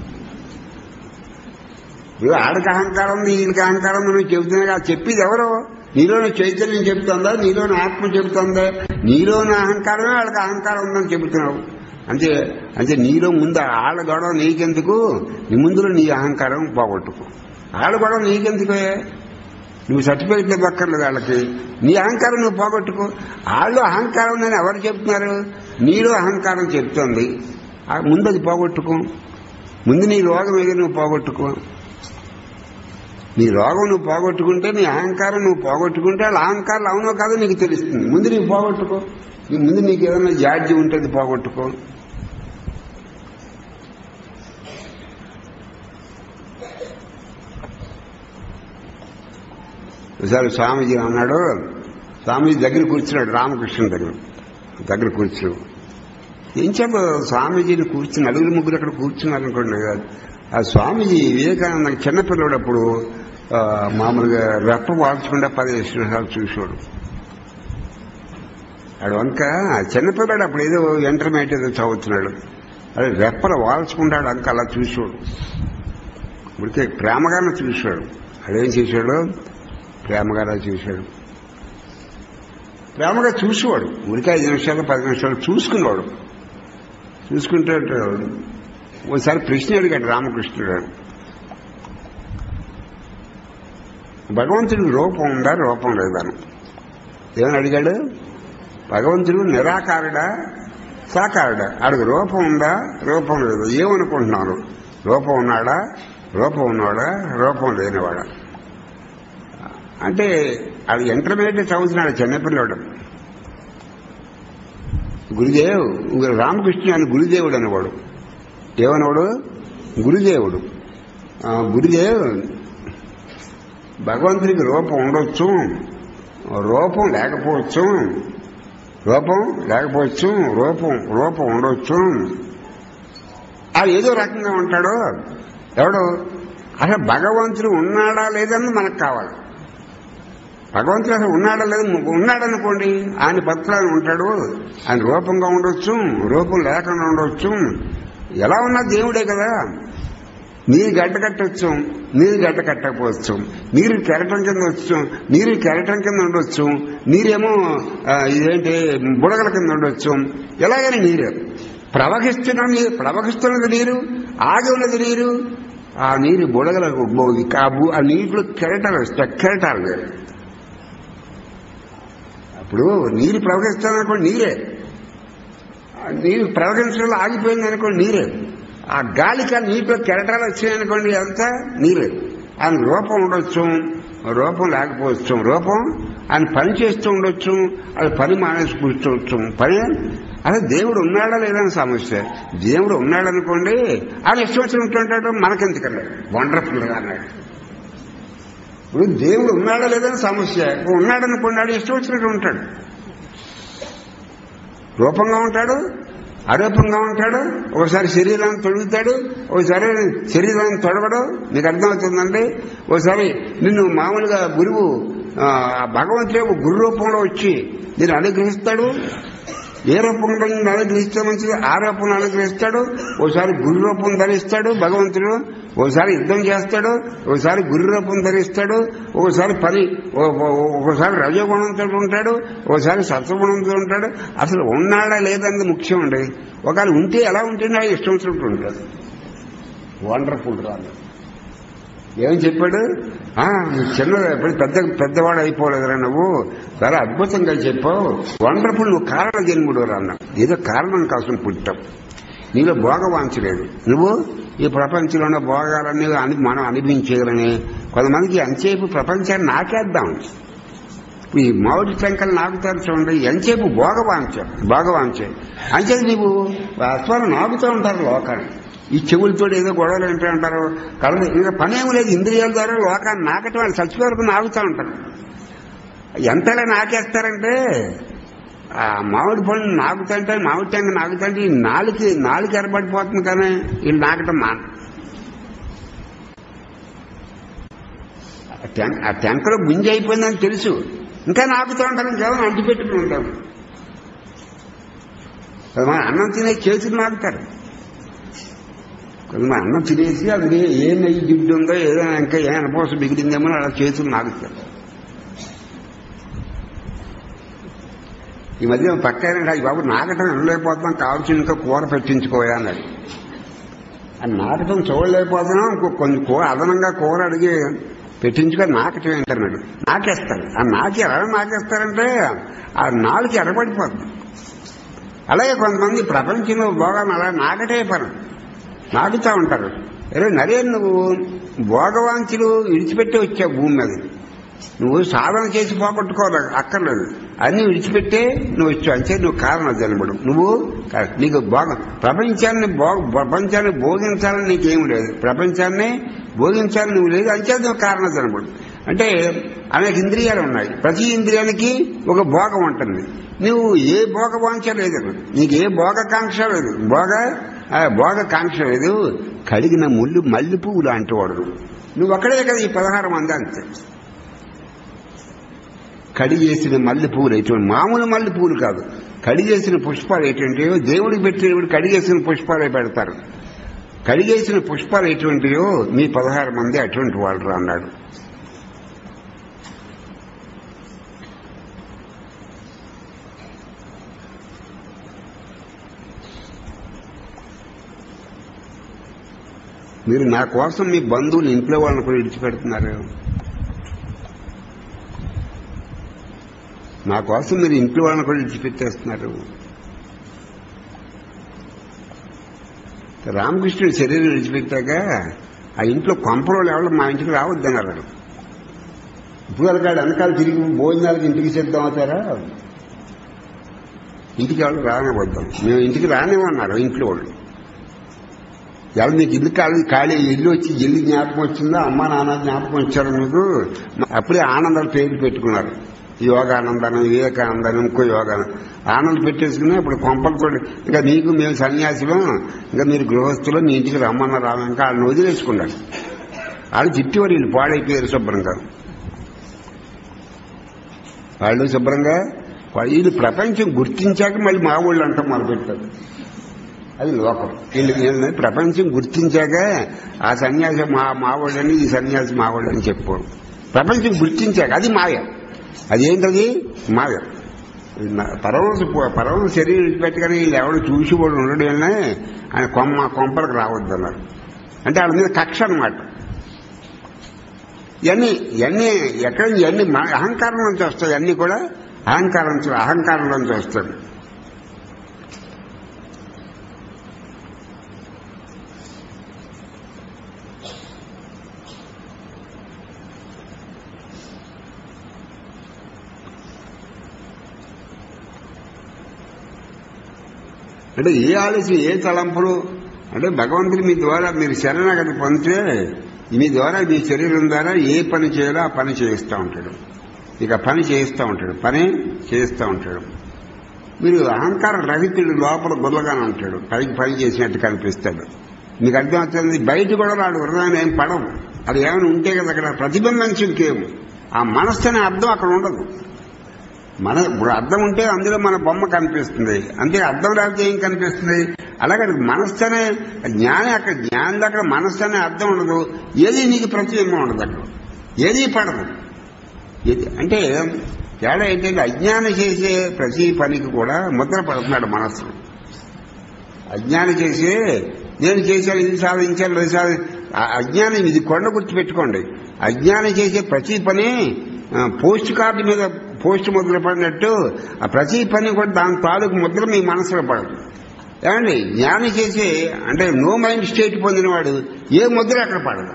ఇప్పుడు ఆడికి అహంకారం ఉంది ఈయనకి అహంకారం ఉంది నువ్వు చెబుతున్నా ఆ చెప్పేది ఎవరు నీలోని చైతన్యం చెబుతుందా నీలోని ఆత్మ చెబుతుందా నీలోని అహంకారమే వాళ్ళకి అహంకారం ఉందని చెబుతున్నావు అంటే అంటే నీలో ముందు ఆళ్ళ గొడవ నీకెందుకు నీ ముందులో నీ అహంకారం పోగొట్టుకో ఆళ్ళ గొడవ నీకెందుకు నువ్వు సర్టిఫికెట్లు ఇవ్వక్కర్లేదు వాళ్ళకి నీ అహంకారం నువ్వు పోగొట్టుకో వాళ్ళు అహంకారం ఉందని ఎవరు చెప్తున్నారు నీలో అహంకారం చెప్తోంది ఆ ముందు అది పోగొట్టుకో ముందు నీ రోగం ఏదో నువ్వు పోగొట్టుకో నీ రోగం నువ్వు పోగొట్టుకుంటే నీ అహంకారం నువ్వు పోగొట్టుకుంటే వాళ్ళ అహంకారం అవునో కాదో నీకు తెలుస్తుంది ముందు నీకు పోగొట్టుకో నీ ముందు నీకు ఏదైనా జాడ్యం ఉంటే అది పోగొట్టుకో ఒకసారి స్వామీజీ అన్నాడు స్వామీజీ దగ్గర కూర్చున్నాడు రామకృష్ణ దగ్గర దగ్గర కూర్చో ఏం చెప్ప స్వామీజీని కూర్చుని నలుగురు ముగ్గురు అక్కడ కూర్చున్నారు అనుకోండి ఆ స్వామీజీ వివేకానంద చిన్నపిల్లడప్పుడు ఆ, మామూలుగా రెప్ప వాల్చకుండా పదిహేను నిమిషాలు చూసాడు ఆడు వంక చిన్నపిల్లాడు అప్పుడు ఏదో ఇంటర్మీడియట్ ఏదో చదువుతున్నాడు అదే రెప్పలు వాల్చుకుంటాడు అంక అలా చూసాడు ఇప్పటికే ప్రేమగానే చూశాడు అదేం చేశాడు ప్రేమగానే చూశాడు ప్రేమగా చూసేవాడు ఉరికి ఐదు నిమిషాలు పది నిమిషాలు చూసుకునేవాడు చూసుకుంటే ఓసారి ప్రశ్న అడిగాడు రామకృష్ణుడు భగవంతుడికి రూపం ఉందా రూపం లేదని ఏమని అడిగాడు భగవంతుడు నిరాకారుడా సాకారుడా ఆడికి రూపం ఉందా రూపం లేదు ఏమనుకుంటున్నాను రూపం ఉన్నాడా రూపం ఉన్నాడా రూపం లేనివాడా అంటే అది ఇంటర్మీడియట్ చదువుతున్నాడు చిన్నపిల్లడు గురుదేవ్ రామకృష్ణ అని గురుదేవుడు అనేవాడు ఏమనేవాడు గురుదేవుడు ఆ, గురుదేవ్ భగవంతునికి రూపం ఉండొచ్చు రూపం లేకపోవచ్చు రూపం లేకపోవచ్చు రూపం రూపం ఉండొచ్చు అది ఏదో రకంగా ఉంటాడు ఎవడు అసలు భగవంతుడు ఉన్నాడా లేదని మనకు కావాలి భగవంతుడు అసలు ఉన్నాడా లేదు ఉన్నాడనుకోండి ఆయన భక్తులు ఉంటాడు ఆయన రూపంగా ఉండొచ్చు రూపం లేకుండా ఉండొచ్చు ఎలా ఉన్నా దేవుడే కదా నీరు గడ్డ కట్టొచ్చు నీరు గడ్డ కట్టకపోవచ్చు నీరు కెరటం కింద వచ్చు నీరు కెరటం కింద ఉండొచ్చు నీరేమో ఆ, ఇదేంటి బుడగల కింద ఉండొచ్చు ఎలాగైనా నీరు ప్రవహిస్తున్న నీరు ప్రవహిస్తున్నది నీరు ఆగి ఉన్నది నీరు ఆ నీరు బుడగలకు బో- ఆ బు- ఆ నీటిలో కెరటాలు వస్తాయి కెరటాలు లేవు అప్పుడు నీరు ప్రవహిస్తుంది అనుకోండి నీరే ఆ నీరు ప్రవహించడంలో ఆగిపోయింది అనుకోండి నీరే ఆ గాలికి ఆ నీటిలో కెరటాలు వచ్చాయనుకోండి అంతా నీరే ఆయన రూపం ఉండొచ్చు రూపం లేకపోవచ్చు రూపం ఆయన పని చేస్తూ ఉండొచ్చు అది పని మానేసి కూర్చోవచ్చు పని అదే దేవుడు ఉన్నాడా లేదని సమస్య దేవుడు ఉన్నాడనుకోండి ఆయన ఇష్టం వచ్చి ఉంటుంటాడు మనకెందుకన్నా వండర్ఫుల్ గా అన్నాడు ఇప్పుడు దేవుడు ఉన్నాడా లేదని సమస్య ఇప్పుడు ఉన్నాడనుకోండి ఆడు ఇష్టం వచ్చినట్టు ఉంటాడు రూపంగా ఉంటాడు అరూపంగా ఉంటాడు ఒకసారి శరీరాన్ని తొడుగుతాడు ఒకసారి శరీరాన్ని తొడగడు మీకు అర్థమవుతుందండి ఒకసారి నిన్ను మామూలుగా గురువు ఆ, భగవంతుడే ఒక గురు రూపంలో వచ్చి నేను అనుగ్రహిస్తాడు ఏ రూపంలో నిన్ను అనుగ్రహిస్తే మంచిది ఆ రూపంలో అనుగ్రహిస్తాడు ఒకసారి గురు రూపం ధరిస్తాడు భగవంతుడు ఒకసారి యుద్ధం చేస్తాడు ఒకసారి గురు రూపం ధరిస్తాడు ఒకసారి పని ఓ- ఓ- ఒకసారి రజోగుణంతో ఉంటాడు ఒకసారి సత్వగుణంతో ఉంటాడు అసలు ఉన్నాడా లేదన్నది ముఖ్యం అండి ఒకవేళ ఉంటే ఎలా ఉంటుందో ఇష్టం వచ్చినట్టు ఉంటాడు వండర్ఫుల్ రాదు ఏం చెప్పాడు ఆ నువ్వు చిన్న ఎప్పుడు పెద్ద పెద్దవాడు అయిపోలేదురా నువ్వు చాలా అద్భుతంగా చెప్పావు వండర్ఫుల్ నువ్వు కారణ జన్ముడు అన్నా ఏదో కారణం కోసం పుట్టావు నీలో భోగవాంచలేదు నువ్వు ఈ ప్రపంచంలో ఉన్న భోగాలన్నీ అని మనం అనిపించేయాలని కొంతమందికి ఎంతసేపు ప్రపంచాన్ని నాకేద్దాం ఈ మామిడి టెంకలు నాకుతారు చూడండి ఎంతసేపు భోగవాంచ భోగవాంచ అంచేది నీవు అస్వాలు నాకుతూ ఉంటారు లోకాన్ని ఈ చెవులతో ఏదో గొడవలు ఏంటో అంటారు కళ్ళు ఇంకా పని ఏమి లేదు ఇంద్రియాల ద్వారా లోకాన్ని నాకటం వాళ్ళు చచ్చి వరకు నాకుతూ ఉంటారు ఎంతలా నాకేస్తారంటే ఆ మామిడి పళ్ళు నాకుతుంటే మామిడి టెంక నాకుతుంటే ఈ నాలుగు నాలుగు ఎరబడిపోతుంది కానీ వీళ్ళు నాకటం మాన ఆ టెంక ఆ టెంకలో గుంజి అయిపోయిందని తెలుసు ఇంకా నాకుతూ ఉంటాను కేవలం అంటి పెట్టుకుని ఉంటాం కొంతమంది అన్నం తినే చేతులు నాకుతారు కొంతమంది అన్నం తినేసి అది ఏ నెయ్యి జిడ్డు ఉందో ఏదో ఇంకా ఏ అనపోస మిగిలిందేమో అలా చేతులు నాకుతారు ఈ మధ్య పక్కన ఈ బాబు నాకటం వెళ్ళలేకపోతున్నాం కావాల్సిన ఇంకా కూర పెట్టించుకోయా అన్నాడు ఆ నాటకం చూడలేకపోతున్నాం ఇంకో కొంచెం కూర అదనంగా కూర అడిగి పెట్టించుకొని నాకటం ఏంటన్నాడు నాకేస్తారు ఆ నాకి ఎలా నాకేస్తారంటే ఆ నాలుగు ఎడబడిపోతుంది అలాగే కొంతమంది ప్రపంచంలో భోగాన్ని అలా నాకటే పని నాకుతా ఉంటారు అరే నరేన్ నువ్వు భోగవాంఛలు విడిచిపెట్టి వచ్చావు భూమి మీద నువ్వు సాధన చేసి పోగొట్టుకోవాలి అక్కర్లేదు అన్ని విడిచిపెట్టే నువ్వు వచ్చావు అంటే నువ్వు కారణం జన్మడు నువ్వు కా- నీకు భోగ ప్రపంచాన్ని భోగ ప్రపంచాన్ని భోగించాలని నీకేం లేదు ప్రపంచాన్ని భోగించాలని నువ్వు లేదు అంతే నువ్వు కారణ జన్మడు అంటే అనేక ఇంద్రియాలు ఉన్నాయి ప్రతి ఇంద్రియానికి ఒక భోగం ఉంటుంది నువ్వు ఏ భోగ వాంఛ లేదు నీకు ఏ భోగకాంక్ష లేదు భోగ ఆ, భోగకాంక్ష లేదు కడిగిన ముళ్ళు మల్లె పువ్వు లాంటి వాడు నువ్వు ఒక్కడే కదా ఈ పదహారు మంది అంతే కడిగేసిన మల్లె పువ్వులు ఎటువంటి మామూలు మల్లె పువ్వులు కాదు కడిగేసిన పుష్పాలు ఎటువంటివో దేవుడికి పెట్టినప్పుడు కడిగేసిన పుష్పాలే పెడతారు కడిగేసిన పుష్పాలు ఎటువంటివో మీ పదహారు మంది అటువంటి వాళ్ళు అన్నాడు మీరు నా కోసం మీ బంధువులు ఇంట్లో వాళ్ళని కూడా విడిచిపెడుతున్నారు నా కోసం మీరు ఇంట్లో వాళ్ళని కూడా విడిచిపెట్టేస్తున్నారు రామకృష్ణుడు శరీరం విడిచిపెట్టాక ఆ ఇంట్లో కొంపలో ఎవరు మా ఇంటికి రావద్దన్నారు వాళ్ళు. ఇప్పుడు వాళ్ళకి వెనకాల తిరిగి భోజనాలకు ఇంటికి సిద్ధం అవుతారా ఇంటికి వాళ్ళు రానివద్దాం మేము ఇంటికి రానివన్నారు ఇంట్లో వాళ్ళు ఎవరు మీకు ఇల్లు ఖాళీ ఖాళీ ఇల్లు వచ్చి ఇల్లు జ్ఞాపకం వచ్చిందో అమ్మ నాన్న జ్ఞాపకం వచ్చారు మీకు అప్పుడే ఆనందాలు పేర్లు పెట్టుకున్నారు యోగానందనం వివేకానందనం ఇంకో యోగానందం ఆనందం పెట్టేసుకుని ఇప్పుడు కొంపలు కూడా ఇంకా నీకు మేము సన్యాసులం ఇంకా మీరు గృహస్థులు మీ ఇంటికి రమ్మన్న రామ ఇంకా వాళ్ళని వదిలేసుకున్నారు వాళ్ళు చిట్టివారు వీళ్ళు పాడైపోయారు శుభ్రంగా వాళ్ళు శుభ్రంగా వీళ్ళు ప్రపంచం గుర్తించాక మళ్ళీ మా ఊళ్ళు అంటాం మొదలుపెట్టారు అది లోకం వీళ్ళు వీళ్ళని ప్రపంచం గుర్తించాక ఆ సన్యాసి మా మావాడని ఈ సన్యాసి మావాడని చెప్పు ప్రపంచం గుర్తించాక అది మాయ అదేంటది మాయ పరవంశ పరవంశ శరీరం విడిచిపెట్టగానే వీళ్ళు ఎవరు చూసి కూడా ఉండడం వల్లనే ఆయన కొమ్మ కొంపలకు రావద్దు అన్నారు అంటే వాళ్ళ మీద కక్ష అనమాట ఇవన్నీ ఇవన్నీ ఎక్కడ ఇవన్నీ మన అహంకారం నుంచి వస్తాయి అన్నీ కూడా అహంకారం నుంచి అహంకారం నుంచి వస్తాయి అంటే ఏ ఆలోచన ఏ తలంపులు అంటే భగవంతుడు మీ ద్వారా మీరు శరణాగతి పొందితే మీ ద్వారా మీ శరీరం ద్వారా ఏ పని చేయాలో ఆ పని చేయిస్తూ ఉంటాడు ఇక పని చేయిస్తూ ఉంటాడు పని చేయిస్తూ ఉంటాడు మీరు అహంకారం రహితుడు లోపల గుల్లగానే ఉంటాడు పైకి పని చేసినట్టు కనిపిస్తాడు మీకు అర్థమవుతుంది బయట కూడా వాడు హృదయం ఏం పడవు అది ఏమైనా ఉంటే కదా అక్కడ ప్రతిబింబించుకేము ఆ మనస్సు అనే అర్థం అక్కడ ఉండదు మన ఇప్పుడు అర్థం ఉంటే అందులో మన బొమ్మ కనిపిస్తుంది అంతే అర్థం లేకపోతే ఏం కనిపిస్తుంది అలాగే మనస్సు అనే జ్ఞానం అక్కడ జ్ఞానం అక్కడ మనస్సు అనే అర్థం ఉండదు ఏది నీకు ప్రతిబింబం ఉండదు అక్కడ ఏది పడదు ఏది- అంటే తేడా ఏంటంటే అజ్ఞానం చేసే ప్రతి పనికి కూడా ముద్ర పడుతున్నాడు మనస్సు అజ్ఞానం చేసి నేను చేశాను ఇది సాధించాను అది సాధి ఆ అజ్ఞానం ఇది కొండ గుర్తు పెట్టుకోండి అజ్ఞానం చేసే ప్రతి పని ఆ, పోస్ట్ కార్డు మీద పోస్ట్ ముద్ర పడినట్టు ఆ ప్రతి పని కూడా దాని తాలూకు ముద్ర మీ మనసులో పడదు ఏమండి జ్ఞానం చేసే అంటే నో మైండ్ స్టేట్ పొందినవాడు ఏ ముద్ర అక్కడ పడదు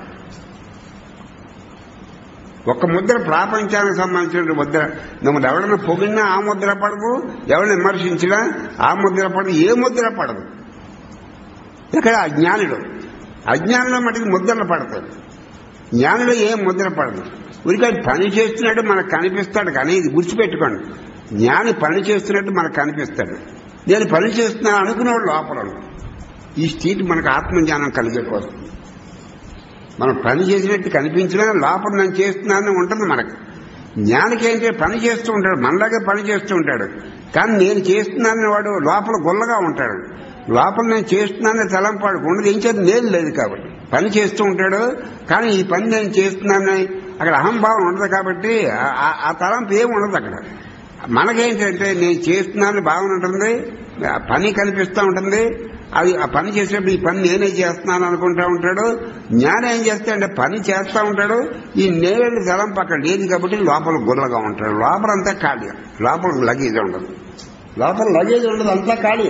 ఒక ముద్ర ప్రాపంచానికి సంబంధించిన ముద్ర మిమ్మల్ని ఎవరైనా పొగిడినా ఆ ముద్ర పడదు ఎవరిని విమర్శించినా ఆ ముద్ర పడదు ఏ ముద్ర పడదు ఇక్కడ అజ్ఞానుడు అజ్ఞానంలో మటుకు ముద్రలు పడతాయి జ్ఞానంలో ఏ ముద్ర పడదు ఊరికే పని చేస్తున్నట్టు మనకు కనిపిస్తాడు కానీ ఇది గుర్తుపెట్టుకోండి జ్ఞాని పని చేస్తున్నట్టు మనకు కనిపిస్తాడు నేను పని చేస్తున్నాను అనుకునేవాడు లోపల ఉన్నాడు. ఈ స్థితి మనకు ఆత్మజ్ఞానం కలిగే కోసం మనం పని చేసినట్టు కనిపించినా లోపల నేను చేస్తున్నానని ఉంటుంది మనకు జ్ఞానికి ఏంటంటే పని చేస్తూ ఉంటాడు మనలాగే పని చేస్తూ ఉంటాడు కానీ నేను చేస్తున్నానని వాడు లోపల గుల్లగా ఉంటాడు లోపల నేను చేస్తున్నానని తలంపాడు ఉండదు ఏం చేత నేను లేదు కాబట్టి పని చేస్తూ ఉంటాడు కానీ ఈ పని నేను చేస్తున్నానని అక్కడ అహంభావం ఉండదు కాబట్టి ఆ- ఆ- ఆ తలంపు ఏమి ఉండదు అక్కడ మనకేంటంటే నేను చేస్తున్నానని భావన ఉంటుంది ఆ పని కనిపిస్తూ ఉంటుంది అది ఆ పని చేసేటప్పుడు ఈ పని నేనే చేస్తున్నాను అనుకుంటా ఉంటాడు జ్ఞానం ఏం చేస్తాడంటే పని చేస్తా ఉంటాడు ఈ నేరేడు జలం పక్కన లేదు కాబట్టి లోపల గుర్రగా ఉంటాడు లోపల అంతా ఖాళీ లోపల లగేజ్ ఉండదు లోపల లగేజ్ ఉండదు అంతా ఖాళీ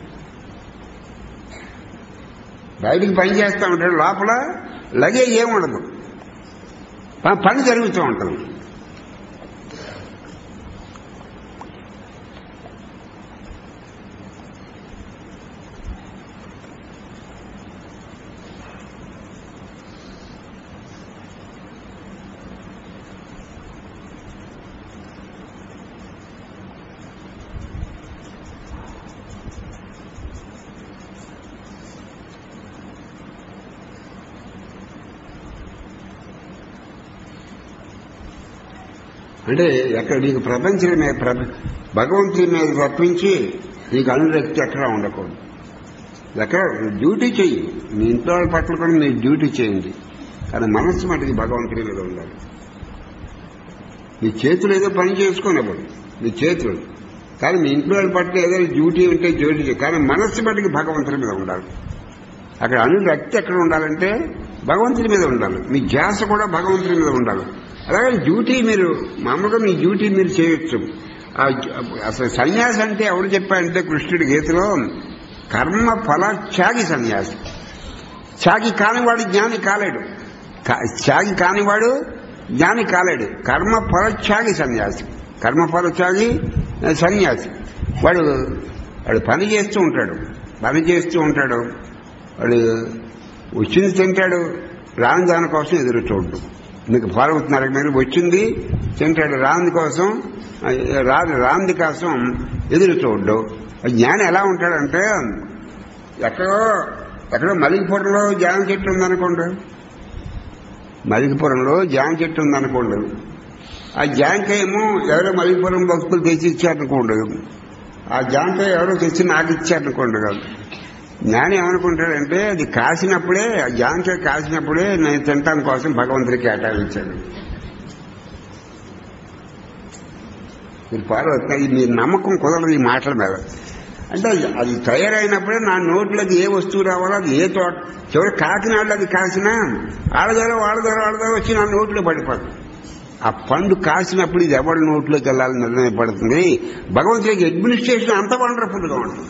బయటికి పని చేస్తూ ఉంటాడు లోపల లగేజ్ ఏముండదు ప- పని జరుగుతూ ఉంటుంది అంటే ఎక్కడ నీకు ప్రపంచం మీద ప్ర- భగవంతుడి మీద తప్పించి నీకు అనురక్తి ఎక్కడ ఉండకూడదు ఎక్కడ డ్యూటీ చెయ్యి మీ ఇంట్లో వాళ్ళ పట్ల కూడా మీరు డ్యూటీ చేయండి కానీ మనస్సు మటుకి భగవంతుడి మీద ఉండాలి మీ చేతులు ఏదో పని చేసుకోనివ్వదు మీ చేతులు కానీ మీ ఇంట్లో వాళ్ళ పట్ల ఏదైనా డ్యూటీ ఉంటే డ్యూటీ చేయి కానీ మనస్సు మటుకి భగవంతుడి మీద ఉండాలి అక్కడ అనురక్తి ఎక్కడ ఉండాలంటే భగవంతుడి మీద ఉండాలి మీ ధ్యాస కూడా భగవంతుడి మీద ఉండాలి అలాగే డ్యూటీ మీరు మామూలుగా మీ డ్యూటీ మీరు చేయొచ్చు ఆ జ- అసలు సన్యాసి అంటే ఎవరు చెప్పారంటే కృష్ణుడి గీతలో కర్మ ఫల త్యాగి సన్యాసి త్యాగి కానివాడు జ్ఞాని కాలేడు కా- త్యాగి కానివాడు జ్ఞాని కాలేడు కర్మ ఫల త్యాగి సన్యాసి కర్మ ఫల త్యాగి ఆ, సన్యాసి వాడు వాడు పని చేస్తూ ఉంటాడు పని చేస్తూ ఉంటాడు వాడు వచ్చింది తింటాడు రాని దాని కోసం ఎదురు చూడడు మీకు ఫాలో అవుతున్నారు మీరు వచ్చింది తింటాడు రాంది కోసం ఆ, రాని రాంది కోసం ఎదురు చూడడు ఆ జ్ఞానం ఎలా ఉంటాడంటే ఎక్కడో ఎక్కడో మలిగిపురంలో జామ చెట్టు ఉందనుకోండి మలిగిపురంలో జామ చెట్టు ఉందనుకోండి ఆ జాంకాయ ఏమో ఎవరో మలిగిపురం భక్తులు తెచ్చి ఇచ్చారనుకోండి ఆ జాంకాయ ఎవరో తెచ్చి నాకు ఇచ్చారనుకోండి కాదు జ్ఞాని ఏమనుకుంటాడంటే అది కాసినప్పుడే ఆ జాంకాయ కాసినప్పుడే నేను తినటాం కోసం భగవంతుడికి కేటాయించాడు మీరు ఫాలో అవుతున్నారు ఇది మీ నమ్మకం కుదరదు ఈ మాటల మీద అంటే అది తయారైనప్పుడే నా నోట్లోకి ఏ వస్తువు రావాలో అది ఏ తోట చివరి కాకినాడలో అది కాసినా ఆడదారో ఆడదారో ఆడదారో వచ్చి నా నోట్లో పడిపోతుంది ఆ పండు కాసినప్పుడు ఇది ఎవరి నోట్లోకి వెళ్ళాలని నిర్ణయపడుతుంది భగవంతుడికి అడ్మినిస్ట్రేషన్ అంత వండర్ఫుల్ గా ఉంటుంది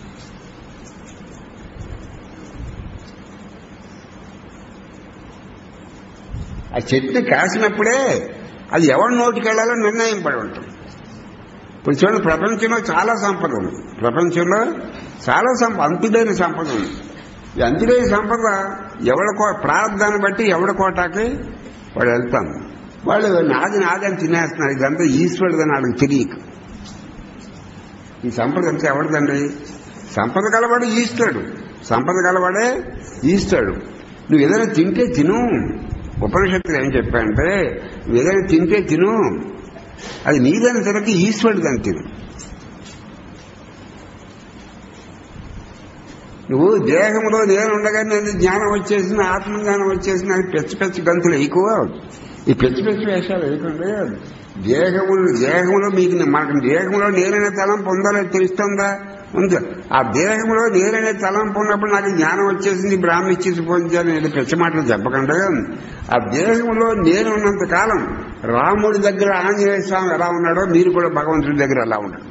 ఆ చెట్టు కాసినప్పుడే అది ఎవరి నోటికి వెళ్ళాలో నిర్ణయం పడి ఉంటుంది ఇప్పుడు చూడండి ప్రపంచంలో చాలా సంపద ఉంది ప్రపంచంలో చాలా సంప అంతులేని సంపద ఉంది ఈ అంతులేని సంపద ఎవడ కో ప్రారంధాన్ని బట్టి ఎవడ కోటాకి వాడు వెళ్తాం వాళ్ళు నాది నాది అని తినేస్తున్నారు ఇదంతా ఈశ్వరుదని వాళ్ళకి తెలియక ఈ సంపద అంతా ఎవరిదండి సంపద గలవాడు ఈశ్వరుడు సంపద గలవాడే ఈశ్వరుడు నువ్వు ఏదైనా తింటే తిను ఉపనిషత్తులు ఏం చెప్పాయంటే నువ్వు ఏదైనా తింటే తిను అది నీదని తినక ఈశ్వరుడిదని తిను నువ్వు దేహంలో నేను ఉండగా నేను జ్ఞానం వచ్చేసిన ఆత్మజ్ఞానం వచ్చేసిన అది పెచ్చ పెచ్చ గంతులు ఎక్కువ ఈ పిచ్చి పిచ్చి వేషాలు ఎందుకంటే దేహములు దేహంలో మీకు మనకు దేహంలో నేననే తలంపు ఉందా లేదా తెలుస్తుందా ఉంది ఆ దేహంలో నేననే తలంపు ఉన్నప్పుడు నాకు జ్ఞానం వచ్చేసింది బ్రాహ్మణ ఇచ్చేసి పోయించాలని ఏదో పిచ్చి మాటలు చెప్పకుండా ఆ దేహంలో నేను ఉన్నంత కాలం రాముడి దగ్గర ఆంజనేయ స్వామి ఎలా ఉన్నాడో మీరు కూడా భగవంతుడి దగ్గర ఎలా ఉన్నాడు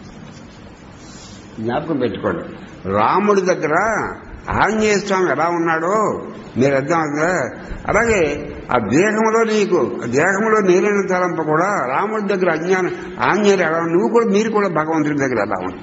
జ్ఞాపకం పెట్టుకోండి రాముడి దగ్గర ఆంజనేయ స్వామి ఎలా ఉన్నాడో మీరు అర్థం అవుతుందా అలాగే ఆ దేహంలో నీకు దేహంలో నీరైన తలంపు కూడా రాముడి దగ్గర అజ్ఞానం ఆంజనేయుడు ఎలా ఉన్నాడు, నువ్వు కూడా మీరు కూడా భగవంతుడి దగ్గర ఎలా ఉన్నాడు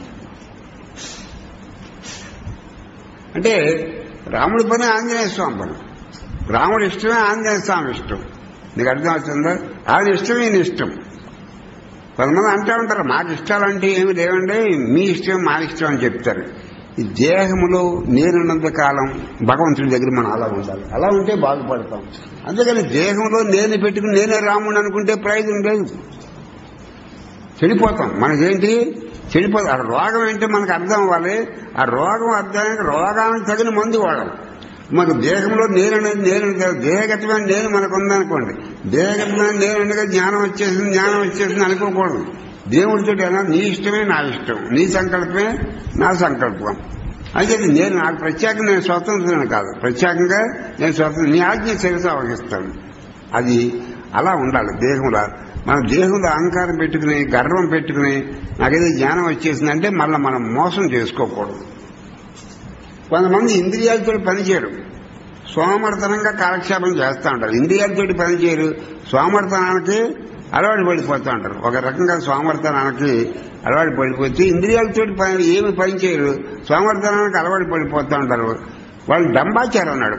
అంటే రాముడి పని ఆంజనేయ స్వామి పని రాముడి ఇష్టమే ఆంజనేయ స్వామి ఇష్టం నీకు అర్థం అవుతుందా ఆయన ఇష్టం ఈయన ఇష్టం కొంతమంది అంటూ ఉంటారు మాకు ఇష్టాలంటే ఏమి లేవండి మీ ఇష్టం మా ఇష్టం అని చెప్తారు ఈ దేహములో నేనున్నంత కాలం భగవంతుడి దగ్గర మనం అలా ఉండాలి అలా ఉంటే బాగుపడతాం అందుకని దేహంలో నేను పెట్టుకుని నేనే రాముడు అనుకుంటే ప్రయోజనం లేదు చెడిపోతాం మనకేంటి చెడిపోతాం ఆ రోగం ఏంటి మనకు అర్థం అవ్వాలి ఆ రోగం అర్థానికి రోగానికి తగిన మందు వాడాలి మనకు దేహంలో నేను అనేది నేను దేహగతమైన నేను మనకు ఉందనుకోండి దేహగతమైన నేను ఉండగా జ్ఞానం వచ్చేసింది జ్ఞానం వచ్చేసింది అనుకోకూడదు దేవుడితో ఎలా నీ ఇష్టమే నా ఇష్టం నీ సంకల్పమే నా సంకల్పం అయితే నేను నాకు ప్రత్యేకంగా నేను స్వతంత్రం కాదు ప్రత్యేకంగా నేను స్వతంత్రం నీ ఆజ్ఞ శిరస వహిస్తాను అది అలా ఉండాలి దేహంలో మన దేహంలో అహంకారం పెట్టుకుని గర్వం పెట్టుకుని నాకేదో జ్ఞానం వచ్చేసిందంటే మళ్ళీ మనం మోసం చేసుకోకూడదు కొంతమంది ఇంద్రియాలతో పనిచేయరు సోమర్థనంగా కాలక్షేపం చేస్తూ ఉంటారు ఇంద్రియాలతో పనిచేయరు సోమర్థనానికి అలవాటు పడిపోతూ ఉంటారు ఒక రకంగా సోమర్థనానికి అలవాటు పడిపోతే ఇంద్రియాలతో పని ఏమి పని చేయరు సోమర్థనానికి అలవాటు పడిపోతూ ఉంటారు వాళ్ళు డంబాచారం అన్నాడు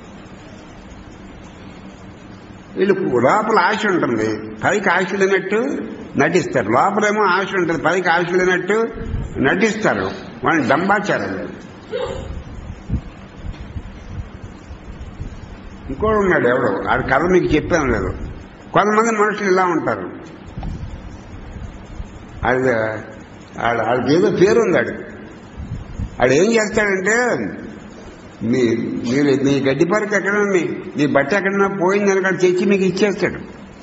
వీళ్ళు లోపల ఆశ ఉంటుంది పైకి ఆశ లేనట్టు నటిస్తారు లోపలేమో ఆశ ఉంటుంది పైకి ఆశ లేనట్టు నటిస్తారు వాళ్ళని డంబాచారం ఇంకోడు ఉన్నాడు ఎవడో ఆడి కథ మీకు చెప్పాను లేదు కొంతమంది మనుషులు ఇలా ఉంటారు అది ఆడు ఆడికి ఏదో పేరు ఉంది ఆడు ఆడు ఏం చేస్తాడంటే మీ మీరు మీ గడ్డి పరకు ఎక్కడ మీ మీ బట్ట ఎక్కడన్నా పోయింది అనక తెచ్చి మీకు ఇచ్చేస్తాడు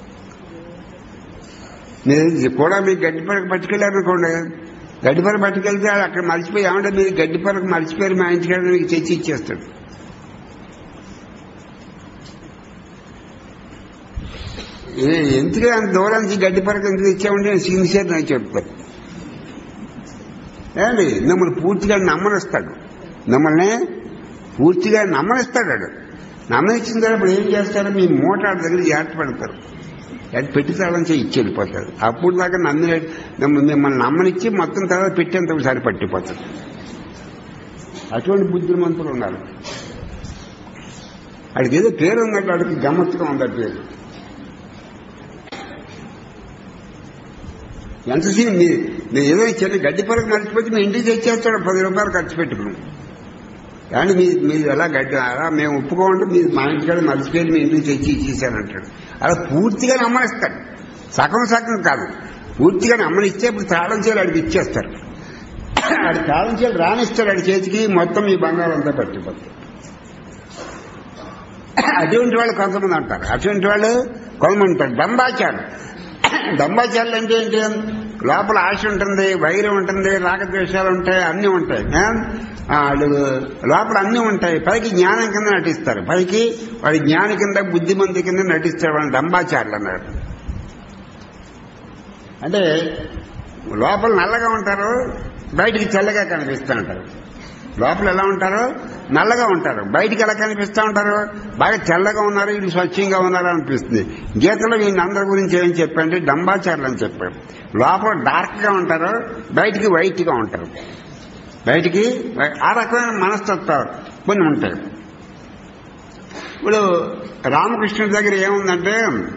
మీరు కూడా మీ గడ్డి పరకు పట్టుకెళ్ళారనుకోండి గడ్డి పరకు పట్టుకెళ్తే ఆడు అక్కడ మర్చిపోయి ఏమంటే మీరు గడ్డి పరకు మర్చిపోయారు మా ఇంటికి మీకు తెచ్చి ఇచ్చేస్తాడు ఏ- ఎందుకే అంత దూరం నుంచి గడ్డి పరకు ఎందుకు ఇచ్చామంటే సిన్సియర్ అని చెప్తారు ఏమండి మిమ్మల్ని పూర్తిగా నమ్మనిస్తాడు మిమ్మల్ని పూర్తిగా నమ్మనిస్తాడు వాడు నమ్మనిచ్చిన తర్వాత ఏం చేస్తారో మీ మూట ఆడి దగ్గర జాగ్రత్త పెడతారు అది పెట్టి తాళంచే ఇచ్చి వెళ్ళిపోతాడు అప్పుడు దాకా నమ్మిన మిమ్మ- మిమ్మల్ని నమ్మనిచ్చి మొత్తం తర్వాత పెట్టేంత ఒకసారి పట్టిపోతాడు అటువంటి బుద్ధిమంతులు ఉన్నారు వాడికి ఏదో పేరు ఉన్నట్టు వాడికి గమ్మత్తుగా ఉంది ఆ పేరు ఎంతసేపు మీ మీరు ఏదో చిన్న గడ్డి పరకు మర్చిపోతే మీ ఇంటికి తెచ్చేస్తాడు పది రూపాయలు ఖర్చు పెట్టుకుని కానీ మీ మీరు ఎలా గడ్డి అలా మేము ఒప్పుకోమంటే మీరు మా ఇంటికాడ మర్చిపోయి మీ ఇంటికి తెచ్చి ఇచ్చేసానంటాడు అలా పూర్తిగా నమ్మనిస్తాడు సగం సగం కాదు పూర్తిగా నమ్మనిస్తే ఇప్పుడు తాళం చేయాలి అడిగి ఇచ్చేస్తారు ఆడి తాళం చేయాలి రానిస్తాడు ఆడి చేతికి మొత్తం మీ బంగారం అంతా పట్టిపోతాడు అటువంటి వాళ్ళు కొంతమంది అంటారు అటువంటి వాళ్ళు కొంతమంది ఉంటారు దంబాచారం దంబాచారులు అంటే ఏంటి లోపల ఆశ ఉంటుంది వైరం ఉంటుంది రాగద్వేషాలు ఉంటాయి అన్నీ ఉంటాయి ఆ? ఆ, వాళ్ళు లోపల అన్నీ ఉంటాయి పైకి జ్ఞానం కింద నటిస్తారు పైకి వాడి జ్ఞాని కింద బుద్ధిమంతి కింద నటిస్తారు వాళ్ళని దంబాచారులు అన్నారు అంటే లోపల నల్లగా ఉంటారు బయటికి తెల్లగా కనిపిస్తూ ఉంటారు లోపల ఎలా ఉంటారు నల్లగా ఉంటారు బయటికి ఎలా కనిపిస్తూ ఉంటారు బాగా తెల్లగా ఉన్నారు వీళ్ళు స్వచ్ఛంగా ఉన్నారు అనిపిస్తుంది గీతలో వీళ్ళని అందరి గురించి ఏం చెప్పండి డంబాచారులు అని చెప్పారు లోపల డార్క్ గా ఉంటారు బయటికి వైట్ గా ఉంటారు బయటికి వై- ఆ రకమైన మనస్తత్వాలు కొన్ని ఉంటాయి ఇప్పుడు రామకృష్ణుడి దగ్గర ఏముందంటే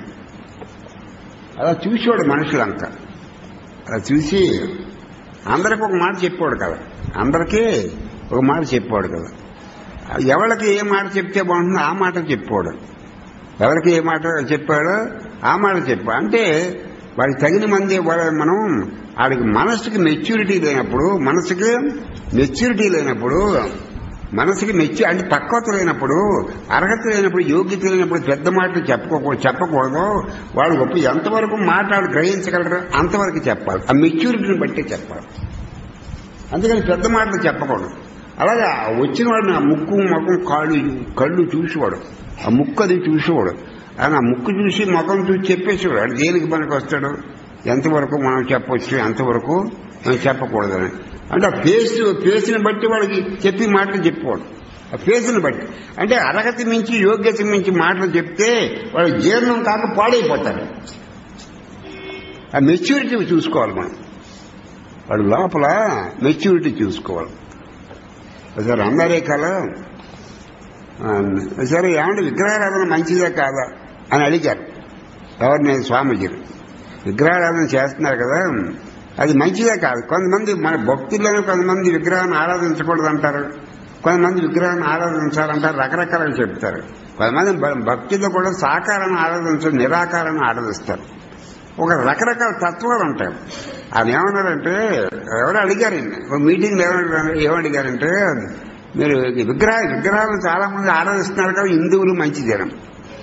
అలా చూసేవాడు మనుషులంతా అలా చూసి అందరికి ఒక మాట చెప్పాడు కదా అందరికీ ఒక మాట చెప్పాడు కదా ఎవరికి ఏ మాట చెప్తే బాగుంటుందో ఆ మాట చెప్పాడు ఎవరికి ఏ మాట చెప్పాడో ఆ మాట చెప్పాడు అంటే వాడికి తగిన మంది వాళ్ళ- మనం వాడికి మనసుకి మెచ్యూరిటీ లేనప్పుడు మనసుకి మెచ్యూరిటీ లేనప్పుడు మనసుకి మెచ్చి అంటే పక్వత లేనప్పుడు అర్హత లేనప్పుడు యోగ్యత లేనప్పుడు పెద్ద మాటలు చెప్పుకోకూడదు చెప్పకూడదు వాళ్ళు గొప్ప ఎంతవరకు మాట్లాడు గ్రహించగలరు అంతవరకు చెప్పాలి ఆ మెచ్యూరిటీని బట్టి చెప్పాలి అందుకని పెద్ద మాటలు చెప్పకూడదు అలాగే ఆ వచ్చిన వాడిని ఆ ముక్కు ముఖం కాళ్ళు కళ్ళు చూసేవాడు ఆ ముక్కు అది చూసేవాడు ఆయన ఆ ముక్కు చూసి ముఖం చూసి చెప్పేసేవాడు వాడు దేనికి పనికి వస్తాడు ఎంతవరకు మనం చెప్పొచ్చు ఎంతవరకు మనం చెప్పకూడదని అంటే ఆ ఫేస్ ఫేస్ని బట్టి వాడికి చెప్పి మాటలు చెప్పుకోడు ఆ ఫేస్ని బట్టి అంటే అర్హత మించి యోగ్యత మించి మాటలు చెప్తే వాడు జీర్ణం కాక పాడైపోతాడు ఆ మెచ్యూరిటీ చూసుకోవాలి మనం వాడు లోపల మెచ్యూరిటీ చూసుకోవాలి ఒకసారి అమెరికాలో సరే ఏమంటే విగ్రహారాధన మంచిదే కాదా అని అడిగారు ఎవరిని స్వామీజీని విగ్రహారాధన చేస్తున్నారు కదా అది మంచిదే కాదు కొంతమంది మన భక్తుల్లోనే కొంతమంది విగ్రహాన్ని ఆరాధించకూడదు అంటారు కొంతమంది విగ్రహాన్ని ఆరాధించాలంటారు రకరకాలుగా చెప్తారు కొంతమంది భ- భక్తిలో కూడా సాకారాన్ని ఆరాధించారు నిరాకారాన్ని ఆరాధిస్తారు ఒక రకరకాల తత్వాలు ఉంటాయి ఆయన ఏమన్నారంటే ఎవరు అడిగారు ఈయన్ని. ఒక మీటింగ్ ఏమడిగారు ఏమడిగారంటే మీరు ఈ విగ్రహ విగ్రహాలను చాలా మంది ఆరాధిస్తున్నారు కదా హిందువులు మంచిదేనం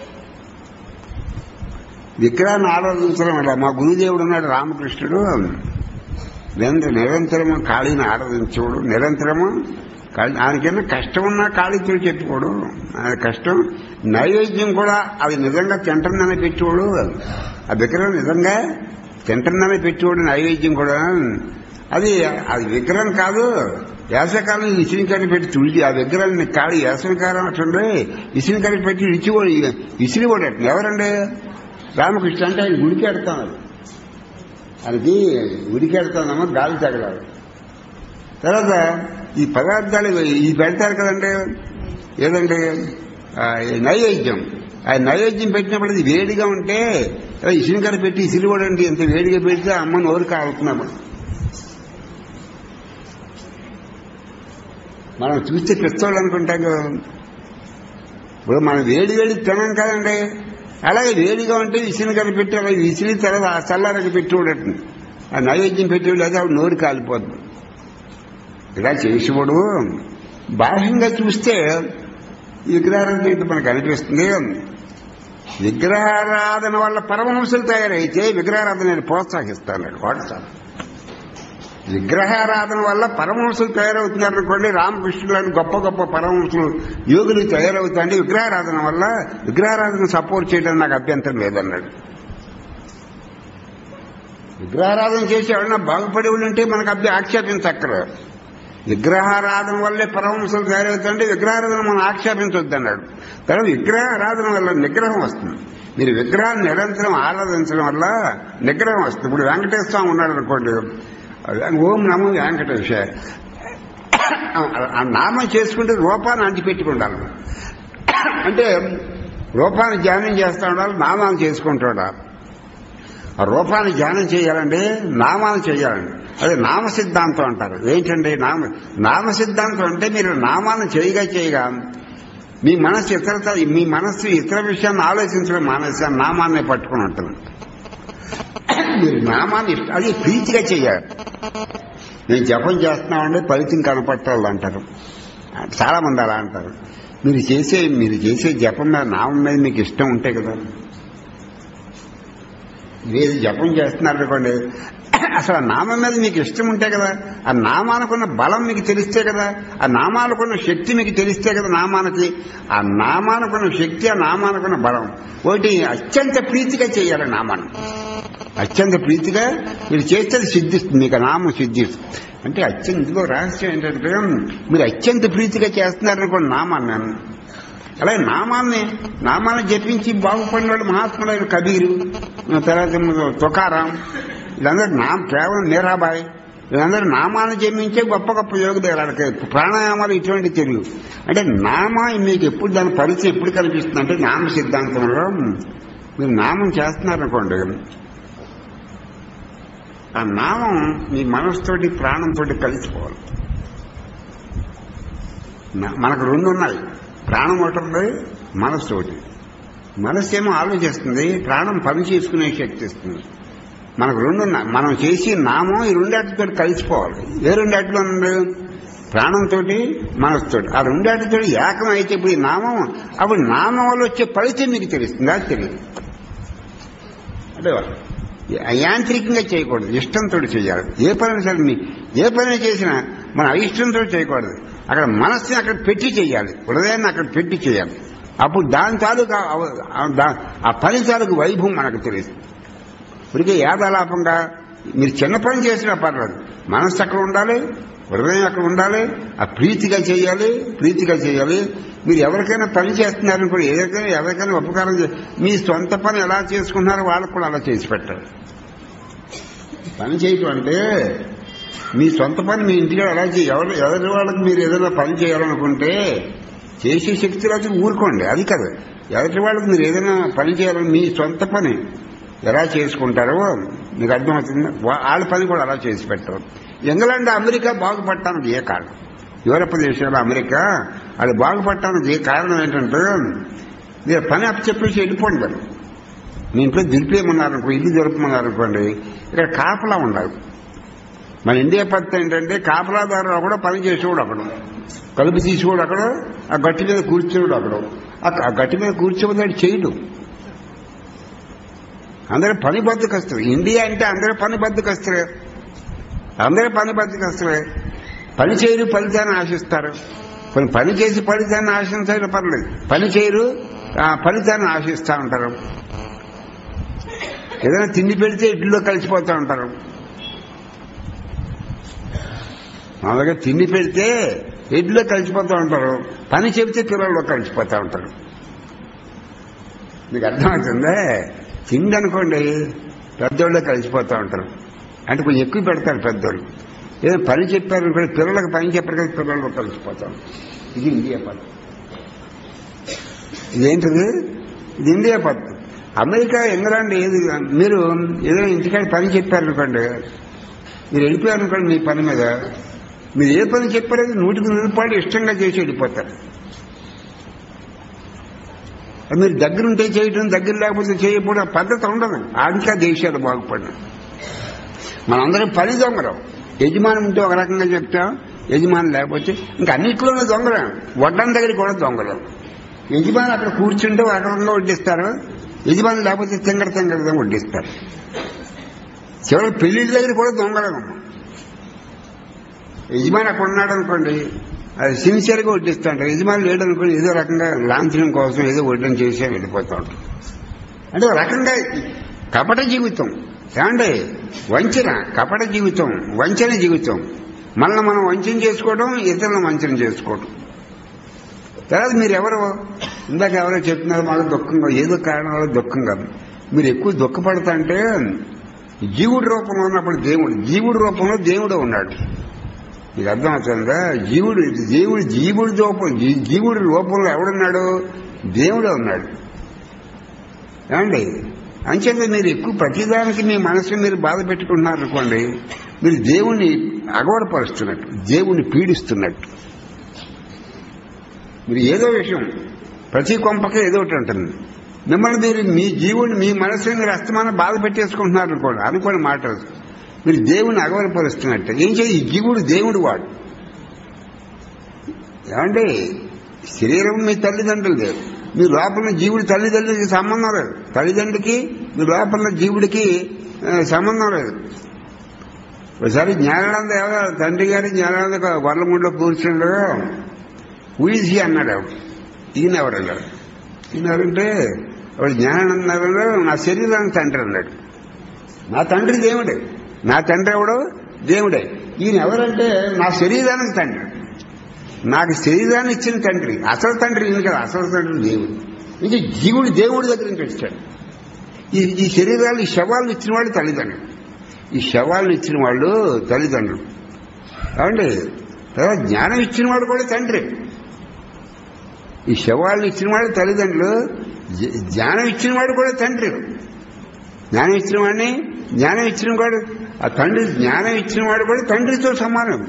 విగ్రహాన్ని ఆరాధించడం వల్ల మా గురుదేవుడు ఉన్నాడు రామకృష్ణుడు నిరంతరం నిరంతరము కాళీని ఆరాధించేవాడు నిరంతరము కాళీ ఆయనకైనా కష్టం ఉన్నా కాళీతో చెప్పుకోడు ఆయన కష్టం నైవేద్యం కూడా అది నిజంగా తింటుందని పెట్టేవాడు ఆ విగ్రహం నిజంగా తింటుందని పెట్టేవాడు నైవేద్యం కూడా అది అది విగ్రహం కాదు వేసవకాలం ఇసునికాడి పెట్టి తుడిచి ఆ విగ్రహాన్ని కాడి వేసవకాలం అట్టుండే ఇసునికాడి పెట్టి ఇచ్చివాడు ఇసిరివాడు ఎవరండి రామకృష్ణ అంటే ఆయన గుడికి ఎడతాను ఆయనకి గుడికి ఎడతానమ్మా గాలి తగలాలి తర్వాత ఈ పదార్థాలు ఈ పెడతారు కదండి ఏదండి ఆ, ఈ నైవేద్యం ఆ నైవేద్యం పెట్టినప్పుడు అది వేడిగా ఉంటే ఇసునికర పెట్టి ఇసిరివాడండి ఎంత వేడిగా పెడితే అమ్మ నోరు కాలుతున్నాము మనం చూస్తే పిచ్చోళ్ళు అనుకుంటాం కదా ఇప్పుడు మనం వేడి వేడి తినం కదండి అలాగే వేడిగా ఉంటే విసిని కనుక పెట్టి అలా విసిరి తర్వాత ఆ చల్లారకి పెట్టి చూడటం ఆ నైవేద్యం పెట్టి లేదా ఆవిడ నోరు కాలిపోతుంది ఇలా చేసేవాడు బాహ్యంగా చూస్తే ఈ విగ్రహారాధన ఏంటో మనకు అనిపిస్తుంది విగ్రహారాధన వల్ల పరమహంసలు తయారైతే విగ్రహారాధన నేను ప్రోత్సహిస్తాను వాట్సాప్ విగ్రహారాధన వల్ల పరమహంసలు తయారవుతున్నారు అనుకోండి రామకృష్ణులని గొప్ప గొప్ప పరమహంసలు యోగులు తయారవుతాయండి విగ్రహారాధన వల్ల విగ్రహారాధన సపోర్ట్ చేయడం నాకు అభ్యంతరం లేదన్నాడు విగ్రహారాధన చేసి ఎవరైనా బాగుపడి ఉంటే మనకు అభ్య ఆక్షేపించక్కరు విగ్రహారాధన వల్లే పరమహంసలు తయారవుతాయంటే విగ్రహారాధన మనం ఆక్షేపించొద్దు అన్నాడు తర్వాత విగ్రహారాధన వల్ల నిగ్రహం వస్తుంది మీరు విగ్రహాన్ని నిరంతరం ఆరాధించడం వల్ల నిగ్రహం వస్తుంది ఇప్పుడు వెంకటేశ్వర స్వామి ఉన్నాడు అనుకోండి ఓం నమో వెంకటేశ ఆ నామం చేసుకుంటే రూపాన్ని అంటిపెట్టుకుంటాను అంటే రూపాన్ని ధ్యానం చేస్తా ఉండాలి నామాలు చేసుకుంటూ ఉండాలి ఆ రూపాన్ని ధ్యానం చేయాలండి నామాలు చేయాలండి అదే నామ సిద్ధాంతం అంటారు ఏంటండి నామ నామ సిద్ధాంతం అంటే మీరు నామాలను చేయగా చేయగా మీ మనసు ఇతరత మీ మనస్సు ఇతర విషయాన్ని ఆలోచించడం మానేసి నామాన్ని పట్టుకుని ఉంటుంది మీరు నామాన్ని ఇష్ట- అది ప్రీతిగా చేయాలి నేను జపం చేస్తున్నామంటే ఫలితం కనపట్టాలి అంటారు చాలా మంది అలా అంటారు మీరు చేసే మీరు చేసే జపం మీద నామం మీద మీకు ఇష్టం ఉంటే కదా మీరు జపం చేస్తున్నారు అనుకోండి అసలు ఆ నామం మీద మీకు ఇష్టం ఉంటే కదా ఆ నామానుకున్న బలం మీకు తెలిస్తే కదా ఆ నామానుకున్న శక్తి మీకు తెలిస్తే కదా నామానికి ఆ నామానుకున్న శక్తి ఆ నామానుకున్న బలం ఒకటి అత్యంత ప్రీతిగా చేయాలి నామాన్ని అత్యంత ప్రీతిగా మీరు చేస్తే అది సిద్ధిస్తుంది మీకు ఆ నామం సిద్ధిస్తుంది అంటే అత్యంత ఇదిగో రహస్యం ఏంటంటే మీరు అత్యంత ప్రీతిగా చేస్తున్నారనుకోండి నామాన్ని అలాగే నామాన్ని నామాన్ని జపించి బాగుపడిన వాళ్ళు మహాత్ములైన కబీరు తర్వాత తుకారాం వీళ్ళందరూ నామ కేవలం మీరాబాయి వీళ్ళందరూ నామాన్ని జపించే గొప్ప గొప్ప యోగులు వాళ్ళకి ప్రాణాయామాలు ఇటువంటి తెలియదు అంటే నామా మీకు ఎప్పుడు దాని పరిచయం ఎప్పుడు కనిపిస్తుంది అంటే నామ సిద్ధాంతంలో మీరు నామం చేస్తున్నారనుకోండి ఆ నామం మీ మనసుతోటి ప్రాణంతో కలిసిపోవాలి నా- మనకు రెండు ఉన్నాయి ప్రాణం ఒకటి ఉంది మనస్సు ఒకటి మనస్సు ఏమో ఆలోచిస్తుంది ప్రాణం పని చేసుకునే శక్తి ఇస్తుంది మనకు రెండు ఉన్నాయి మనం చేసి నామం ఈ రెండాటితో కలిసిపోవాలి ఏ రెండాటిలో ఉంది ప్రాణంతో మనసుతో ఆ రెండాటితో ఏకం అయితే ఇప్పుడు ఈ నామం అప్పుడు నామం వల్ల వచ్చే ఫలితం మీకు తెలుస్తుంది అది తెలియదు అంటే యాంత్రికంగా చేయకూడదు ఇష్టంతో చేయాలి ఏ పని సరే మీ ఏ పని చేసినా మన అయిష్టంతో చేయకూడదు అక్కడ మనస్సుని అక్కడ పెట్టి చేయాలి హృదయాన్ని అక్కడ పెట్టి చేయాలి అప్పుడు దాని తాలూకా అవ- ఆ- దా- ఆ పని తాలూకు వైభవం మనకు తెలుస్తుంది ఇప్పటికే యాదాలాపంగా మీరు చిన్న పని చేసినా పర్లేదు మనస్సు అక్కడ ఉండాలి హృదయం అక్కడ ఉండాలి ఆ ప్రీతిగా చేయాలి ప్రీతిగా చేయాలి మీరు ఎవరికైనా పని చేస్తున్నారని కూడా ఎవరికైనా ఎవరికైనా ఉపకారం చే మీ సొంత పని ఎలా చేసుకుంటున్నారో వాళ్ళకు కూడా అలా చేసి పెట్టాలి పని చేయటం అంటే మీ సొంత పని మీ ఇంటికి ఎలా చేయ ఎవరు ఎవరి వాళ్ళకి మీరు ఏదైనా పని చేయాలనుకుంటే చేసే శక్తి రాత్రి ఊరుకోండి అది కాదు ఎదుటి వాళ్ళకి మీరు ఏదైనా పని చేయాలని మీ సొంత పని ఎలా చేసుకుంటారో మీకు అర్థమవుతుంది వా- వాళ్ళ పని కూడా అలా చేసి పెట్టరు ఇంగ్లాండ్ అమెరికా బాగుపడటానికి ఏ కారణం యూరప్ దేశాలు అమెరికా అది బాగుపడటానికి ఏ కారణం ఏంటంటే మీరు పని అప్పచెప్పేసి వెళ్ళిపోండి మరి మీ ఇంట్లో దిలిపేయమన్నారనుకో ఇల్లు జరుపుమన్నారనుకోండి ఇక్కడ కాపలా ఉండాలి మన ఇండియా పద్ధతి ఏంటంటే కాపలాదారు కూడా పని చేసేవాడు అక్కడ కలుపు తీసేవాడు అక్కడ ఆ గట్టి మీద కూర్చోడు అక్కడ ఆ- ఆ గట్టి మీద కూర్చోబోదాడు చేయడు అందరూ పని బద్దకస్తులు ఇండియా అంటే అందరూ పని బద్దకస్తులే అందరూ పని బద్దకస్తులే పని చేయరు ఫలితాన్ని ఆశిస్తారు కొన్ని పని చేసి ఫలితాన్ని ఆశించడం పర్లేదు పని చేయరు ఆ ఫలితాన్ని ఆశిస్తూ ఉంటారు ఏదైనా తిండి పెడితే ఇడ్లీలో కలిసిపోతూ ఉంటారు మామూలుగా తిండి పెడితే ఇడ్లీలో కలిసిపోతూ ఉంటారు పని చెబితే పిల్లల్లో కలిసిపోతూ ఉంటారు మీకు అర్థమవుతుందే తిండి అనుకోండి పెద్దోళ్ళు కలిసిపోతూ ఉంటారు అంటే కొంచెం ఎక్కువ పెడతారు పెద్దోళ్ళు ఏదో పని చెప్పారు అనుకోండి పిల్లలకు పని చెప్పారు కదా పిల్లల్లో కలిసిపోతాం ఇది ఇండియా పద్ధతి ఇదేంటిది ఇది ఇండియా పద్ధతి అమెరికా ఇంగ్లాండ్ ఏది మీరు ఏదైనా ఇంటికాడ పని చెప్పారనుకోండి మీరు వెళ్ళిపోయారనుకోండి మీ పని మీద మీరు ఏ పని చెప్పారో అది నూటికి నూరు రూపాయలు ఇష్టంగా చేసి వెళ్ళిపోతారు అది మీరు దగ్గరుంటే చేయటం దగ్గర లేకపోతే చేయకపోవడం ఆ పద్ధతి ఉండదు ఆంకా దేశాలు బాగుపడడం మనందరం పని దొంగరం యజమాని ఉంటే ఒక రకంగా చెప్తాం యజమాని లేకపోతే ఇంకా అన్నిట్లోనూ దొంగలం వడ్డం దగ్గర కూడా దొంగలం యజమాని అక్కడ కూర్చుంటే ఒక రకంగా వడ్డిస్తారు యజమాని లేకపోతే తింగర తింగరగా వడ్డిస్తారు చివరి పెళ్లిళ్ళ దగ్గర కూడా దొంగలం యజమాని అక్కడ ఉన్నాడు అనుకోండి అది సిన్సియర్గా వడ్డిస్తుంటారు యజమాని లేడు అనుకోండి ఏదో రకంగా లాంఛనం కోసం ఏదో వడ్డం చేసి వెళ్ళిపోతూ ఉంటారు అంటే ఒక రకంగా కపట జీవితం ఏమండి వంచన కపట జీవితం వంచన జీవితం మనల్ని మనం వంచన చేసుకోవడం ఇతరులను వంచన చేసుకోవడం తర్వాత మీరు ఎవరు ఇందాక ఎవరో చెప్తున్నారు మాకు దుఃఖంగా ఏదో కారణం వల్ల దుఃఖంగా మీరు ఎక్కువ దుఃఖపడతా అంటే జీవుడి రూపంలో ఉన్నప్పుడు దేవుడు జీవుడి రూపంలో దేవుడు ఉన్నాడు మీకు అర్థమవుతుందా జీవుడు జీవుడు జీవుడి రూపం జీ- జీవుడి రూపంలో ఎవడున్నాడు దేవుడే ఉన్నాడు ఏమండి అంచేత మీరు ఎక్కువ ప్రతిదానికి మీ మనసుని మీరు బాధ పెట్టుకుంటున్నారు అనుకోండి మీరు దేవుణ్ణి అగవడపరుస్తున్నట్టు దేవుణ్ణి పీడిస్తున్నట్టు మీరు ఏదో విషయం ప్రతి కొంపకే ఏదో ఒకటి ఉంటుంది మిమ్మల్ని మీరు మీ జీవుని మీ మనసుని మీరు అస్తమానం బాధ పెట్టేసుకుంటున్నారు అనుకోండి అనుకోని మాట మీరు దేవుని అగవరపరుస్తున్నట్టు ఏం చేయ ఈ జీవుడు దేవుడు వాడు ఏమండి శరీరం మీ తల్లిదండ్రులు లేదు మీ లోపల జీవుడి తల్లిదండ్రులకి సంబంధం లేదు తల్లిదండ్రులకి మీ లోపల జీవుడికి ఆ, సంబంధం లేదు ఒకసారి జ్ఞానానంద ఎవరో తండ్రి గారి జ్ఞానానంద గొర్రెముడిలో కూర్చుండగా ఊసి అన్నాడు ఆవిడ ఈయన ఎవరు అన్నాడు ఈయన ఎవరంటే ఆవిడ జ్ఞానానంద అన్నాడు, నా శరీరానికి తండ్రి అన్నాడు నా తండ్రి దేవుడే నా తండ్రి ఎవడు దేవుడే ఈయన ఎవరంటే నా శరీరానికి తండ్రి నాకు శరీరాన్ని ఇచ్చిన తండ్రి అసలు తండ్రి ఈయన కదా అసలు తండ్రి దేవుడు ఇది జీవుడు దేవుడి దగ్గర నుంచి వచ్చాడు ఈ ఈ శరీరాలు ఈ శవాలను ఇచ్చిన వాళ్ళు తల్లిదండ్రులు ఈ శవాలను ఇచ్చిన వాళ్ళు తల్లిదండ్రులు ఏమండి తర్వాత జ్ఞానం ఇచ్చిన వాడు కూడా తండ్రి ఈ శవాలను ఇచ్చిన వాడు తల్లిదండ్రులు జ్ఞ- జ్ఞానం ఇచ్చిన వాడు కూడా తండ్రి జ్ఞానం ఇచ్చిన వాడిని జ్ఞానం ఇచ్చిన వాడు ఆ తండ్రి జ్ఞానం ఇచ్చిన వాడు కూడా తండ్రితో సమానం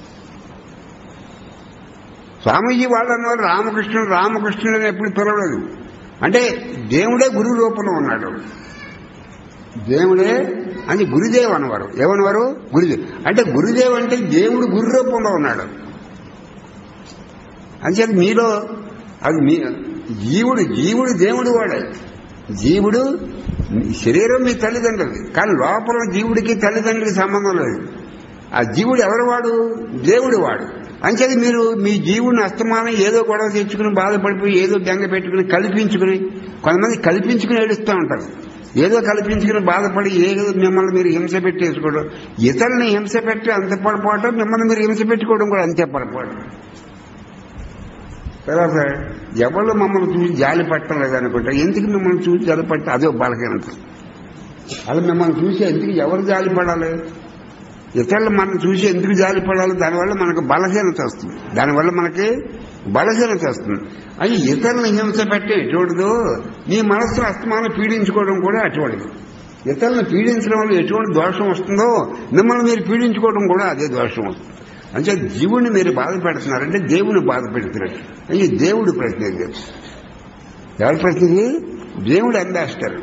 స్వామీజీ వాళ్ళు అన్నవారు రామకృష్ణుడు రామకృష్ణుడు అని ఎప్పుడు పిలవలేదు అంటే దేవుడే గురు రూపంలో ఉన్నాడు దేవుడే అని గురుదేవ్ అన్నవారు ఏమన్నవారు గురుదేవ్ అంటే గురుదేవ్ అంటే దేవుడు గురు రూపంలో ఉన్నాడు అంచేది మీలో అది మీ జీవుడు జీవుడు దేవుడు వాడే జీవుడు శరీరం మీ తల్లిదండ్రులది కానీ లోపల జీవుడికి తల్లిదండ్రులకి సంబంధం లేదు ఆ జీవుడు ఎవరు వాడు దేవుడు వాడు అంచేది మీరు మీ జీవుని అస్తమానం ఏదో గొడవ తెచ్చుకుని బాధపడిపోయి ఏదో బెంగ పెట్టుకుని కల్పించుకుని కొంతమంది కల్పించుకుని ఏడుస్తూ ఉంటారు ఏదో కల్పించుకుని బాధపడి ఏదో మిమ్మల్ని మీరు హింస పెట్టేసుకోవడం ఇతరులని హింస పెట్టి అంత పొరపాటు మిమ్మల్ని మీరు హింస పెట్టుకోవడం కూడా అంతే పొరపాటు తర్వాత ఎవరు మమ్మల్ని చూసి జాలి పట్టడం లేదనుకుంటా ఎందుకు మిమ్మల్ని చూసి జాలి పట్ట అదే బలహీనత అది మిమ్మల్ని చూసి ఎందుకు ఎవరు జాలి పడాలి ఇతరులు మనం చూసి ఎందుకు జాలి పడాలి దానివల్ల మనకు బలహీనత వస్తుంది దానివల్ల మనకి బలహీనత వస్తుంది అది ఇతరులను హింస పెట్టే ఎటువంటిదో నీ మనస్సును అస్తమానం పీడించుకోవడం కూడా అటువంటిది ఇతరులను పీడించడం వల్ల ఎటువంటి దోషం వస్తుందో మిమ్మల్ని మీరు పీడించుకోవడం కూడా అదే దోషం వస్తుంది అంటే జీవుని మీరు బాధ పెడుతున్నారంటే దేవుని బాధ పెడుతున్నట్టు అది దేవుడు ప్రతినిధి ఎవరి ప్రతినిధి దేవుడు అందేస్తారు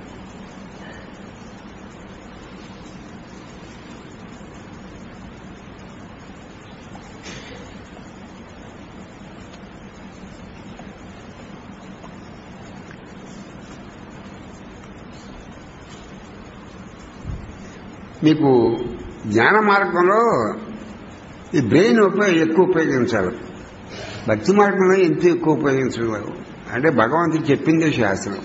మీకు జ్ఞాన మార్గంలో ఈ బ్రెయిన్ ఉపయోగ ఎక్కువ ఉపయోగించాలి భక్తి మార్గంలో ఎంత ఎక్కువ ఉపయోగించలేదు అంటే భగవంతుడు చెప్పిందే శాస్త్రం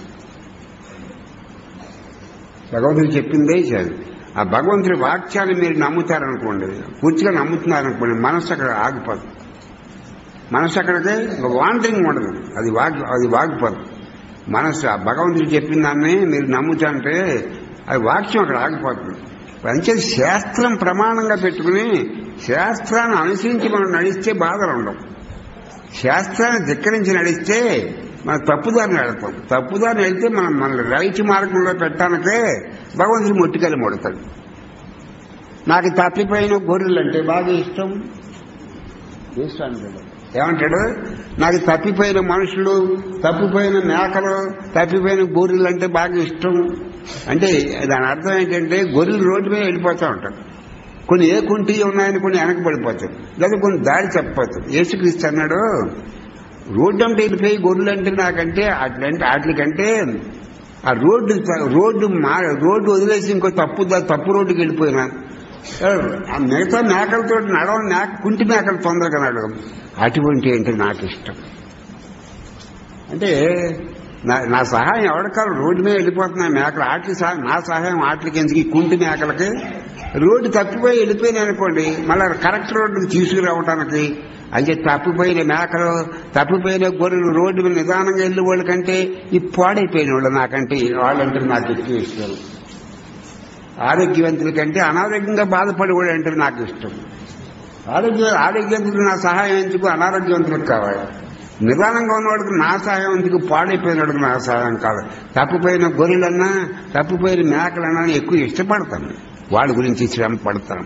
భగవంతుడు చెప్పిందే శాస్త్రం ఆ భగవంతుడి వాక్యాన్ని మీరు నమ్ముతారనుకోండి పూర్తిగా నమ్ముతున్నారనుకోండి మనస్సు అక్కడ ఆగిపోదు మనస్సు అక్కడికి వాండరింగ్ ఉండదు అది వాగ్ అది వాగిపోదు మనస్సు ఆ భగవంతుడు చెప్పిన దాన్ని మీరు నమ్ముతాంటే అది వాక్యం అక్కడ ఆగిపోతుంది అంతే శాస్త్రం ప్రమాణంగా పెట్టుకుని శాస్త్రాన్ని అనుసరించి మనం నడిస్తే బాధలు ఉండవు శాస్త్రాన్ని ధిక్కరించి నడిస్తే మన తప్పుదారిని వెళతాం తప్పుదారిని వెళ్తే మనం మన రైట్ మార్గంలో పెట్టడానికే భగవంతుడు మొట్టికలు మొడతాడు నాకు తప్పిపోయిన గొర్రెలు అంటే బాగా ఇష్టం ఇష్టం అంటాడు ఏమంటాడు నాకు తప్పిపోయిన మనుషులు తప్పిపోయిన మేకలు తప్పిపోయిన గొర్రెలు అంటే బాగా ఇష్టం అంటే దాని అర్థం ఏంటంటే గొర్రెలు రోడ్డు మీద వెళ్ళిపోతూ ఉంటారు కొన్ని ఏ కుంటి ఉన్నాయని కొన్ని వెనక పడిపోతాయి లేదా కొన్ని దారి తప్పిపోతాయి యేసుక్రీస్తు అన్నాడు రోడ్డు అంటే వెళ్ళిపోయి గొర్రెలు అంటే నాకంటే అట్లంటే వాటికంటే ఆ రోడ్డు రోడ్డు మా రోడ్డు వదిలేసి ఇంకో తప్పు దా- తప్పు రోడ్డుకి వెళ్ళిపోయినా ఆ మిగతా మేకలతో నడవ మేక కుంటి మేకలు తొందరగా నడవం అటువంటి ఏంటి నాకు ఇష్టం అంటే నా నా సహాయం ఎవరికాలు రోడ్డు మీద వెళ్ళిపోతున్నా మేకలు ఆటలు సహా నా సహాయం ఆటలకి ఎందుకు ఈ కుంటి మేకలకి రోడ్డు తప్పిపోయి వెళ్ళిపోయినాయి అనుకోండి మళ్ళీ కరెక్ట్ రోడ్డుకి తీసుకురావడానికి అంటే తప్పిపోయిన మేకలు తప్పిపోయిన గొర్రెలు రోడ్డు మీద నిదానంగా వెళ్ళే వాళ్ళకంటే ఈ పాడైపోయిన వాళ్ళు నాకంటే వాళ్ళంటే నాకు ఎక్కువ ఇష్టం ఆరోగ్యవంతుల కంటే అనారోగ్యంగా బాధపడేవాడు అంటే నాకు ఇష్టం ఆరోగ్య ఆరోగ్యవంతులు నా సహాయం ఎందుకు అనారోగ్యవంతులకు కావాలి నిదానంగా ఉన్నవాడికి నా సహాయం ఎందుకు పాడైపోయినవాడికి నా సహాయం కావాలి తప్పిపోయిన గొర్రెలన్నా తప్పిపోయిన మేకలన్నా అని ఎక్కువ ఇష్టపడతాను వాళ్ళ గురించి శ్రమ పడతాను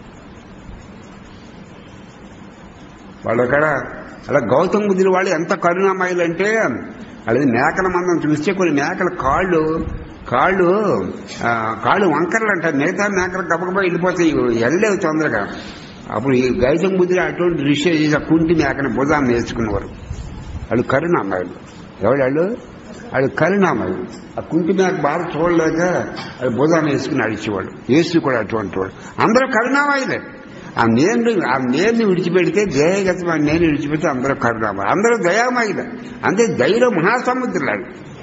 వాళ్ళు అక్కడ అలా గౌతమ బుద్ధులు వాళ్ళు ఎంత కరుణామయులు అంటే అది మేకల మందం చూస్తే కొన్ని మేకల కాళ్ళు కాళ్ళు ఆ, కాళ్ళు వంకరలు అంటారు మిగతా మేకలు గబగబా వెళ్ళిపోతాయి వెళ్ళలేవు తొందరగా అప్పుడు ఈ గౌతమ బుద్ధులు అటువంటి దృశ్యం చేసి ఆ కుంటి మేకని భుజాన్ని వేసుకునేవారు వాళ్ళు కరుణామయులు ఎవరు వాళ్ళు వాళ్ళు కరుణామయులు ఆ కుంటి మేక బాగా చూడలేక వాళ్ళు భుజాన్ని వేసుకుని నడిచేవాడు యేసు కూడా అటువంటి వాడు అందరూ కరుణామయులే ఆ నేను ఆ నేను విడిచిపెడితే దయగతం ఆ నేను విడిచిపెడితే అందరూ కరుణామ అందరూ దయామయులు అంతే దయలో మహాసముద్రులాడు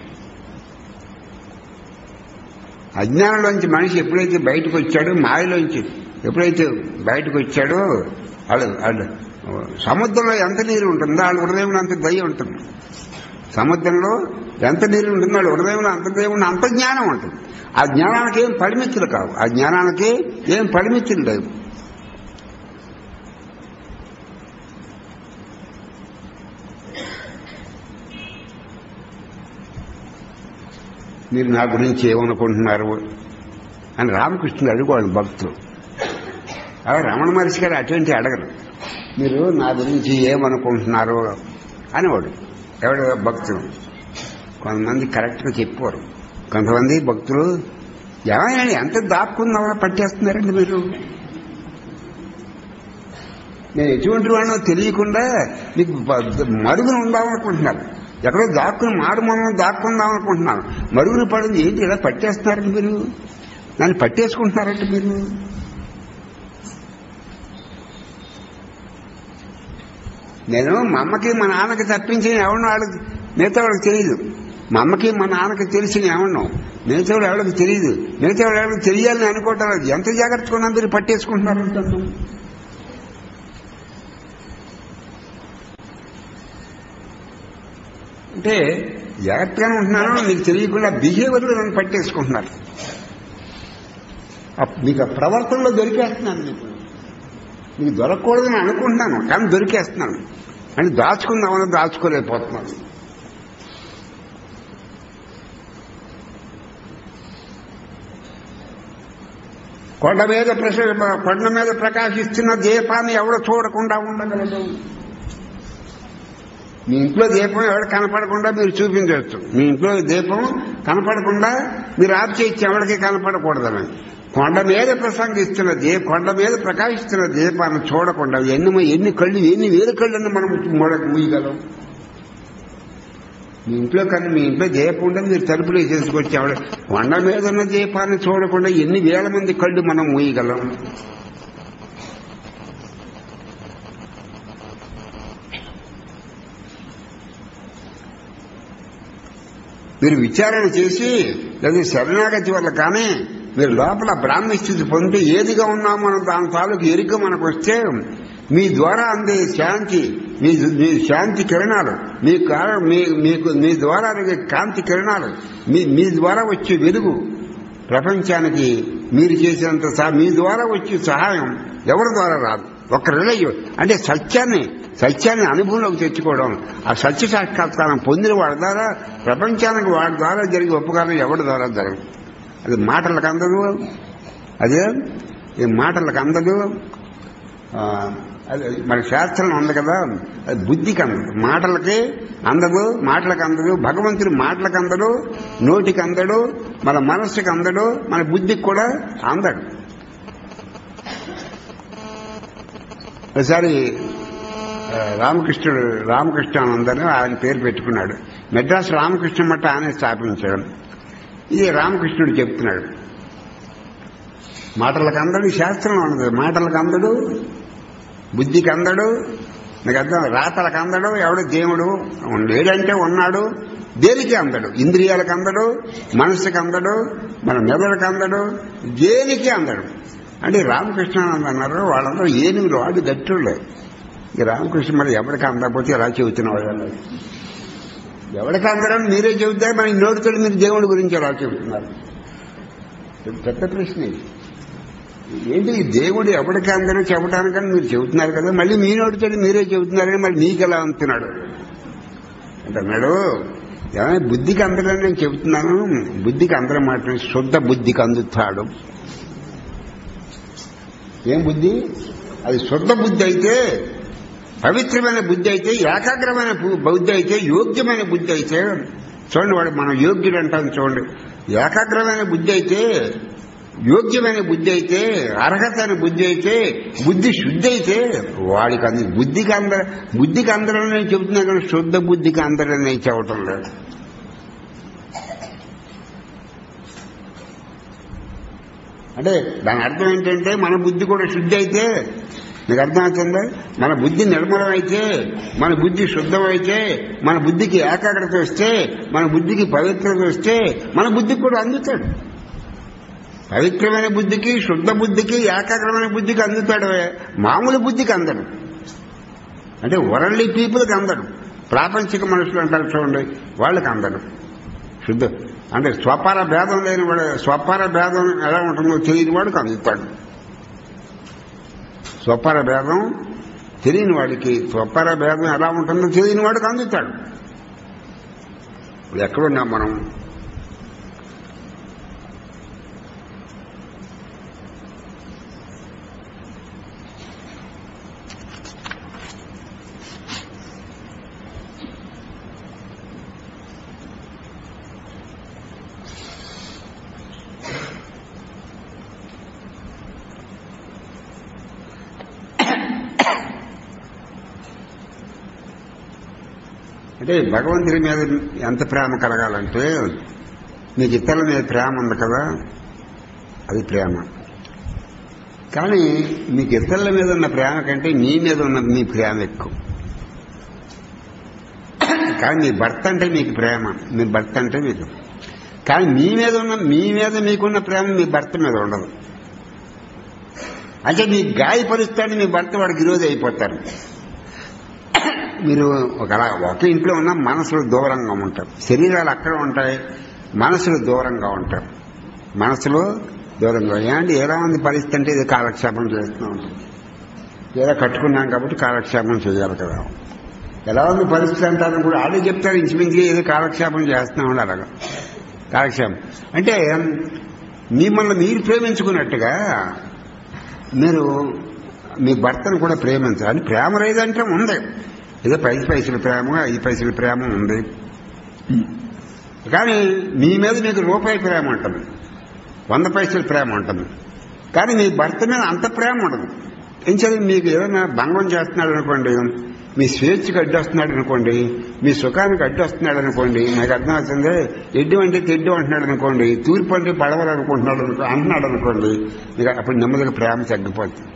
అజ్ఞానంలోంచి మనిషి ఎప్పుడైతే బయటకు వచ్చాడో మాయలోంచి ఎప్పుడైతే బయటకు వచ్చాడో వాళ్ళు వాళ్ళు సముద్రంలో ఎంత నీరు ఉంటుందో వాళ్ళ హృదయంలో అంత దయ ఉంటుంది సముద్రంలో ఎంత నీరు ఉంటుందో వాళ్ళ హృదయంలో అంత దయ ఉంటుంది అంత జ్ఞానం ఉంటుంది ఆ జ్ఞానానికి ఏం పరిమితులు కావు ఆ జ్ఞానానికి ఏం పరిమితులు లేవు మీరు నా గురించి ఏమనుకుంటున్నారు అని రామకృష్ణుడు అడుగువాడు భక్తులు అలా రమణ మహర్షి గారు అటువంటి అడగరు మీరు నా గురించి ఏమనుకుంటున్నారు అనేవాడు ఎవడు భక్తులు కొంతమంది కరెక్ట్గా చెప్పారు కొంతమంది భక్తులు ఏమైనా ఎంత దాక్కుందామని పట్టేస్తున్నారండి మీరు నేను ఎటువంటి వాడినో తెలియకుండా మీకు బ- మరుగున ఉందామనుకుంటున్నారు ఎక్కడో దాక్కుని మారు మనం దాక్కుందాం అనుకుంటున్నాను మరుగున పడింది ఏంటి ఇలా పట్టేస్తున్నారండి మీరు నన్ను పట్టేసుకుంటున్నారంటే మీరు నేను మా అమ్మకి మా నాన్నకి తప్పించిన ఎవరినో వాళ్ళకి మిగతా వాళ్ళకి తెలియదు మా అమ్మకి మా నాన్నకి తెలిసిన ఎవరినో మిగతా వాడు ఎవరికి తెలియదు మిగతా వాడు ఎవరికి తెలియాలని అనుకోవటం లేదు ఎంత జాగ్రత్తగా ఉన్నా మీరు పట్టేసుకుంటున్నారు అంటున్నాను. అంటే జాగ్రత్తగానే ఉంటున్నాను మీకు తెలియకుండా బిహేవియర్లో నన్ను పట్టేసుకుంటున్నారు ఆ- మీకు ఆ ప్రవర్తనలో దొరికేస్తున్నాను మీకు మీకు దొరకకూడదని అనుకుంటున్నాను కానీ దొరికేస్తున్నాను అని దాచుకుందామని దాచుకోలేకపోతున్నాను కొండ మీద ప్రశ కొండ మీద ప్రకాశిస్తున్న దీపాన్ని ఎవడు చూడకుండా ఉండగలదు మీ ఇంట్లో దీపం ఎవడు కనపడకుండా మీరు చూపించవచ్చు మీ ఇంట్లో దీపం కనపడకుండా మీరు ఆఫ్ చేయొచ్చు ఎవరికి కనపడకూడదని కొండ మీద ప్రసంగిస్తున్న దీప కొండ మీద ప్రకాశిస్తున్న దీపాన్ని చూడకుండా ఎన్ని ఎన్ని కళ్ళు ఎన్ని వేల కళ్ళని మనం మూడ మూయగలం మీ ఇంట్లో కానీ మీ ఇంట్లో దీపం ఉంటే మీరు తలుపులు వేసేసుకొచ్చి ఆవిడ కొండ మీద ఉన్న దీపాన్ని చూడకుండా ఎన్ని వేల మంది కళ్ళు మనం మూయగలం మీరు విచారణ చేసి లేదా శరణాగతి వల్ల కానీ మీరు లోపల బ్రాహ్మణ స్థితి పొంది ఏదిగా ఉన్నామో మనం దాని తాలూకు ఎరుక మనకు వస్తే మీ ద్వారా అందే శాంతి మీ మీ శాంతి కిరణాలు మీ కార- మీ- మీకు మీ ద్వారా అడిగే కాంతి కిరణాలు మీ మీ ద్వారా వచ్చే వెలుగు ప్రపంచానికి మీరు చేసినంత సహా మీ ద్వారా వచ్చే సహాయం ఎవరి ద్వారా రాదు ఒక రిలయ అంటే సత్యాన్ని సత్యాన్ని అనుభవంలోకి తెచ్చుకోవడం ఆ సత్య సాక్షాత్కారం పొందిన వాడి ద్వారా ప్రపంచానికి వాడి ద్వారా జరిగే ఉపకారం ఎవరి ద్వారా జరగదు అది మాటలకు అందదు అదే ఈ మాటలకు అందదు ఆ, అది మన శాస్త్రం ఉంది కదా అది బుద్ధికి అందదు మాటలకి అందదు మాటలకు అందదు భగవంతుడు మాటలకు అందడు నోటికి అందడు మన మనస్సుకి అందడు మన బుద్ధికి కూడా అందడు ఒకసారి ఆ, రామకృష్ణుడు రామకృష్ణానందని ఆయన పేరు పెట్టుకున్నాడు మెడ్రాస్ రామకృష్ణ మఠ ఆయన స్థాపించాడు ఇది రామకృష్ణుడు చెప్తున్నాడు మాటలకు అందడు శాస్త్రం ఉన్నది మాటలకు అందడు బుద్ధికి అందడు నీకు అర్థం రాతలకు అందడు ఎవడు దేవుడు లేడంటే ఉన్నాడు దేనికి అందడు ఇంద్రియాలకు అందడు మనసుకి అందడు మన మెదడుకు అందడు దేనికి అందడు అంటే రామకృష్ణానంద అన్నారు వాళ్ళందరూ ఏనుగులు వాడు గట్టుళ్ళు ఈ రామకృష్ణ మరి ఎవరికి అందకపోతే ఎలా చెబుతున్నావు వాళ్ళు ఎవరికి అందరని మీరే చెబుతారు మన నోటితో మీరు దేవుడి గురించి ఎలా చెబుతున్నారు ఇది పెద్ద ప్రశ్న ఇది. ఏంటి ఈ దేవుడు ఎవరికి అందరూ చెప్పడానికని మీరు చెబుతున్నారు కదా మళ్ళీ మీ నోటితో మీరే చెబుతున్నారని మరి మీకు ఎలా అంటున్నాడు అంటున్నాడు ఏమైనా బుద్ధికి అందరని నేను చెబుతున్నాను బుద్ధికి అందరం మాట శుద్ధ బుద్ధికి అందుతాడు ఏం బుద్ధి అది శుద్ధ బుద్ధి అయితే పవిత్రమైన బుద్ధి అయితే ఏకాగ్రమైన బు- బుద్ధి అయితే యోగ్యమైన బుద్ధి అయితే చూడండి వాడు మనం యోగ్యుడు అంటాం చూడండి ఏకాగ్రమైన బుద్ధి అయితే యోగ్యమైన బుద్ధి అయితే అర్హత అయిన బుద్ధి అయితే బుద్ధి శుద్ధి అయితే వాడికి అంది బుద్ధికి అందర బుద్ధికి అందరని నేను చెబుతున్నా కానీ శుద్ధ బుద్ధికి అందరని నేను చెప్పటం లేదు అంటే దాని అర్థం ఏంటంటే మన బుద్ధి కూడా శుద్ధి అయితే మీకు అర్థమవుతుందా మన బుద్ధి నిర్మలమైతే మన బుద్ధి శుద్ధమైతే మన బుద్ధికి ఏకాగ్రత వస్తే మన బుద్ధికి పవిత్రత వస్తే మన బుద్ధికి కూడా అందుతాడు పవిత్రమైన బుద్ధికి శుద్ధ బుద్ధికి ఏకాగ్రమైన బుద్ధికి అందుతాడు మామూలు బుద్ధికి అందడు అంటే వరల్డ్ పీపుల్కి అందడు ప్రాపంచిక మనుషులు అంటారు చూడండి వాళ్ళకి అందడు శుద్ధ అంటే స్వపార భేదం లేని వాడు స్వపార భేదం ఎలా ఉంటుందో తెలియని వాడికి అందుతాడు స్వపార భేదం తెలియని వాడికి స్వపార భేదం ఎలా ఉంటుందో తెలియని వాడికి అందుతాడు ఇప్పుడు ఎక్కడున్నాం మనం అంటే భగవంతుడి మీద ఎంత ప్రేమ కలగాలంటే మీకు ఇతరుల మీద ప్రేమ ఉంది కదా అది ప్రేమ కానీ మీకు ఇతరుల మీద ఉన్న ప్రేమ కంటే మీ మీద ఉన్న మీ ప్రేమ ఎక్కువ కానీ మీ భర్త అంటే మీకు ప్రేమ మీ భర్త అంటే మీకు కానీ మీ మీద ఉన్న మీ మీద మీకున్న ప్రేమ మీ భర్త మీద ఉండదు అంటే మీ గాయపరుస్తాడు మీ భర్త వాడికి విరోధి అయిపోతారు మీరు ఒకలా ఒక ఇంట్లో ఉన్న మనసులు దూరంగా ఉంటారు శరీరాలు అక్కడ ఉంటాయి మనసులు దూరంగా ఉంటారు మనసులో దూరంగా ఏమంటే ఎలా ఉంది పరిస్థితి అంటే ఇది కాలక్షేపం చేస్తూ ఉంటుంది ఏదో కట్టుకున్నాం కాబట్టి కాలక్షేపం చేయాలి కదా ఎలా ఉంది పరిస్థితి అంటారు కూడా వాళ్ళే చెప్తారు ఇంచుమించుగా ఏదో కాలక్షేపం చేస్తున్నాం అలాగా కాలక్షేపం అంటే మిమ్మల్ని మీరు ప్రేమించుకున్నట్టుగా మీరు మీ భర్తను కూడా ప్రేమించాలి అని ప్రేమ లేదంటే ఉంది ఏదో పైస పైసల ప్రేమ ఐదు పైసల ప్రేమ ఉంది కానీ మీ మీద మీకు రూపాయి ప్రేమ ఉంటుంది వంద పైసల ప్రేమ ఉంటుంది కానీ మీ భర్త మీద అంత ప్రేమ ఉండదు ఏం చదివి మీకు ఏదైనా భంగం చేస్తున్నాడు అనుకోండి మీ స్వేచ్ఛకు అడ్డొస్తున్నాడు అనుకోండి మీ సుఖానికి అడ్డొస్తున్నాడు అనుకోండి నాకు అర్థం అవుతుంది ఎడ్డు అంటే తెడ్డు అంటున్నాడు అనుకోండి తూర్పు అంటే పడవలు అనుకుంటున్నాడు అనుకో అంటున్నాడు అనుకోండి మీకు అప్పుడు నెమ్మదిగా ప్రేమ తగ్గిపోతుంది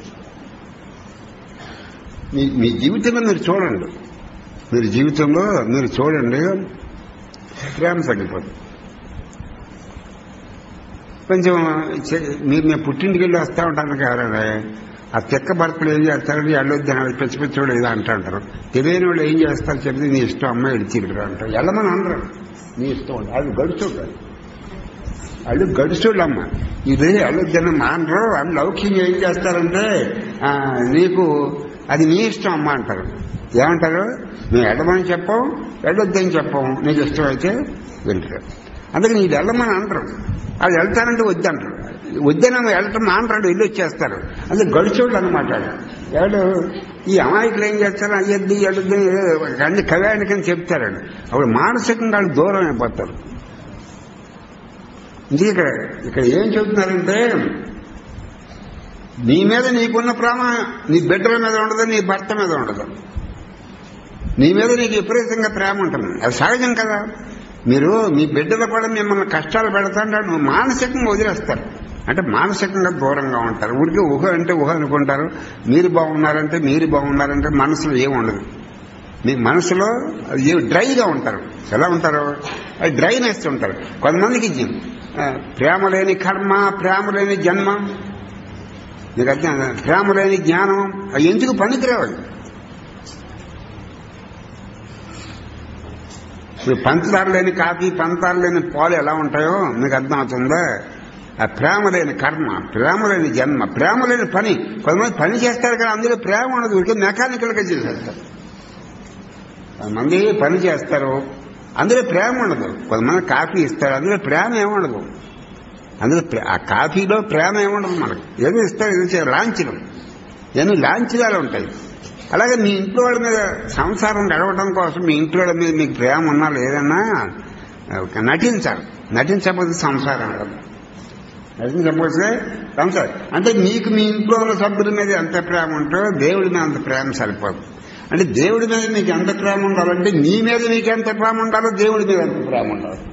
మీ మీ జీవితంలో మీరు చూడండి మీరు జీవితంలో మీరు చూడండి ప్రేమ తగ్గిపోతుంది కొంచెం చె- మీరు మేము పుట్టింటికి వెళ్ళి వస్తూ ఉంటాను కదా ఆ చెక్క భర్తలు ఏం చేస్తారంటే వెళ్ళొద్దు అని పిచ్చి పిచ్చోడు ఏదో అంటూ ఉంటారు తెలియని వాళ్ళు ఏం చేస్తారు చెప్తే నీ ఇష్టం అమ్మాయి ఇడిచిరు అంటారు వెళ్ళమని అనరు నీ ఇష్టం ఉంటుంది అది గడుచుంటారు వాళ్ళు గడుచుళ్ళు అమ్మ ఇది వెళ్ళొద్దని మానరు వాళ్ళు లౌక్యంగా ఏం చేస్తారంటే ఆ, నీకు అది నీ ఇష్టం అమ్మ అంటారు ఏమంటారు మేము వెళ్ళమని చెప్పం వెళ్ళొద్దని చెప్పం నీకు ఇష్టమైతే వింటారు అందుకని ఇది వెళ్ళమని అంటారు అది వెళ్తానంటే వద్దంటారు వద్దని వెళ్ళటం మానరాడు ఇల్లు వచ్చేస్తారు అది గడిచోళ్ళు అనమాట ఎవరు ఈ అమాయకులు ఏం చేస్తారు అయ్యద్ది వెళ్ళొద్దు అన్ని కవ్యానికని చెప్తారండి అప్పుడు మానసికంగా వాళ్ళు దూరం అయిపోతారు ఇది ఇక్కడ ఇక్కడ ఏం చెబుతున్నారంటే నీ మీద నీకున్న ప్రేమ నీ బిడ్డల మీద ఉండదు నీ భర్త మీద ఉండదు నీ మీద నీకు విపరీతంగా ప్రేమ ఉంటుంది అది సహజం కదా మీరు మీ బిడ్డలు కూడా మిమ్మల్ని కష్టాలు పెడతాంటే నువ్వు మానసికంగా వదిలేస్తారు అంటే మానసికంగా దూరంగా ఉంటారు ఊరికి ఊహ అంటే ఊహ అనుకుంటారు మీరు బాగున్నారంటే మీరు బాగున్నారంటే మనసులో ఏముండదు మీ మనసులో ఏ డ్రైగా ఉంటారు ఎలా ఉంటారు అది డ్రైనెస్ ఉంటారు కొంతమందికి జీ- ఆ, ప్రేమ లేని కర్మ ప్రేమ లేని జన్మ మీకు అర్థం ప్రేమ లేని జ్ఞానం అవి ఎందుకు పనికిరావు ఇప్పుడు పంచదార లేని కాఫీ పంచదార లేని పాలు ఎలా ఉంటాయో మీకు అర్థమవుతుందా ఆ ప్రేమ లేని కర్మ ప్రేమ లేని జన్మ ప్రేమ లేని పని కొంతమంది పని చేస్తారు కానీ అందులో ప్రేమ ఉండదు ఊరికే మెకానికల్గా చేసేస్తారు కొంతమంది పని చేస్తారు అందులో ప్రేమ ఉండదు కొంతమంది కాఫీ ఇస్తారు అందులో ప్రేమ ఏముండదు అందులో ప్రే- ఆ కాఫీలో ప్రేమ ఏముండదు మనకు ఏదో ఇస్తారు ఏదో చేయాలి లాంఛనం ఎన్ని లాంఛనాలు ఉంటాయి అలాగే మీ ఇంట్లో వాళ్ళ మీద సంసారం గడవడం కోసం మీ ఇంట్లో వాళ్ళ మీద మీకు ప్రేమ ఉన్నా లేదన్నా ఒక నటించాలి నటించకపోతే సంసారం ఉండదు నటించకపోతే సంసారం అంటే మీకు మీ ఇంట్లో ఉన్న సభ్యుల మీద ఎంత ప్రేమ ఉంటుందో దేవుడి మీద అంత ప్రేమ సరిపోదు అంటే దేవుడి మీద మీకు ఎంత ప్రేమ ఉండాలంటే మీ మీద మీకు ఎంత ప్రేమ ఉండాలో దేవుడి మీద ఎంత ప్రేమ ఉండాలి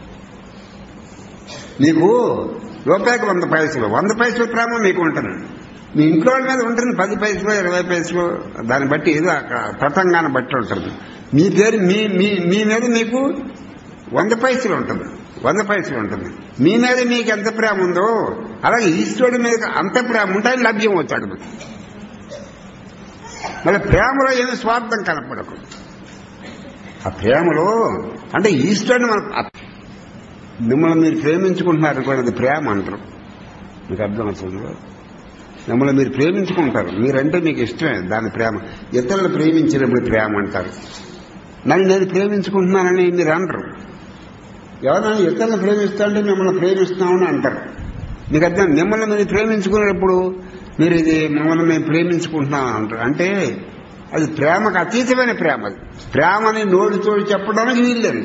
నీకు రూపాయికి వంద పైసలు వంద పైసల ప్రేమ మీకు ఉంటుంది మీ ఇంట్లో వాళ్ళ మీద ఉంటుంది పది పైసలు ఇరవై పైసలు దాన్ని బట్టి ఏదో అక్కడ తతంగాన్ని బట్టి ఉంటుంది మీ పేరు మీ మీ మీ మీద మీకు వంద పైసలు ఉంటుంది వంద పైసలు ఉంటుంది మీ మీద మీకు ఎంత ప్రేమ ఉందో అలాగే ఈశ్వరుడి మీద అంత ప్రేమ ఉంటే ఆయన లభ్యం అవుతాడు మీకు. మళ్ళీ ప్రేమలో ఏమి స్వార్థం కనపడకు ఆ ప్రేమలో అంటే ఈశ్వరుని మన మిమ్మల్ని మీరు ప్రేమించుకుంటున్నారు అనుకోండి అది ప్రేమ అంటారు మీకు అర్థమవుతుంది మిమ్మల్ని మీరు ప్రేమించుకుంటారు మీరంటే మీకు ఇష్టమే దాని ప్రేమ ఇతరులు ప్రేమించినప్పుడు ప్రేమ అంటారు నన్ను నేను ప్రేమించుకుంటున్నానని మీరు అంటారు ఎవరైనా ఇతరులను ప్రేమిస్తుంటే మిమ్మల్ని ప్రేమిస్తున్నామని అంటారు మీకు అర్థం మిమ్మల్ని మీరు ప్రేమించుకునేటప్పుడు మీరు ఇది మిమ్మల్ని మేము ప్రేమించుకుంటున్నాం అంటారు అంటే అది ప్రేమకు అతీతమైన ప్రేమ అది ప్రేమని నోటితో చెప్పడానికి వీల్లేదు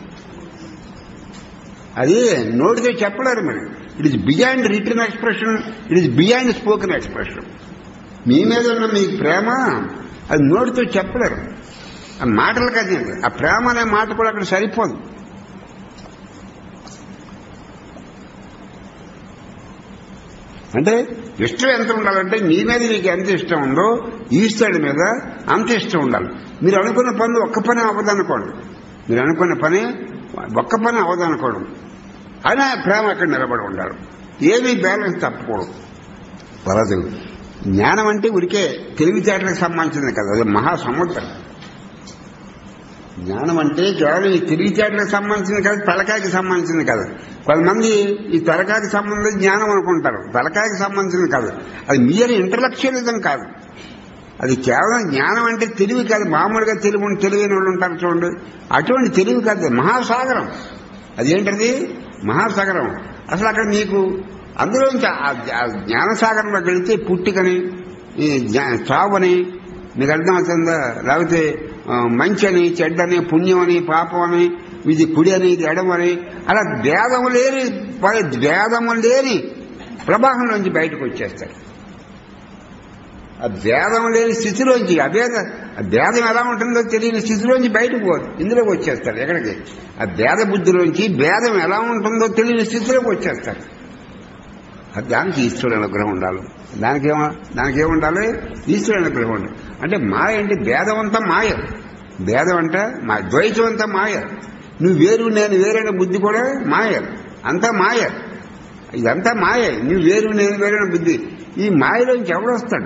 అది నోటితో చెప్పలేరు మరి it is beyond written expression it is beyond spoken expression మీ మీద ఉన్న మీ ప్రేమ అది నోటితో చెప్పలేరు ఆ మాటలకు అది ఆ ప్రేమ అనే మాట కూడా అక్కడ సరిపోదు అంటే ఇష్టం ఎంత ఉండాలంటే మీ మీద మీకు ఎంత ఇష్టం ఉందో ఈశ్వరుడి మీద అంత ఇష్టం ఉండాలి మీరు అనుకున్న పని ఒక్క పని అవ్వదనుకోండి మీరు అనుకున్న పని ఒక్క పని అవ్వదనుకోండి అయినా ప్రేమ అక్కడ నిలబడి ఉండాలి ఏమీ బ్యాలెన్స్ తప్పకూడదు వరదు జ్ఞానం అంటే ఉరికే తెలివితేటలకు సంబంధించింది కదా అది మహాసముద్రం జ్ఞానం అంటే కేవలం ఈ తెలివితేటలకు సంబంధించింది కాదు తలకాయకి సంబంధించింది కాదు కొంతమంది ఈ తలకాయకి సంబంధించిన జ్ఞానం అనుకుంటారు తలకాయకి సంబంధించింది కాదు అది మీరు ఇంటలెక్చువలిజం కాదు అది కేవలం జ్ఞానం అంటే తెలివి కాదు మామూలుగా తెలివి ఉన్న తెలివైన వాళ్ళు ఉంటారు చూడండి అటువంటి తెలివి కాదు మహాసాగరం అదేంటది మహాసాగరం అసలు అక్కడ మీకు అందులోంచి ఆ- ఆ జ్ఞానసాగరంలోకి వెళితే పుట్టికని ఈ జ్ఞా- చావని మీకు అర్థమవుతుందా లేకపోతే ఆ, మంచని చెడ్డని పుణ్యమని పాపమని ఇది కుడి అని ఇది ఎడమని అలా భేదము లేని ప- భేదము లేని ప్రవాహం నుంచి బయటకు వచ్చేస్తారు ఆ భేదం లేని స్థితిలోంచి అభేద ఆ భేదం ఎలా ఉంటుందో తెలియని స్థితిలోంచి బయటకు పో ఇందులోకి వచ్చేస్తారు ఎక్కడికి ఆ భేద బుద్ధిలోంచి భేదం ఎలా ఉంటుందో తెలియని స్థితిలోకి వచ్చేస్తారు అది దానికి ఈశ్వరుడు అనుగ్రహం ఉండాలి దానికి ఏమ దానికి ఏముండాలి ఈశ్వరుడు అనుగ్రహం ఉండాలి అంటే మాయ అంటే భేదం అంతా మాయ భేదం అంటే మా ద్వైతం అంతా మాయ నువ్వు వేరు నేను వేరైన బుద్ధి కూడా మాయ అంతా మాయ ఇదంతా మాయ నువ్వు వేరు నేను వేరైన బుద్ధి ఈ మాయలోంచి ఎవడు వస్తాడు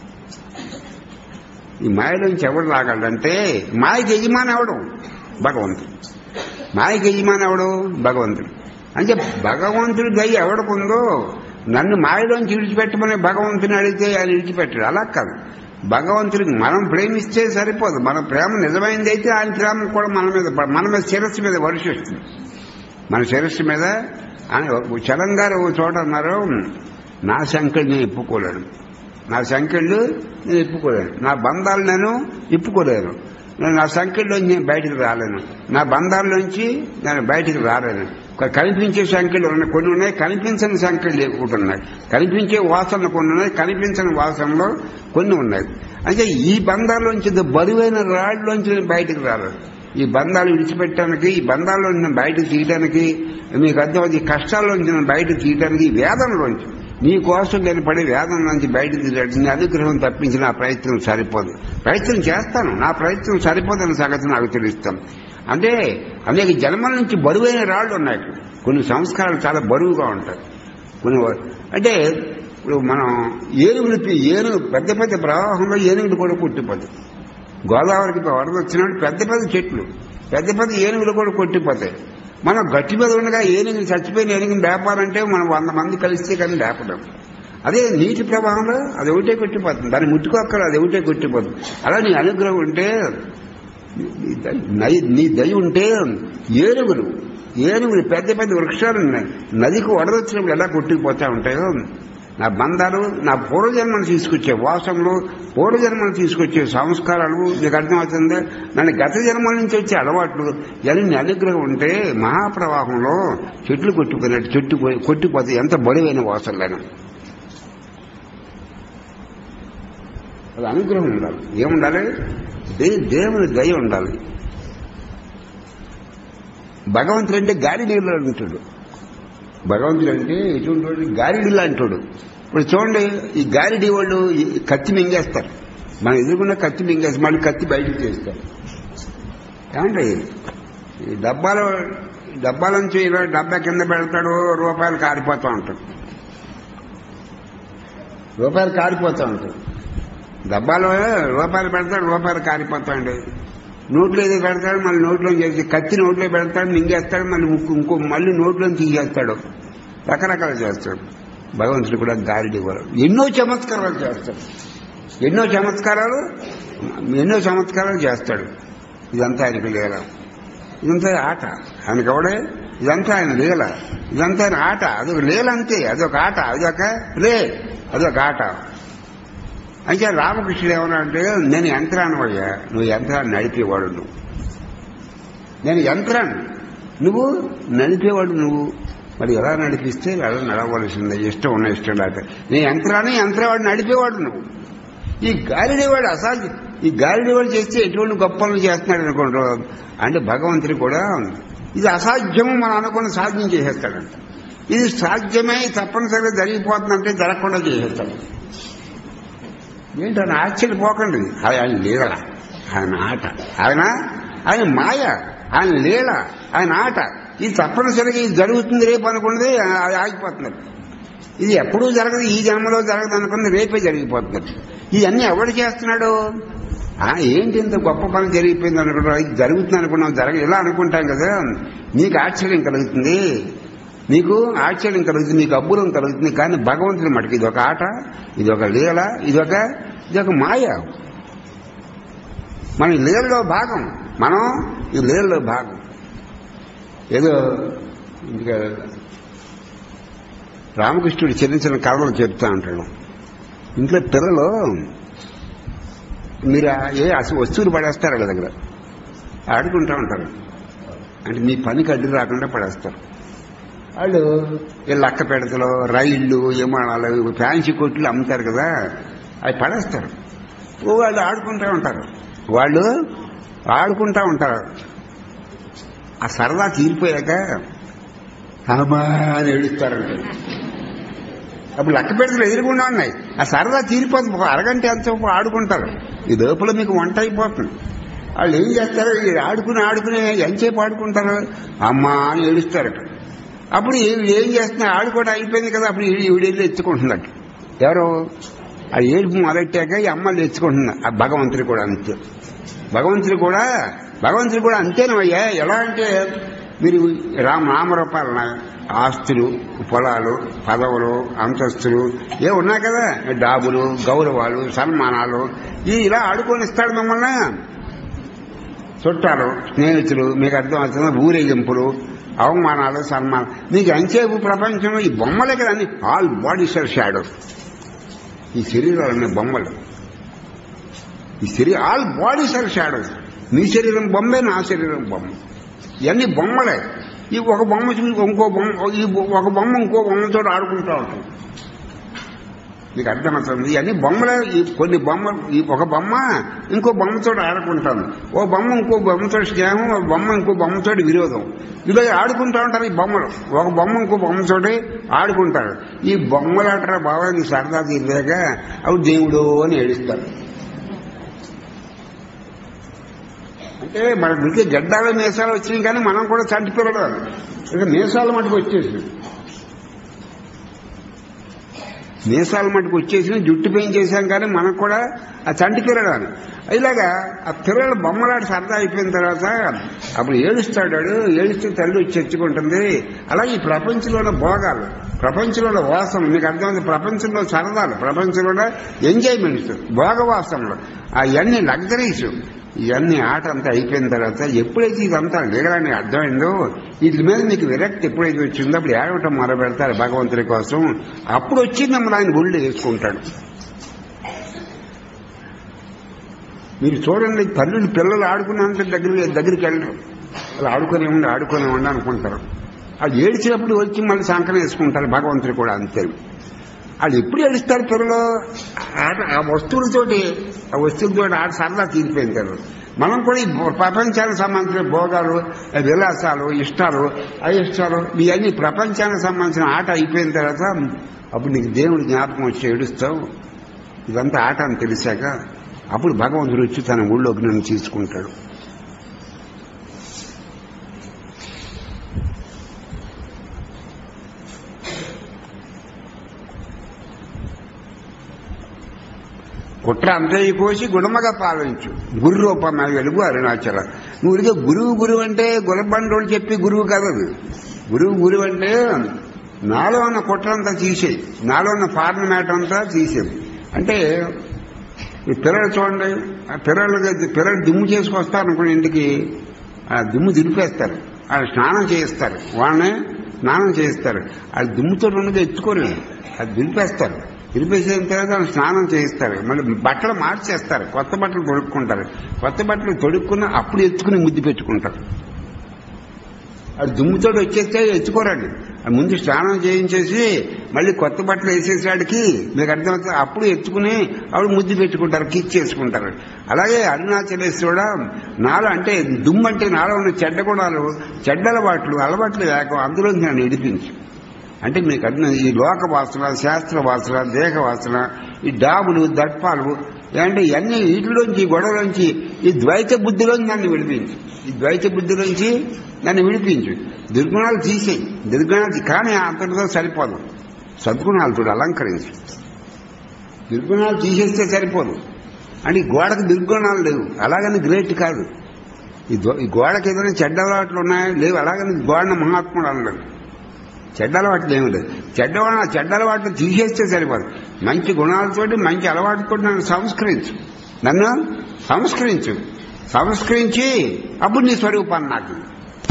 ఈ మాయలోంచి ఎవడు రాగలడంటే మాయకి యజమాని ఎవడు భగవంతుడు మాయకి యజమాని ఎవడు భగవంతుడు అంటే భగవంతుడి దయ ఎవడికుందో నన్ను మాయలోంచి విడిచిపెట్టమని భగవంతుని అడిగితే ఆయన విడిచిపెట్టాడు అలా కాదు భగవంతుడికి మనం ప్రేమిస్తే సరిపోదు మన ప్రేమ నిజమైంది అయితే ఆయన ప్రేమ కూడా మన మీద ప- మన మీద శిరస్సు మీద వర్షిస్తుంది మన శిరస్సు మీద ఆయన ఒక- చలం గారు ఒక చోట అన్నారు నా సంఖ్యలు నేను ఇప్పుకోలేను నా సంఖ్యలు నేను ఇప్పుకోలేను నా బంధాలు నేను ఇప్పుకోలేను నేను నా సంఖ్యల్లోంచి నేను బయటికి రాలేను నా బంధాల్లోంచి నేను బయటికి రాలేను ఒక కనిపించే సంఖ్యలు ఉన్నాయి కొన్ని ఉన్నాయి కనిపించని సంఖ్యలు ఒకటి ఉన్నాయి కనిపించే వాసనలు కొన్ని ఉన్నాయి కనిపించని వాసనలో కొన్ని ఉన్నాయి అంటే ఈ బంధాల్లోంచి ఇది బరువైన రాళ్ళలోంచి నేను బయటికి రాలేదు ఈ బంధాలు విడిచిపెట్టడానికి ఈ బంధాల్లో నేను బయటకు తీయడానికి మీకు అర్థం ఈ కష్టాల్లోంచి నేను బయటకు తీయడానికి ఈ వేదనలోంచి నీ కోసం నేను పడే వేదన నుంచి బయటకు తీయడానికి నీ అనుగ్రహం తప్పించి నా ప్రయత్నం సరిపోదు ప్రయత్నం చేస్తాను నా ప్రయత్నం సరిపోదన్న సంగతి నాకు తెలుస్తాను అంటే అనేక జన్మల నుంచి బరువైన రాళ్ళు ఉన్నాయి కొన్ని సంస్కారాలు చాలా బరువుగా ఉంటాయి కొన్ని వ- అంటే ఇప్పుడు మనం ఏనుగులు పి- ఏనుగు పెద్ద పెద్ద ప్రవాహంలో ఏనుగులు కూడా పుట్టిపోతాయి గోదావరికి వరద వచ్చినప్పుడు పెద్ద పెద్ద చెట్లు పెద్ద పెద్ద ఏనుగులు కూడా కొట్టిపోతాయి మనం గట్టి మీద ఉండగా ఏనుగుని చచ్చిపోయిన ఏనుగుని లేపాలంటే మనం వంద మంది కలిస్తే కానీ లేపడం అదే నీటి ప్రవాహంలో అది ఒకటే కొట్టిపోతుంది దాన్ని ముట్టుకోక్కర్ అది ఒకటే కొట్టిపోతుంది అలా నీ అనుగ్రహం ఉంటే నీ దయ- నై- నీ దయ ఉంటే ఏనుగులు ఏనుగులు పెద్ద పెద్ద వృక్షాలు ఉన్నాయి నదికి వడదొచ్చినప్పుడు ఎలా కొట్టుకుపోతా ఉంటాయో నా బంధాలు నా పూర్వజన్మను తీసుకొచ్చే వాసనలు పూర్వజన్మను తీసుకొచ్చే సంస్కారాలు నీకు అర్థమవుతుందా నన్ను గత జన్మల నుంచి వచ్చే అలవాట్లు ఇవన్నీ నీ అనుగ్రహం ఉంటే మహాప్రవాహంలో చెట్లు కొట్టుకున్నట్టు చెట్టు పోయి- కొట్టిపోతే ఎంత బరువైన వాసనలేను అది అనుగ్రహం ఉండాలి ఏముండాలి దే దేవుని దయ ఉండాలి భగవంతుడు అంటే గాలి నీళ్ళు అంటాడు భగవంతుడు అంటే ఎటువంటి వాడు గాలిడిలా అంటాడు ఇప్పుడు చూడండి ఈ గాలిడి వాళ్ళు ఈ కత్తి మింగేస్తారు మనం ఎదుర్కొన్న కత్తి మింగేస్తారు మళ్ళీ కత్తి బయటకు చేస్తారు ఏమంటే ఈ డబ్బాలో డబ్బాల నుంచి ఇలా డబ్బా కింద పెడతాడు రూపాయలు కారిపోతూ ఉంటాడు రూపాయలు కారిపోతూ ఉంటాడు డబ్బాలో రూపాయలు పెడతాడు రూపాయలు కారిపోతాడు నోట్లో ఏదో పెడతాడు మళ్ళీ నోట్లో చేసి కత్తి నోట్లో పెడతాడు మింగేస్తాడు మళ్ళీ ముక్కు ఇంకో మళ్ళీ నోట్లో తీసేస్తాడు రకరకాలు చేస్తాడు భగవంతుడు కూడా గాలిడి కూడా ఎన్నో చమత్కారాలు చేస్తాడు ఎన్నో చమత్కారాలు ఎన్నో చమత్కారాలు చేస్తాడు ఇదంతా ఆయనకు లీల ఇదంతా ఆట ఆయనకి ఎవడే ఇదంతా ఆయన లీల ఇదంతా ఆయన ఆట అదొక లీల అంతే అదొక ఆట అదొక లే అదొక ఆట అయితే రామకృష్ణుడు ఏమన్నా అంటే నేను యంత్రాన్ని అయ్యా నువ్వు యంత్రాన్ని నడిపేవాడు నువ్వు నేను యంత్రాన్ని నువ్వు నడిపేవాడు నువ్వు మరి ఎలా నడిపిస్తే ఎలా నడవలసిందే ఇష్టం ఉన్న ఇష్టం లేక నీ యంత్రాన్ని యంత్రవాడు నడిపేవాడు నువ్వు ఈ గాలిడేవాడు అసాధ్యం ఈ గాలిడి వాడు చేస్తే ఎటువంటి గొప్ప పనులు చేస్తున్నాడు అనుకుంటారు అంటే భగవంతుడు కూడా ఇది అసాధ్యము మనం అనుకున్న సాధ్యం చేసేస్తాడంట ఇది సాధ్యమై తప్పనిసరిగా జరిగిపోతుందంటే జరగకుండా చేసేస్తాడు ఏంటని ఆశ్చర్యపోకండి అది ఆయన లీల ఆయన ఆట ఆయన ఆయన మాయ ఆయన లీల ఆయన ఆట ఇది తప్పనిసరిగా ఇది జరుగుతుంది రేపు అనుకున్నది అది ఆగిపోతున్నది ఇది ఎప్పుడూ జరగదు ఈ జన్మలో జరగదు అనుకున్నది రేపే జరిగిపోతున్నది ఇవన్నీ ఎవడు చేస్తున్నాడు ఆ, ఏంటి ఇంత గొప్ప పని జరిగిపోయింది అనుకుంటాం ఇది జరుగుతుంది అనుకున్నాం జరగ ఇలా అనుకుంటాం కదా నీకు ఆశ్చర్యం కలుగుతుంది నీకు ఆశ్చర్యం కలుగుతుంది నీకు అబ్బురం కలుగుతుంది కానీ భగవంతుని మటుకు ఇది ఒక ఆట ఇది ఒక లీల ఇది ఒక ఇది ఒక మాయ మన ఈ లీలలో భాగం మనం ఈ లీలలో భాగం ఏదో ఇంకా రామకృష్ణుడు చెల్లించిన కథలు చెప్తా ఉంటాడు ఇంట్లో పిల్లలు మీరు ఆ- ఏ అసలు వస్తువులు పడేస్తారు వాళ్ళ దగ్గర ఆడుకుంటా ఉంటారు అంటే మీ పనికి అడ్డు రాకుండా పడేస్తారు వాళ్ళు వీళ్ళు అక్క పెడతలు రైళ్ళు విమానాలు ఫ్యాన్సీ కొట్లు అమ్ముతారు కదా అవి పడేస్తారు ఓ వాళ్ళు ఆడుకుంటా ఉంటారు వాళ్ళు ఆడుకుంటా ఉంటారు ఆ సరదా తీరిపోయాక అమ్మా అని ఏడుస్తారంట అప్పుడు లక్క పెడతలు ఎదురుకుండా ఉన్నాయి ఆ సరదా తీరిపోతుంది ఒక అరగంట ఎంతసేపు ఆడుకుంటారు ఈ లోపల మీకు వంట అయిపోతుంది వాళ్ళు ఏం చేస్తారు ఈ ఆడుకుని ఆడుకుని ఎంతసేపు ఆడుకుంటారు అమ్మా అని ఏడుస్తారట అప్పుడు ఈవిడ ఏం చేస్తున్నా ఆడుకోవడం అయిపోయింది కదా అప్పుడు ఈవిడ ఈవిడ వెళ్ళి ఎత్తుకుంటున్నట్ట ఎవరు ఆ ఏడుపు మొదలెట్టాక ఈ అమ్మలు ఎత్తుకుంటుంది ఆ భగవంతుడు కూడా అంతే భగవంతుడు కూడా భగవంతుడు కూడా అంతేనయ్యా ఎలా అంటే మీరు రామ నామరూపాలన ఆస్తులు పొలాలు పదవులు అంతస్తులు ఏ ఉన్నాయి కదా డాబులు గౌరవాలు సన్మానాలు ఈ ఇలా ఆడుకొని ఇస్తాడు మిమ్మల్ని చుట్టాలు స్నేహితులు మీకు అర్థం అవుతున్న ఊరేగింపులు అవమానాలు సన్మానాలు మీకు ఎంతసేపు ప్రపంచంలో ఈ బొమ్మలే కదా అన్ని ఆల్ బాడీస్ ఆర్ షాడోస్ ఈ శరీరాలన్నీ బొమ్మలు ఈ శరీరం ఆల్ బాడీస్ ఆర్ షాడోస్ మీ శరీరం బొమ్మే నా శరీరం బొమ్మ ఇవన్నీ బొమ్మలే ఈ ఒక బొమ్మ చూసి ఇంకో బొమ్మ ఈ ఒక బొమ్మ ఇంకో బొమ్మతో ఆడుకుంటూ ఉంటుంది మీకు అర్థమవుతుంది ఇవన్నీ బొమ్మలే ఈ కొన్ని బొమ్మలు ఈ ఒక బొమ్మ ఇంకో బొమ్మతో ఆడుకుంటాను ఓ బొమ్మ ఇంకో బొమ్మతో స్నేహం ఒక బొమ్మ ఇంకో బొమ్మతో విరోధం ఇలా ఆడుకుంటూ ఉంటారు ఈ బొమ్మలు ఒక బొమ్మ ఇంకో బొమ్మతోటి ఆడుకుంటారు ఈ బొమ్మలు అంటారా బాబా నీ సరదా తీరలేక అవి దేవుడు అని ఏడుస్తారు అంటే మన ఇంకే గడ్డాల మీసాలు వచ్చినాయి కానీ మనం కూడా చంటి పిల్లలు ఇక మీసాల మటుకు వచ్చేసి మీసాల మటుకు వచ్చేసిన జుట్టు పెంచేసాం కానీ మనకు కూడా ఆ చంటి పిల్లడు అని ఇలాగా ఆ పిల్లలు బొమ్మలాడి సరదా అయిపోయిన తర్వాత అప్పుడు ఏడుస్తాడు వాడు, ఏడుస్తే తల్లి వచ్చి తెచ్చుకుంటుంది అలాగే ఈ ప్రపంచంలోని భోగాలు ప్రపంచంలో వాసన మీకు అర్థమైంది ప్రపంచంలో సరదాలు ప్రపంచంలో ఎంజాయ్మెంట్స్ భోగవాసనలు అవన్నీ లగ్జరీస్ ఇవన్నీ ఆట అంతా అయిపోయిన తర్వాత ఎప్పుడైతే ఇదంతా లీగలని అర్థమైందో వీటి మీద మీకు విరక్తి ఎప్పుడైతే వచ్చిందో అప్పుడు ఏడవటం మొదలు పెడతారు భగవంతుడి కోసం అప్పుడు వచ్చి మిమ్మల్ని ఆయన గుళ్ళు వేసుకుంటాడు మీరు చూడండి తల్లులు పిల్లలు ఆడుకున్నంత దగ్గర దగ్గరికి వెళ్ళరు వాళ్ళు ఆడుకునే ఉండి ఆడుకునే ఉండి అనుకుంటారు అది ఏడ్చినప్పుడు వచ్చి మళ్ళీ సంకలం వేసుకుంటారు భగవంతుడు కూడా అంతే వాళ్ళు ఎప్పుడు ఏడుస్తారు పిల్లలు ఆట ఆ వస్తువులతోటి ఆ వస్తువులతోటి ఆట సరదా తీరిపోయింది కదా మనం కూడా ఈ భో- ప్రపంచానికి సంబంధించిన భోగాలు ఆ విలాసాలు ఇష్టాలు అయిష్టాలు ఇవన్నీ ప్రపంచానికి సంబంధించిన ఆట అయిపోయిన తర్వాత అప్పుడు నీకు దేవుడి జ్ఞాపకం వచ్చి ఏడుస్తావు ఇదంతా ఆట అని తెలిసాక అప్పుడు భగవంతుడు వచ్చి తన ఊళ్ళోకి నన్ను తీసుకుంటాడు కుట్ర అంతయ్య కోసి గుణమగా పాలించు గురు రూపమై వెలుగు అరుణాచల నువ్వు ఊరికే గురువు గురువు అంటే గులబండోళ్ళు చెప్పి గురువు కదదు గురువు గురువు అంటే నాలో ఉన్న కుట్రంతా తీసేయి నాలో ఉన్న ఫార్మేట్ అంతా తీసేది అంటే ఈ పిల్లలు చూడండి ఆ పిల్లలకి పిల్లలు దుమ్ము చేసుకొస్తారు అనుకుని ఇంటికి ఆ దుమ్ము దులిపేస్తారు వాళ్ళు స్నానం చేయిస్తారు వాళ్ళని స్నానం చేయిస్తారు వాళ్ళు దుమ్ముతో ఉండగా ఎత్తుకోరు అది దులిపేస్తారు దులిపేసిన తర్వాత వాళ్ళు స్నానం చేయిస్తారు మళ్ళీ బట్టలు మార్చేస్తారు కొత్త బట్టలు తొడుక్కుంటారు కొత్త బట్టలు తొడుక్కున్న అప్పుడు ఎత్తుకుని ముద్దు పెట్టుకుంటారు అది దుమ్ముతో వచ్చేస్తే ఎత్తుకోరండి ముందు స్నానం చేయించేసి మళ్ళీ కొత్త బట్టలు వేసేసాడికి మీకు అర్థమవుతుంది అప్పుడు ఎత్తుకుని అప్పుడు ముద్దు పెట్టుకుంటారు కిచ్ చేసుకుంటారు అలాగే అరుణాచలేశ్వరుడు నాలో అంటే దుమ్ము అంటే నాలో ఉన్న చెడ్డ గుణాలు చెడ్డ అలవాట్లు అలవాట్లు లేక అందులో నన్ను ఇడిపించు అంటే మీకు అర్థం ఈ లోక వాసన శాస్త్ర వాసన దేహ వాసన ఈ డాబులు దర్పాలు అంటే ఇవన్నీ వీటిలోంచి ఈ గొడవలోంచి ఈ ద్వైత బుద్ధిలోంచి నన్ను విడిపించు ఈ ద్వైత బుద్ధిలోంచి నన్ను విడిపించు దుర్గుణాలు తీసేయి దుర్గుణాలు తీ- కానీ అంతటితో సరిపోదు సద్గుణాలతో అలంకరించు దుర్గుణాలు తీసేస్తే సరిపోదు అంటే ఈ గోడకు దుర్గుణాలు లేవు అలాగని గ్రేట్ కాదు ఈ దో- ఈ గోడకి ఏదైనా చెడ్డ అలవాట్లు ఉన్నాయా లేవు అలాగని గోడను మహాత్ముడు అనలేదు చెడ్డ అలవాట్లు ఏమి లేదు చెడ్డ చెడ్డ అలవాట్లు తీసేస్తే సరిపోదు మంచి గుణాలతోటి మంచి అలవాటుతో నన్ను సంస్కరించు నన్ను సంస్కరించు సంస్కరించి అప్పుడు నీ స్వరూపాన్ని నాకు ఇవ్వు.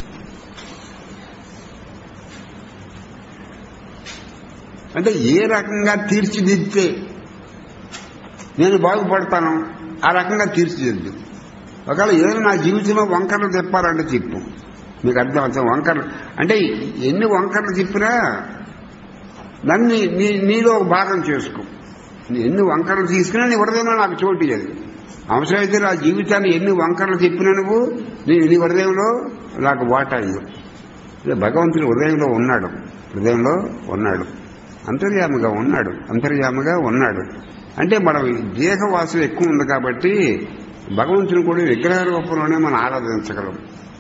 అంటే ఏ రకంగా తీర్చిదిద్దితే నేను బాగుపడతాను ఆ రకంగా తీర్చిదిద్దు ఒకవేళ ఏదైనా నా జీవితంలో వంకరలు తిప్పాలంటే చెప్పు మీకు అర్థమవుతుంది వంకరలు అంటే ఎన్ని వంకరలు చెప్పినా నన్ను నీ నీలో ఒక భాగం చేసుకో నీ ఎన్ని వంకరలు తీసుకున్నా నీ హృదయంలో నాకు చోటు ఇయ్యదు అవసరమైతే నా జీవితాన్ని ఎన్ని వంకరలు చెప్పినా నువ్వు నీ నీ హృదయంలో నాకు వాటా ఇవ్వు ఇలా భగవంతుడు హృదయంలో ఉన్నాడు హృదయంలో ఉన్నాడు అంతర్యామిగా ఉన్నాడు అంతర్యామిగా ఉన్నాడు అంటే మనం దేహవాసం ఎక్కువ ఉంది కాబట్టి భగవంతుని కూడా విగ్రహ రూపంలోనే మనం ఆరాధించగలం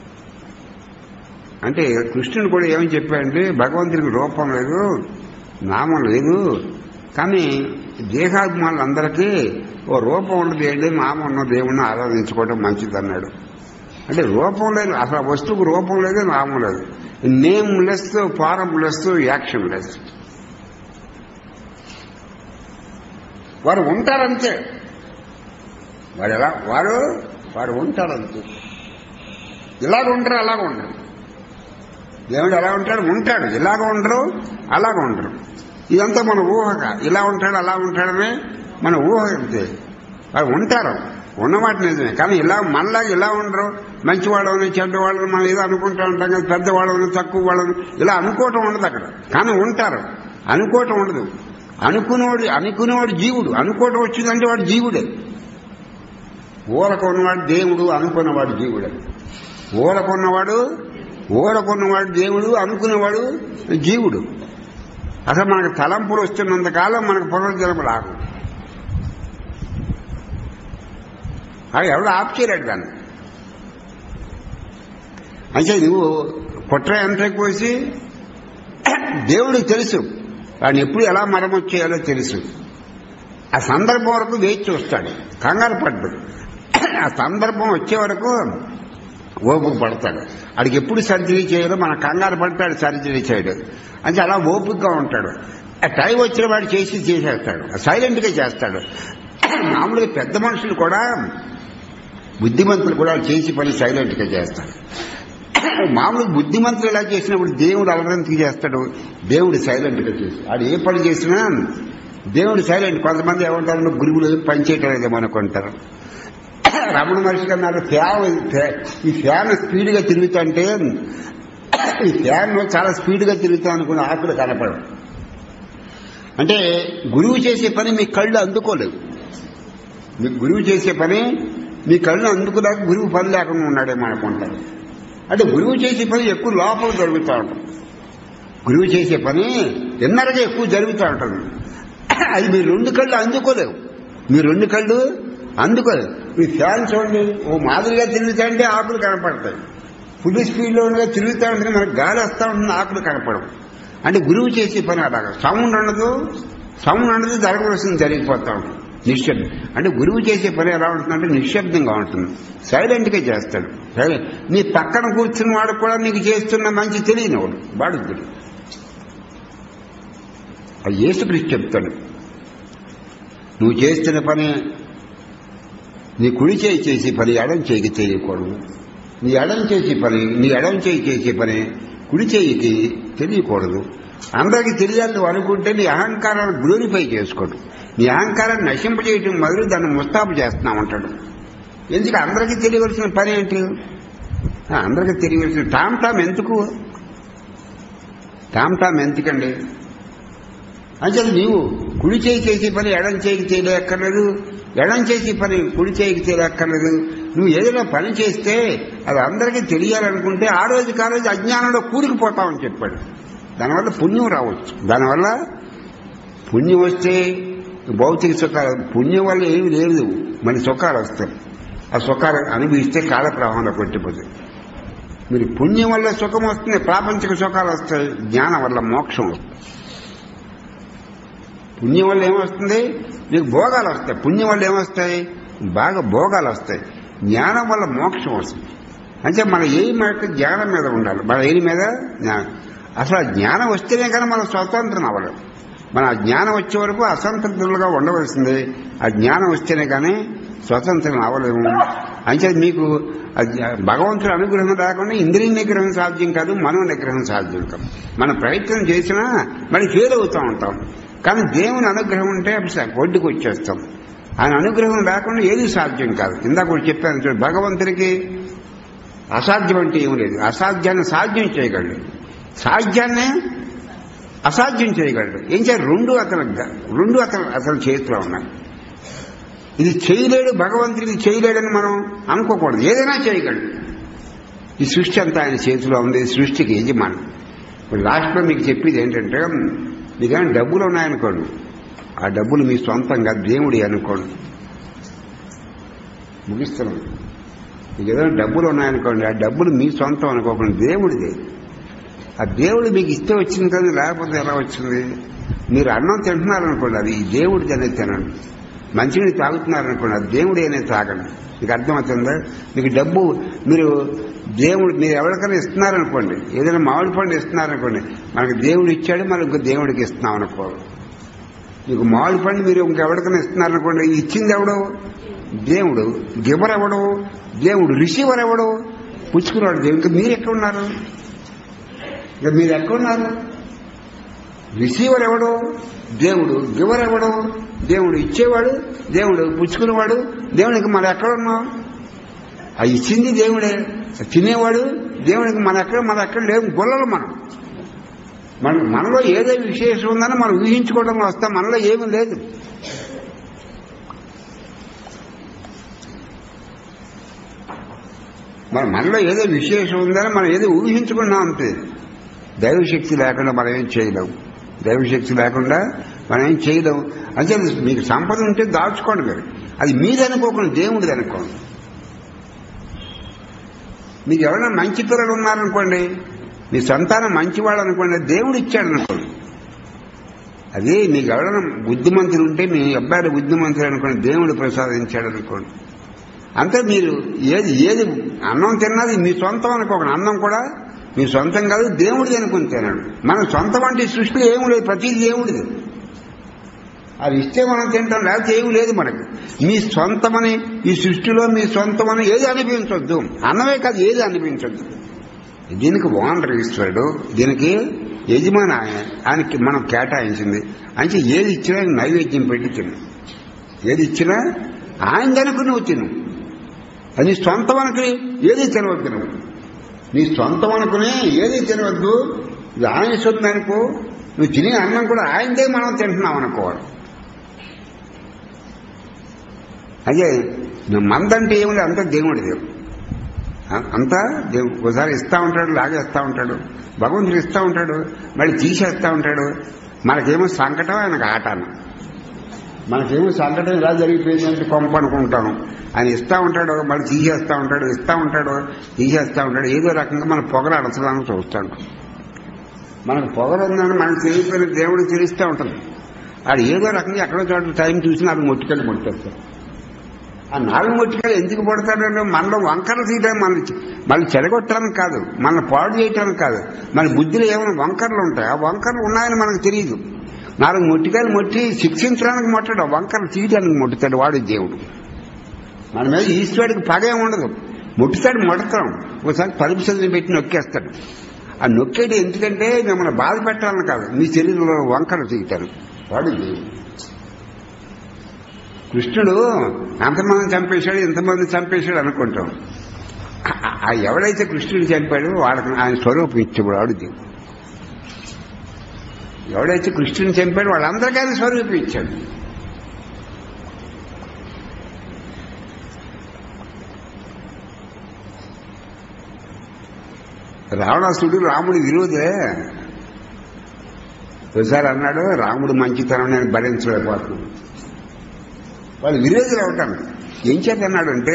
అంటే కృష్ణుడు కూడా ఏమని చెప్పాడంటే భగవంతుడికి రూపం లేదు నామం లేదు కానీ దేహాభిమానులందరికీ ఓ రూపం ఉన్నది ఏంటి నామం ఉన్న దేవుణ్ణి ఆరాధించుకోవడం మంచిది అన్నాడు అంటే రూపం లేదు అసలు ఆ వస్తువుకు రూపం లేదు నామం లేదు nameless formless actionless వారు ఉంటారంతే వాడు ఎలా వారు వాడు ఉంటారంతే ఇలాగ ఉంటారు అలాగ ఉండరు దేవుడు ఎలా ఉంటాడు ఉంటాడు ఇలాగ ఉండరు అలాగ ఉండరు ఇదంతా మన ఊహక ఇలా ఉంటాడు అలా ఉంటాడని మన ఊహ అంతే వాడు ఉంటారు ఉన్నమాట నిజమే కానీ ఇలా మనలాగా ఇలా ఉండరు మంచివాళ్ళని చెడ్డవాళ్ళని మనం ఏదో అనుకుంటూ ఉంటాం కదా పెద్దవాళ్ళని తక్కువ వాళ్ళని ఇలా అనుకోవటం ఉండదు అక్కడ కానీ ఉంటారు అనుకోవటం ఉండదు అనుకునేవాడు అనుకునేవాడు జీవుడు అనుకోవటం వచ్చిందంటే వాడు జీవుడే ఊరకున్నవాడు దేవుడు అనుకున్నవాడు జీవుడే ఊరకున్నవాడు ఊరకున్నవాడు దేవుడు అనుకునేవాడు జీవుడు అసలు మనకు తలంపులు వస్తున్నంత కాలం మనకు పునర్జన్మ రాదు అది ఎవడు ఆఫ్ చేయలేడు దాన్ని అంటే నువ్వు కుట్ర ఎంత కోసి దేవుడికి తెలుసు వాడిని ఎప్పుడు ఎలా మరమ్మతు చేయాలో తెలుసు ఆ సందర్భం వరకు వేచి చూస్తాడు కంగారు పడ్డు ఆ సందర్భం వచ్చే వరకు ఓపిక పడతాడు ఆడికి ఎప్పుడు సర్జరీ చేయాలో మన కంగారు పడతాడు సర్జరీ చేయడు అంటే అలా ఓపికగా ఉంటాడు ఆ టైం వచ్చిన వాడు చేసి చేసేస్తాడు సైలెంట్గా చేస్తాడు మామూలుగా పెద్ద మనుషులు కూడా బుద్ధిమంతులు కూడా చేసి పని సైలెంట్గా చేస్తారు మామూలుగా బుద్ధిమంతులు ఎలా చేసినప్పుడు దేవుడు అలరంతికి చేస్తాడు దేవుడు సైలెంట్గా చేస్తాడు ఆడు ఏ పని చేసినా దేవుడు సైలెంట్ కొంతమంది ఏమంటారు గురువులు పని చేయటం లేదేమో అనుకుంటారు రమణ మహర్షి కన్నారు ఫ్యాన్ ఈ ఫ్యాన్ స్పీడ్గా తిరుగుతుంటే ఈ ఫ్యాన్ చాలా స్పీడ్గా తిరుగుతా అనుకున్న ఆకులు కనపడవు అంటే గురువు చేసే పని మీ కళ్ళు అందుకోలేదు మీ గురువు చేసే పని మీ కళ్ళు అందుకున్నాక గురువు పని లేకుండా ఉన్నాడేమో అనుకుంటారు అంటే గురువు చేసే పని ఎక్కువ లోపల జరుగుతూ ఉంటుంది గురువు చేసే పని ఎన్నరగా ఎక్కువ జరుగుతూ ఉంటుంది అది మీ రెండు కళ్ళు అందుకోలేవు మీ రెండు కళ్ళు అందుకోలేదు మీ ఫ్యాన్ చూడండి ఓ మాదిరిగా తిరుగుతాంటే ఆకులు కనపడతాయి ఫుల్ స్పీడ్లో ఉండగా తిరుగుతూ ఉంటే మనకు గాలి వస్తూ ఉంటుంది ఆకులు కనపడవు అంటే గురువు చేసే పని అలాగా సౌండ్ ఉండదు సౌండ్ ఉండదు జరగవలసింది జరిగిపోతా ఉంటుంది నిశ్శబ్దం అంటే గురువు చేసే పని ఎలా ఉంటుందంటే నిశ్శబ్దంగా ఉంటుంది సైలెంట్గా చేస్తాడు సైలెంట్ నీ పక్కన కూర్చున్న వాడు కూడా నీకు చేస్తున్న మంచి తెలియని వాడు వాడు గురువు అది యేసుక్రీస్తు చెప్తాడు నువ్వు చేస్తున్న పని నీ కుడి చేయి చేసే పని ఎడం చేయికి చేయకూడదు నీ ఎడం చేసే పని నీ ఎడం చేయి చేసే పని కుడి చేయికి తెలియకూడదు అందరికీ తెలియాలి నువ్వు అనుకుంటే నీ అహంకారాన్ని గ్లోరిఫై చేసుకోడు నీ అహంకారాన్ని నశింపజేయటం మొదలు దాన్ని ముస్తాబు చేస్తున్నామంటాడు ఎందుకు అందరికీ తెలియవలసిన పని ఏంటి అందరికీ తెలియవలసిన టామ్ టామ్ ఎందుకు టామ్ టామ్ ఎందుకండి అంటే నీవు కుడి చేయి చేసే పని ఎడం చేయికి చేయలేక్కర్లేదు ఎడం చేసే పని కుడి చేయికి చేయలేక్కర్లేదు నువ్వు ఏదైనా పని చేస్తే అది అందరికీ తెలియాలనుకుంటే ఆ రోజు కా రోజు అజ్ఞానంలో కూరుకుపోతామని చెప్పాడు దానివల్ల పుణ్యం రావచ్చు దానివల్ల పుణ్యం వస్తే భౌతిక సుఖాలు పుణ్యం వల్ల ఏమి లేదు మన సుఖాలు వస్తాయి ఆ సుఖాలు అనుభవిస్తే కాల ప్రవాహంలో కొట్టిపోతాయి మీరు పుణ్యం వల్ల సుఖం వస్తుంది ప్రాపంచిక సుఖాలు వస్తాయి జ్ఞానం వల్ల మోక్షం వస్తుంది పుణ్యం వల్ల ఏమొస్తుంది మీకు భోగాలు వస్తాయి పుణ్యం వల్ల ఏమొస్తాయి బాగా భోగాలు వస్తాయి జ్ఞానం వల్ల మోక్షం వస్తుంది అంటే మన ఏ మీద జ్ఞానం మీద ఉండాలి మన ఏ మీద జ్ఞానం అసలు ఆ జ్ఞానం వస్తేనే కానీ మనం స్వతంత్రం అవ్వలేం మన ఆ జ్ఞానం వచ్చే వరకు అసంతృప్తులుగా ఉండవలసింది ఆ జ్ఞానం వస్తేనే కానీ స్వతంత్రం అవ్వలేము అంటే మీకు ఆ జ్ఞా- భగవంతుడి అనుగ్రహం రాకుండా ఇంద్రియ నిగ్రహం సాధ్యం కాదు మనో నిగ్రహం సాధ్యం కాదు మన ప్రయత్నం చేసినా మరి ఫెయిల్ అవుతూ ఉంటాం కానీ దేవుని అనుగ్రహం ఉంటే అప్పుడు ఒడ్డుకు వచ్చేస్తాం ఆయన అనుగ్రహం రాకుండా ఏది సాధ్యం కాదు ఇందాక ఒకటి చెప్పాను చూడు భగవంతుడికి అసాధ్యం అంటే ఏం లేదు అసాధ్యాన్ని సాధ్యం చేయగలడు సాధ్యాన్నే అసాధ్యం చేయగలడు ఏం చేయాలి రెండు అతను రెండు అతను అతని చేతిలో ఉన్నాయి ఇది చేయలేడు భగవంతుడికి ఇది చేయలేడని మనం అనుకోకూడదు ఏదైనా చేయగలడు ఈ సృష్టి అంతా ఆయన చేతిలో ఉంది ఈ సృష్టికి యజమాని ఇప్పుడు లాస్ట్లో మీకు చెప్పేది ఏంటంటే మీకేమైనా డబ్బులు ఉన్నాయనుకోండి ఆ డబ్బులు మీ సొంతంగా దేవుడి అనుకోండి ముగిస్తున్నాం మీకు ఏదైనా డబ్బులు ఉన్నాయనుకోండి ఆ డబ్బులు మీ సొంతం అనుకోకుండా దేవుడిదే ఆ దేవుడు మీకు ఇస్తే వచ్చింది కదా లేకపోతే ఎలా వచ్చింది మీరు అన్నం తింటున్నారనుకోండి అది ఈ దేవుడిది అనేది తినండి మంచినీళ్ళు తాగుతున్నారనుకోండి అది దేవుడి అనేది తాగండి మీకు అర్థమవుతుందా మీకు డబ్బు మీరు దేవుడు మీరు ఎవరికైనా ఇస్తున్నారనుకోండి ఏదైనా మామిడి పండు ఇస్తున్నారనుకోండి మనకు దేవుడు ఇచ్చాడు మనం ఇంకో దేవుడికి ఇస్తున్నాం అనుకో మీకు మామిడి పండు మీరు ఇంకెవరికైనా ఇస్తున్నారనుకోండి ఇచ్చింది ఎవడు దేవుడు గివర్ ఎవడు దేవుడు రిసీవర్ ఎవడు పుచ్చుకున్నాడు దేవుడు ఇంకా మీరు ఎక్కడ ఉన్నారు ఇక మీరు ఎక్కడున్నారు రిసీవర్ ఎవడు దేవుడు గివర్ ఎవడు దేవుడు ఇచ్చేవాడు దేవుడు పుచ్చుకునేవాడు దేవునికి మనం ఎక్కడున్నాం ఆ ఇచ్చింది దేవుడే తినేవాడు దేవునికి మన ఎక్కడ మన ఎక్కడ లేవు గొల్లలు మనం మన మనలో ఏదో విశేషం ఉందని మనం ఊహించుకోవడం వస్తాం మనలో ఏమీ లేదు మన మనలో ఏదో విశేషం ఉందని మనం ఏదో ఊహించుకున్నాం అంతే దైవశక్తి లేకుండా మనం ఏం చేయలేం దైవశక్తి లేకుండా మనం ఏం చేయలేం అంటే మీకు సంపద ఉంటే దాచుకోండి మీరు అది మీది అనుకోకుండా దేవుడిది అనుకోండి మీకు ఎవరైనా మంచి పిల్లలు ఉన్నారనుకోండి మీ సంతానం మంచివాడు అనుకోండి దేవుడు ఇచ్చాడు అనుకోండి అది మీకు ఎవరైనా బుద్ధిమంతులు ఉంటే మీ అబ్బాయిలు బుద్ధిమంతులు అనుకోండి దేవుడు ప్రసాదించాడు అనుకోండి అంతే మీరు ఏది ఏది అన్నం తిన్నది మీ సొంతం అనుకోకండి అన్నం కూడా మీ సొంతం కాదు దేవుడిది అనుకుని తినాడు మన సొంతం అంటే ఈ సృష్టిలో ఏమి లేదు ప్రతిదీ దేవుడిది అది ఇస్తే మనం తింటాం లేకపోతే ఏమి లేదు మనకు మీ సొంతమని ఈ సృష్టిలో మీ సొంతమని ఏది అనిపించొద్దు అన్నమే కాదు ఏది అనిపించొద్దు దీనికి ఓనర్ ఈశ్వరుడు దీనికి యజమాని ఆయన ఆయనకి మనం కేటాయించింది అంటే ఏది ఇచ్చినా ఆయన నైవేద్యం పెట్టి తిను ఏది ఇచ్చినా ఆయన అనుకుని నువ్వు తిను అది నీ సొంతం అనుకుని ఏది తినవద్దు నువ్వు నీ సొంతం అనుకుని ఏది తినవద్దు ఇది ఆయన సొంతం అనుకో నువ్వు తినే అన్నం కూడా ఆయనదే మనం తింటున్నాం అనుకోవాలి అదే మందంటే ఏమి అంతా దేవుడిది అంతా దేవుడు ఒకసారి ఇస్తా ఉంటాడు లాగేస్తా ఉంటాడు భగవంతుడు ఇస్తా ఉంటాడు మళ్ళీ తీసేస్తా ఉంటాడు మనకేమో సంకటం ఆయనకు ఆటాను మనకేమో సంకటం ఇలా జరిగిపోయిందంటే కొంప అనుకుంటాను ఆయన ఇస్తా ఉంటాడు మళ్ళీ తీసేస్తా ఉంటాడు ఇస్తా ఉంటాడు తీసేస్తా ఉంటాడు ఏదో రకంగా మన పొగలు అడచడానికి చూస్తాడు మనకు పొగలు ఉందని మనకు తెలియపోయిన దేవుడు తెలుస్తూ ఉంటుంది ఆడు ఏదో రకంగా ఎక్కడో చోట టైం చూసి నాకు మొట్టుకెళ్ళి మొట్టేస్తాడు ఆ నాలుగు మొట్టికాయలు ఎందుకు పడతాడంటే మనలో వంకరలు తీయడానికి మన మళ్ళీ చెడగొట్టడానికి కాదు మన పాడు చేయటానికి కాదు మన బుద్ధిలో ఏమైనా వంకరలు ఉంటాయి ఆ వంకరలు ఉన్నాయని మనకు తెలియదు నాలుగు మొట్టికాయలు మొట్టి శిక్షించడానికి మొట్టాడు ఆ వంకరలు తీయడానికి మొట్టుతాడు వాడు దేవుడు మన మీద ఈశ్వరుడికి పగే ఉండదు ముట్టుతాడు మొడతాం ఒకసారి పలుపు చదివి పెట్టి నొక్కేస్తాడు ఆ నొక్కేది ఎందుకంటే మిమ్మల్ని బాధ పెట్టాలని కాదు మీ శరీరంలో వంకరలు తీయటారు వాడు దేవుడు కృష్ణుడు అంతమంది చంపేశాడు ఇంతమంది చంపేశాడు అనుకుంటాం ఆ ఎవడైతే కృష్ణుడు చంపాడో వాళ్ళకి ఆయన స్వరూపం ఇచ్చేవాడు దేవుడు ఎవడైతే కృష్ణుని చంపాడు వాళ్ళందరికీ ఆయన స్వరూపం ఇచ్చాడు రావణాసుడు రాముడి విరోధే ఒకసారి అన్నాడు రాముడు మంచితనం నేను భరించలేకపోతున్నాను వాళ్ళు విరోధులు అవటాను ఏం చేతన్నాడు అంటే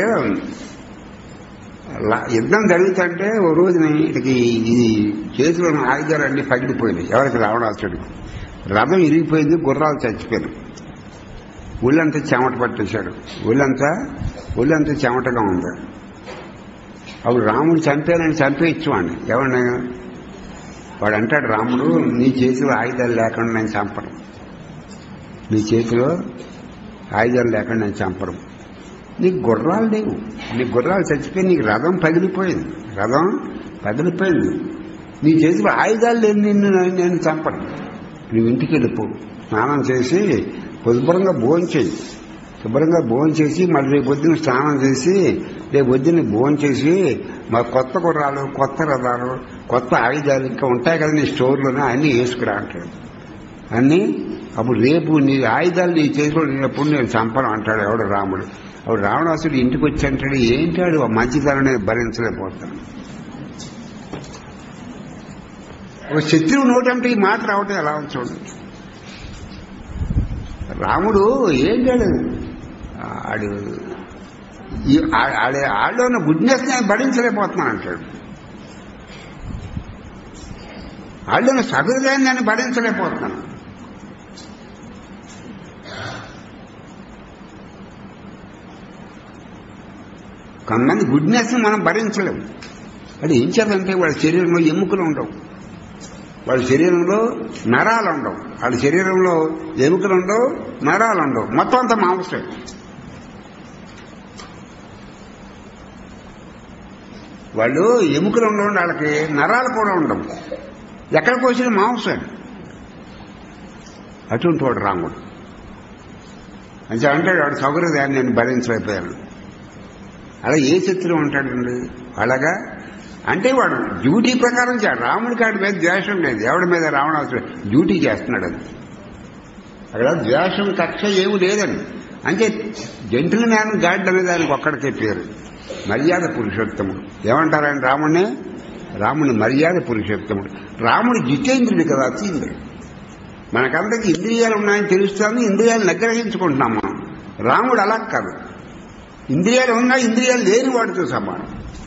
లా- యుద్ధం జరుగుతుంటే ఓ రోజున ఇటుకి ఇది చేతిలో ఉన్న ఆయుధాలన్నీ పగిలిపోయినాయి ఎవరికి రావణాసుడికి రథం ఇరిగిపోయింది గుర్రాలు చచ్చిపోయినాయి ఒళ్ళంతా చెమట పట్టేశాడు ఒళ్ళంతా ఒళ్ళంతా చెమటగా ఉంది అప్పుడు రాముడు చంపానని చంపేయచ్చువాడిని ఎవరిని వాడు అంటాడు రాముడు నీ చేతిలో ఆయుధాలు లేకుండా నేను చంపను నీ చేతిలో ఆయుధాలు లేకుండా నేను చంపడం నీకు గుర్రాలు లేవు నీ గుర్రాలు చచ్చిపోయి నీకు రథం పగిలిపోయింది రథం పగిలిపోయింది నీ చేతిలో ఆయుధాలు లేని నిన్ను నేను- నేను చంపను నువ్వు ఇంటికి వెళ్ళిపో స్నానం చేసి శుభ్రంగా భోజనం చేయి శుభ్రంగా భోజనం చేసి మళ్ళీ రేపు పొద్దున్న స్నానం చేసి రేపు పొద్దున్న భోజనం చేసి మా కొత్త గుర్రాలు కొత్త రథాలు కొత్త ఆయుధాలు ఇంకా ఉంటాయి కదా నీ స్టోర్లోనే అన్నీ వేసుకురా అంటాడు అన్ని అప్పుడు రేపు నీ ఆయుధాలు నీ చేతిలో లేనప్పుడు నేను చంపను అంటాడు ఎవడు రాముడు అప్పుడు రావణాసుడు ఇంటికి వచ్చి అంటాడు ఏంటాడు ఆ మంచితనం నేను భరించలేకపోతాను ఒక శత్రువు నోటంటే ఈ మాట రావటం ఎలా ఉంది చూడండి రాముడు ఏంటాడు ఆడు ఈ- ఆ- ఆడే ఆడలో ఉన్న గుడ్నెస్ నేను భరించలేకపోతున్నాను అంటాడు ఆడలో ఉన్న సహృదయాన్ని నేను భరించలేకపోతున్నాను కొంతమంది గుడ్నెస్ మనం భరించలేము అది ఏం చేద్దంటే వాళ్ళ శరీరంలో ఎముకలు ఉండవు వాళ్ళ శరీరంలో నరాలు ఉండవు వాళ్ళ శరీరంలో ఎముకలు ఉండవు నరాలు ఉండవు మొత్తం అంతా మాంసం వాళ్ళు ఎముకలు ఉండవు వాళ్ళకి నరాలు కూడా ఉండవు ఎక్కడ కోసిన మాంసం అటువంటి వాడు రాముడు అంటే అంటాడు వాడు సౌకర్యాన్ని నేను భరించలేకపోయాను అలా ఏ శత్రువు ఉంటాడండి అలాగా అంటే వాడు డ్యూటీ ప్రకారం చే- రాముడికి ఆడి మీద ద్వేషం లేదు ఎవడి మీద రావణాసుడు డ్యూటీ చేస్తున్నాడు అది అక్కడ ద్వేషం కక్ష ఏమి లేదండి అంటే జంతుల మ్యాన్ గాడ్ అనే దానికి ఒక్కడికే పేరు మర్యాద పురుషోత్తముడు ఏమంటారండి రాముడిని రాముని మర్యాద పురుషోత్తముడు రాముడు జితేంద్రుడు కదా అతీంద్రుడు మనకందరికి ఇంద్రియాలు ఉన్నాయని తెలుస్తుంది ఇంద్రియాలు నిగ్రహించుకుంటున్నాం మనం రాముడు అలా కాదు ఇంద్రియాలు ఉన్నా ఇంద్రియాలు లేని వాడితో సమానం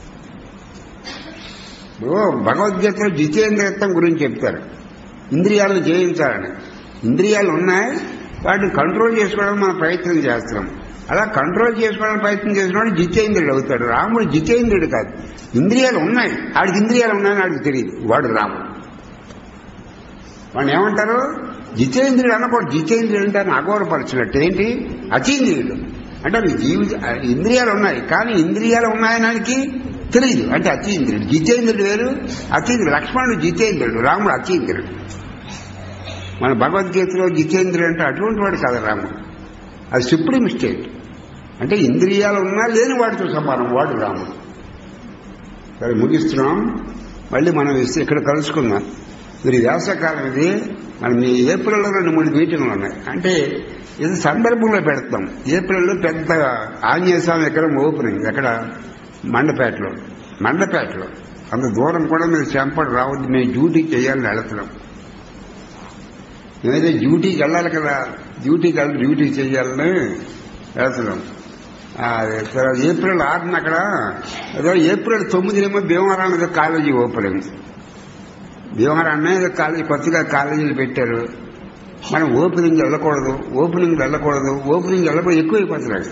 ఇప్పుడు భగవద్గీతలో జితేంద్రియత్వం గురించి చెప్తారు ఇంద్రియాలను జయించాలని ఇంద్రియాలు ఉన్నాయి వాటిని కంట్రోల్ చేసుకోవడానికి మనం ప్రయత్నం చేస్తున్నాం అలా కంట్రోల్ చేసుకోవడానికి ప్రయత్నం చేసినవాడు జితేంద్రుడు అవుతాడు రాముడు జితేంద్రుడు కాదు ఇంద్రియాలు ఉన్నాయి ఆడికి ఇంద్రియాలు ఉన్నాయని ఆడికి తెలియదు వాడు రాముడు వాడిని ఏమంటారు జితేంద్రుడు అనకూడదు జితేంద్రుడు అంటే ఆయన అగౌరవపరచినట్టు ఏంటి అతీంద్రియుడు అంటే అది జీవిత ఇంద్రియాలు ఉన్నాయి కానీ ఇంద్రియాలు ఉన్నాయనానికి తెలియదు అంటే అతీంద్రుడు జితేంద్రుడు వేరు అతీంద్రుడు లక్ష్మణుడు జితేంద్రుడు రాముడు అతీంద్రుడు మన భగవద్గీతలో జితేంద్రుడు అంటే అటువంటి వాడు కాదు రాముడు అది సుప్రీం స్టేట్ అంటే ఇంద్రియాలు ఉన్నా లేని వాడితో సమానం వాడు రాముడు సరే ముగిస్తున్నాం మళ్ళీ మనం ఇస్తే ఇక్కడ కలుసుకుందాం మీరు వేసవకాలం ఇది మనం ఈ ఏప్రిల్లో రెండు మూడు మీటింగ్లు ఉన్నాయి అంటే ఇది సందర్భంలో పెడతాం ఏప్రిల్లో పెద్ద ఆంజనేయ స్వామి ఎక్కడ ఓపెనింగ్ ఎక్కడ మండపేటలో మండపేటలో అంత దూరం కూడా మీరు చెంపడు రావద్దు మేము డ్యూటీ చేయాలని వెళుతున్నాం మేమైతే డ్యూటీకి వెళ్ళాలి కదా డ్యూటీకి వెళ్ళి డ్యూటీ చేయాలని వెళ్తున్నాం ఆ, తర్వాత ఏప్రిల్ ఆరున అక్కడ ఏదో ఏప్రిల్ తొమ్మిదినేమో భీమవరం ఏదో కాలేజీ ఓపెనింగ్ భీమవరం ఏదో కాలేజీ కొత్తగా కాలేజీలు పెట్టారు మనం ఓపెనింగ్ వెళ్ళకూడదు ఓపెనింగ్ వెళ్ళకూడదు ఓపెనింగ్ వెళ్ళకూడదు ఎక్కువైపోతున్నాడు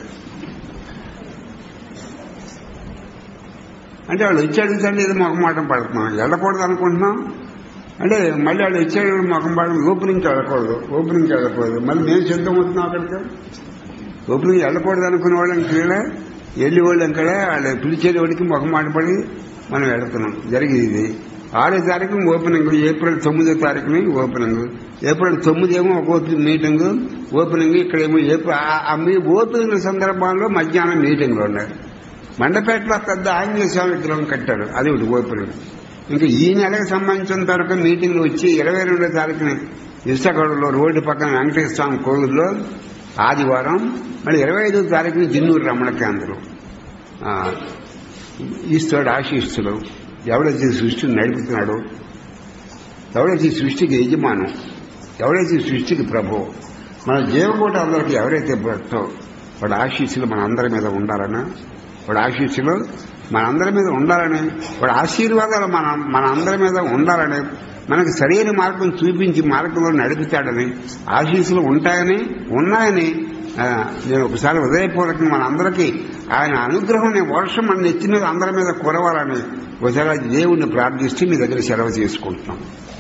అంటే వాళ్ళు వచ్చి అడుగుతాండి ఏదో మొహమాటం పడుతున్నాం వెళ్ళకూడదు అనుకుంటున్నాం అంటే మళ్ళీ వాళ్ళు వచ్చాడు మొహం పడడం ఓపెనింగ్కి వెళ్ళకూడదు ఓపెనింగ్కి వెళ్ళకూడదు మళ్ళీ మేము సిద్ధం అవుతున్నాం అక్కడికి ఓపెనింగ్ వెళ్ళకూడదు అనుకునే వాళ్ళని కీழ వెళ్ళి వాళ్ళు అక్కడ వాళ్ళు పిలిచేది వాడికి ముఖం మాటపడి మనం వెళుతున్నాం జరిగింది ఇది ఆరో తారీఖు ఓపెనింగ్ ఏప్రిల్ తొమ్మిదో తారీఖుని ఓపెనింగ్ ఏప్రిల్ తొమ్మిది ఏమో ఒక మీటింగ్ ఓపెనింగ్ ఇక్కడేమో ఏప్రిల్ ఆ- ఆ మీ ఓపెనింగ్ సందర్భంలో మధ్యాహ్నం మీటింగ్లు ఉన్నాయి మండపేటలో పెద్ద ఆంజనేయ స్వామి విగ్రహం కట్టారు అది ఒకటి ఓపెనింగ్ ఇంకా ఈ నెలకు సంబంధించినంత వరకు మీటింగ్లు వచ్చి ఇరవై రెండో తారీఖున ఇష్టగడలో రోడ్డు పక్కన వెంకటేశ్వర స్వామి కోవిల్లో ఆదివారం మళ్ళీ ఇరవై ఐదో తారీఖున జిన్నూరు రమణ కేంద్రం ఆ, ఈశ్వరుడు ఆశీస్సులు ఎవడైతే ఈ సృష్టిని నడుపుతున్నాడో ఎవరైతే ఈ సృష్టికి యజమానం ఎవరైతే ఈ సృష్టికి ప్రభు మన జీవకోట అందరికి ఎవరైతే భక్తో వాడు ఆశీస్సులు మన అందరి మీద ఉండాలని వాడు ఆశీస్సులు మన అందరి మీద ఉండాలని వాడు ఆశీర్వాదాలు మన మన అందరి మీద ఉండాలని మనకు సరైన మార్గం చూపించి మార్గంలో నడుపుతాడని ఆశీస్సులు ఉంటాయని ఉన్నాయని ఆ, నేను ఒకసారి హృదయపూర్వకంగా మన అందరికీ ఆయన అనుగ్రహం అనే వర్షం మన నెత్తి మీద అందరి మీద కురవాలని ఒకసారి దేవుణ్ణి ప్రార్థిస్తూ మీ దగ్గర సెలవు చేసుకుంటున్నాం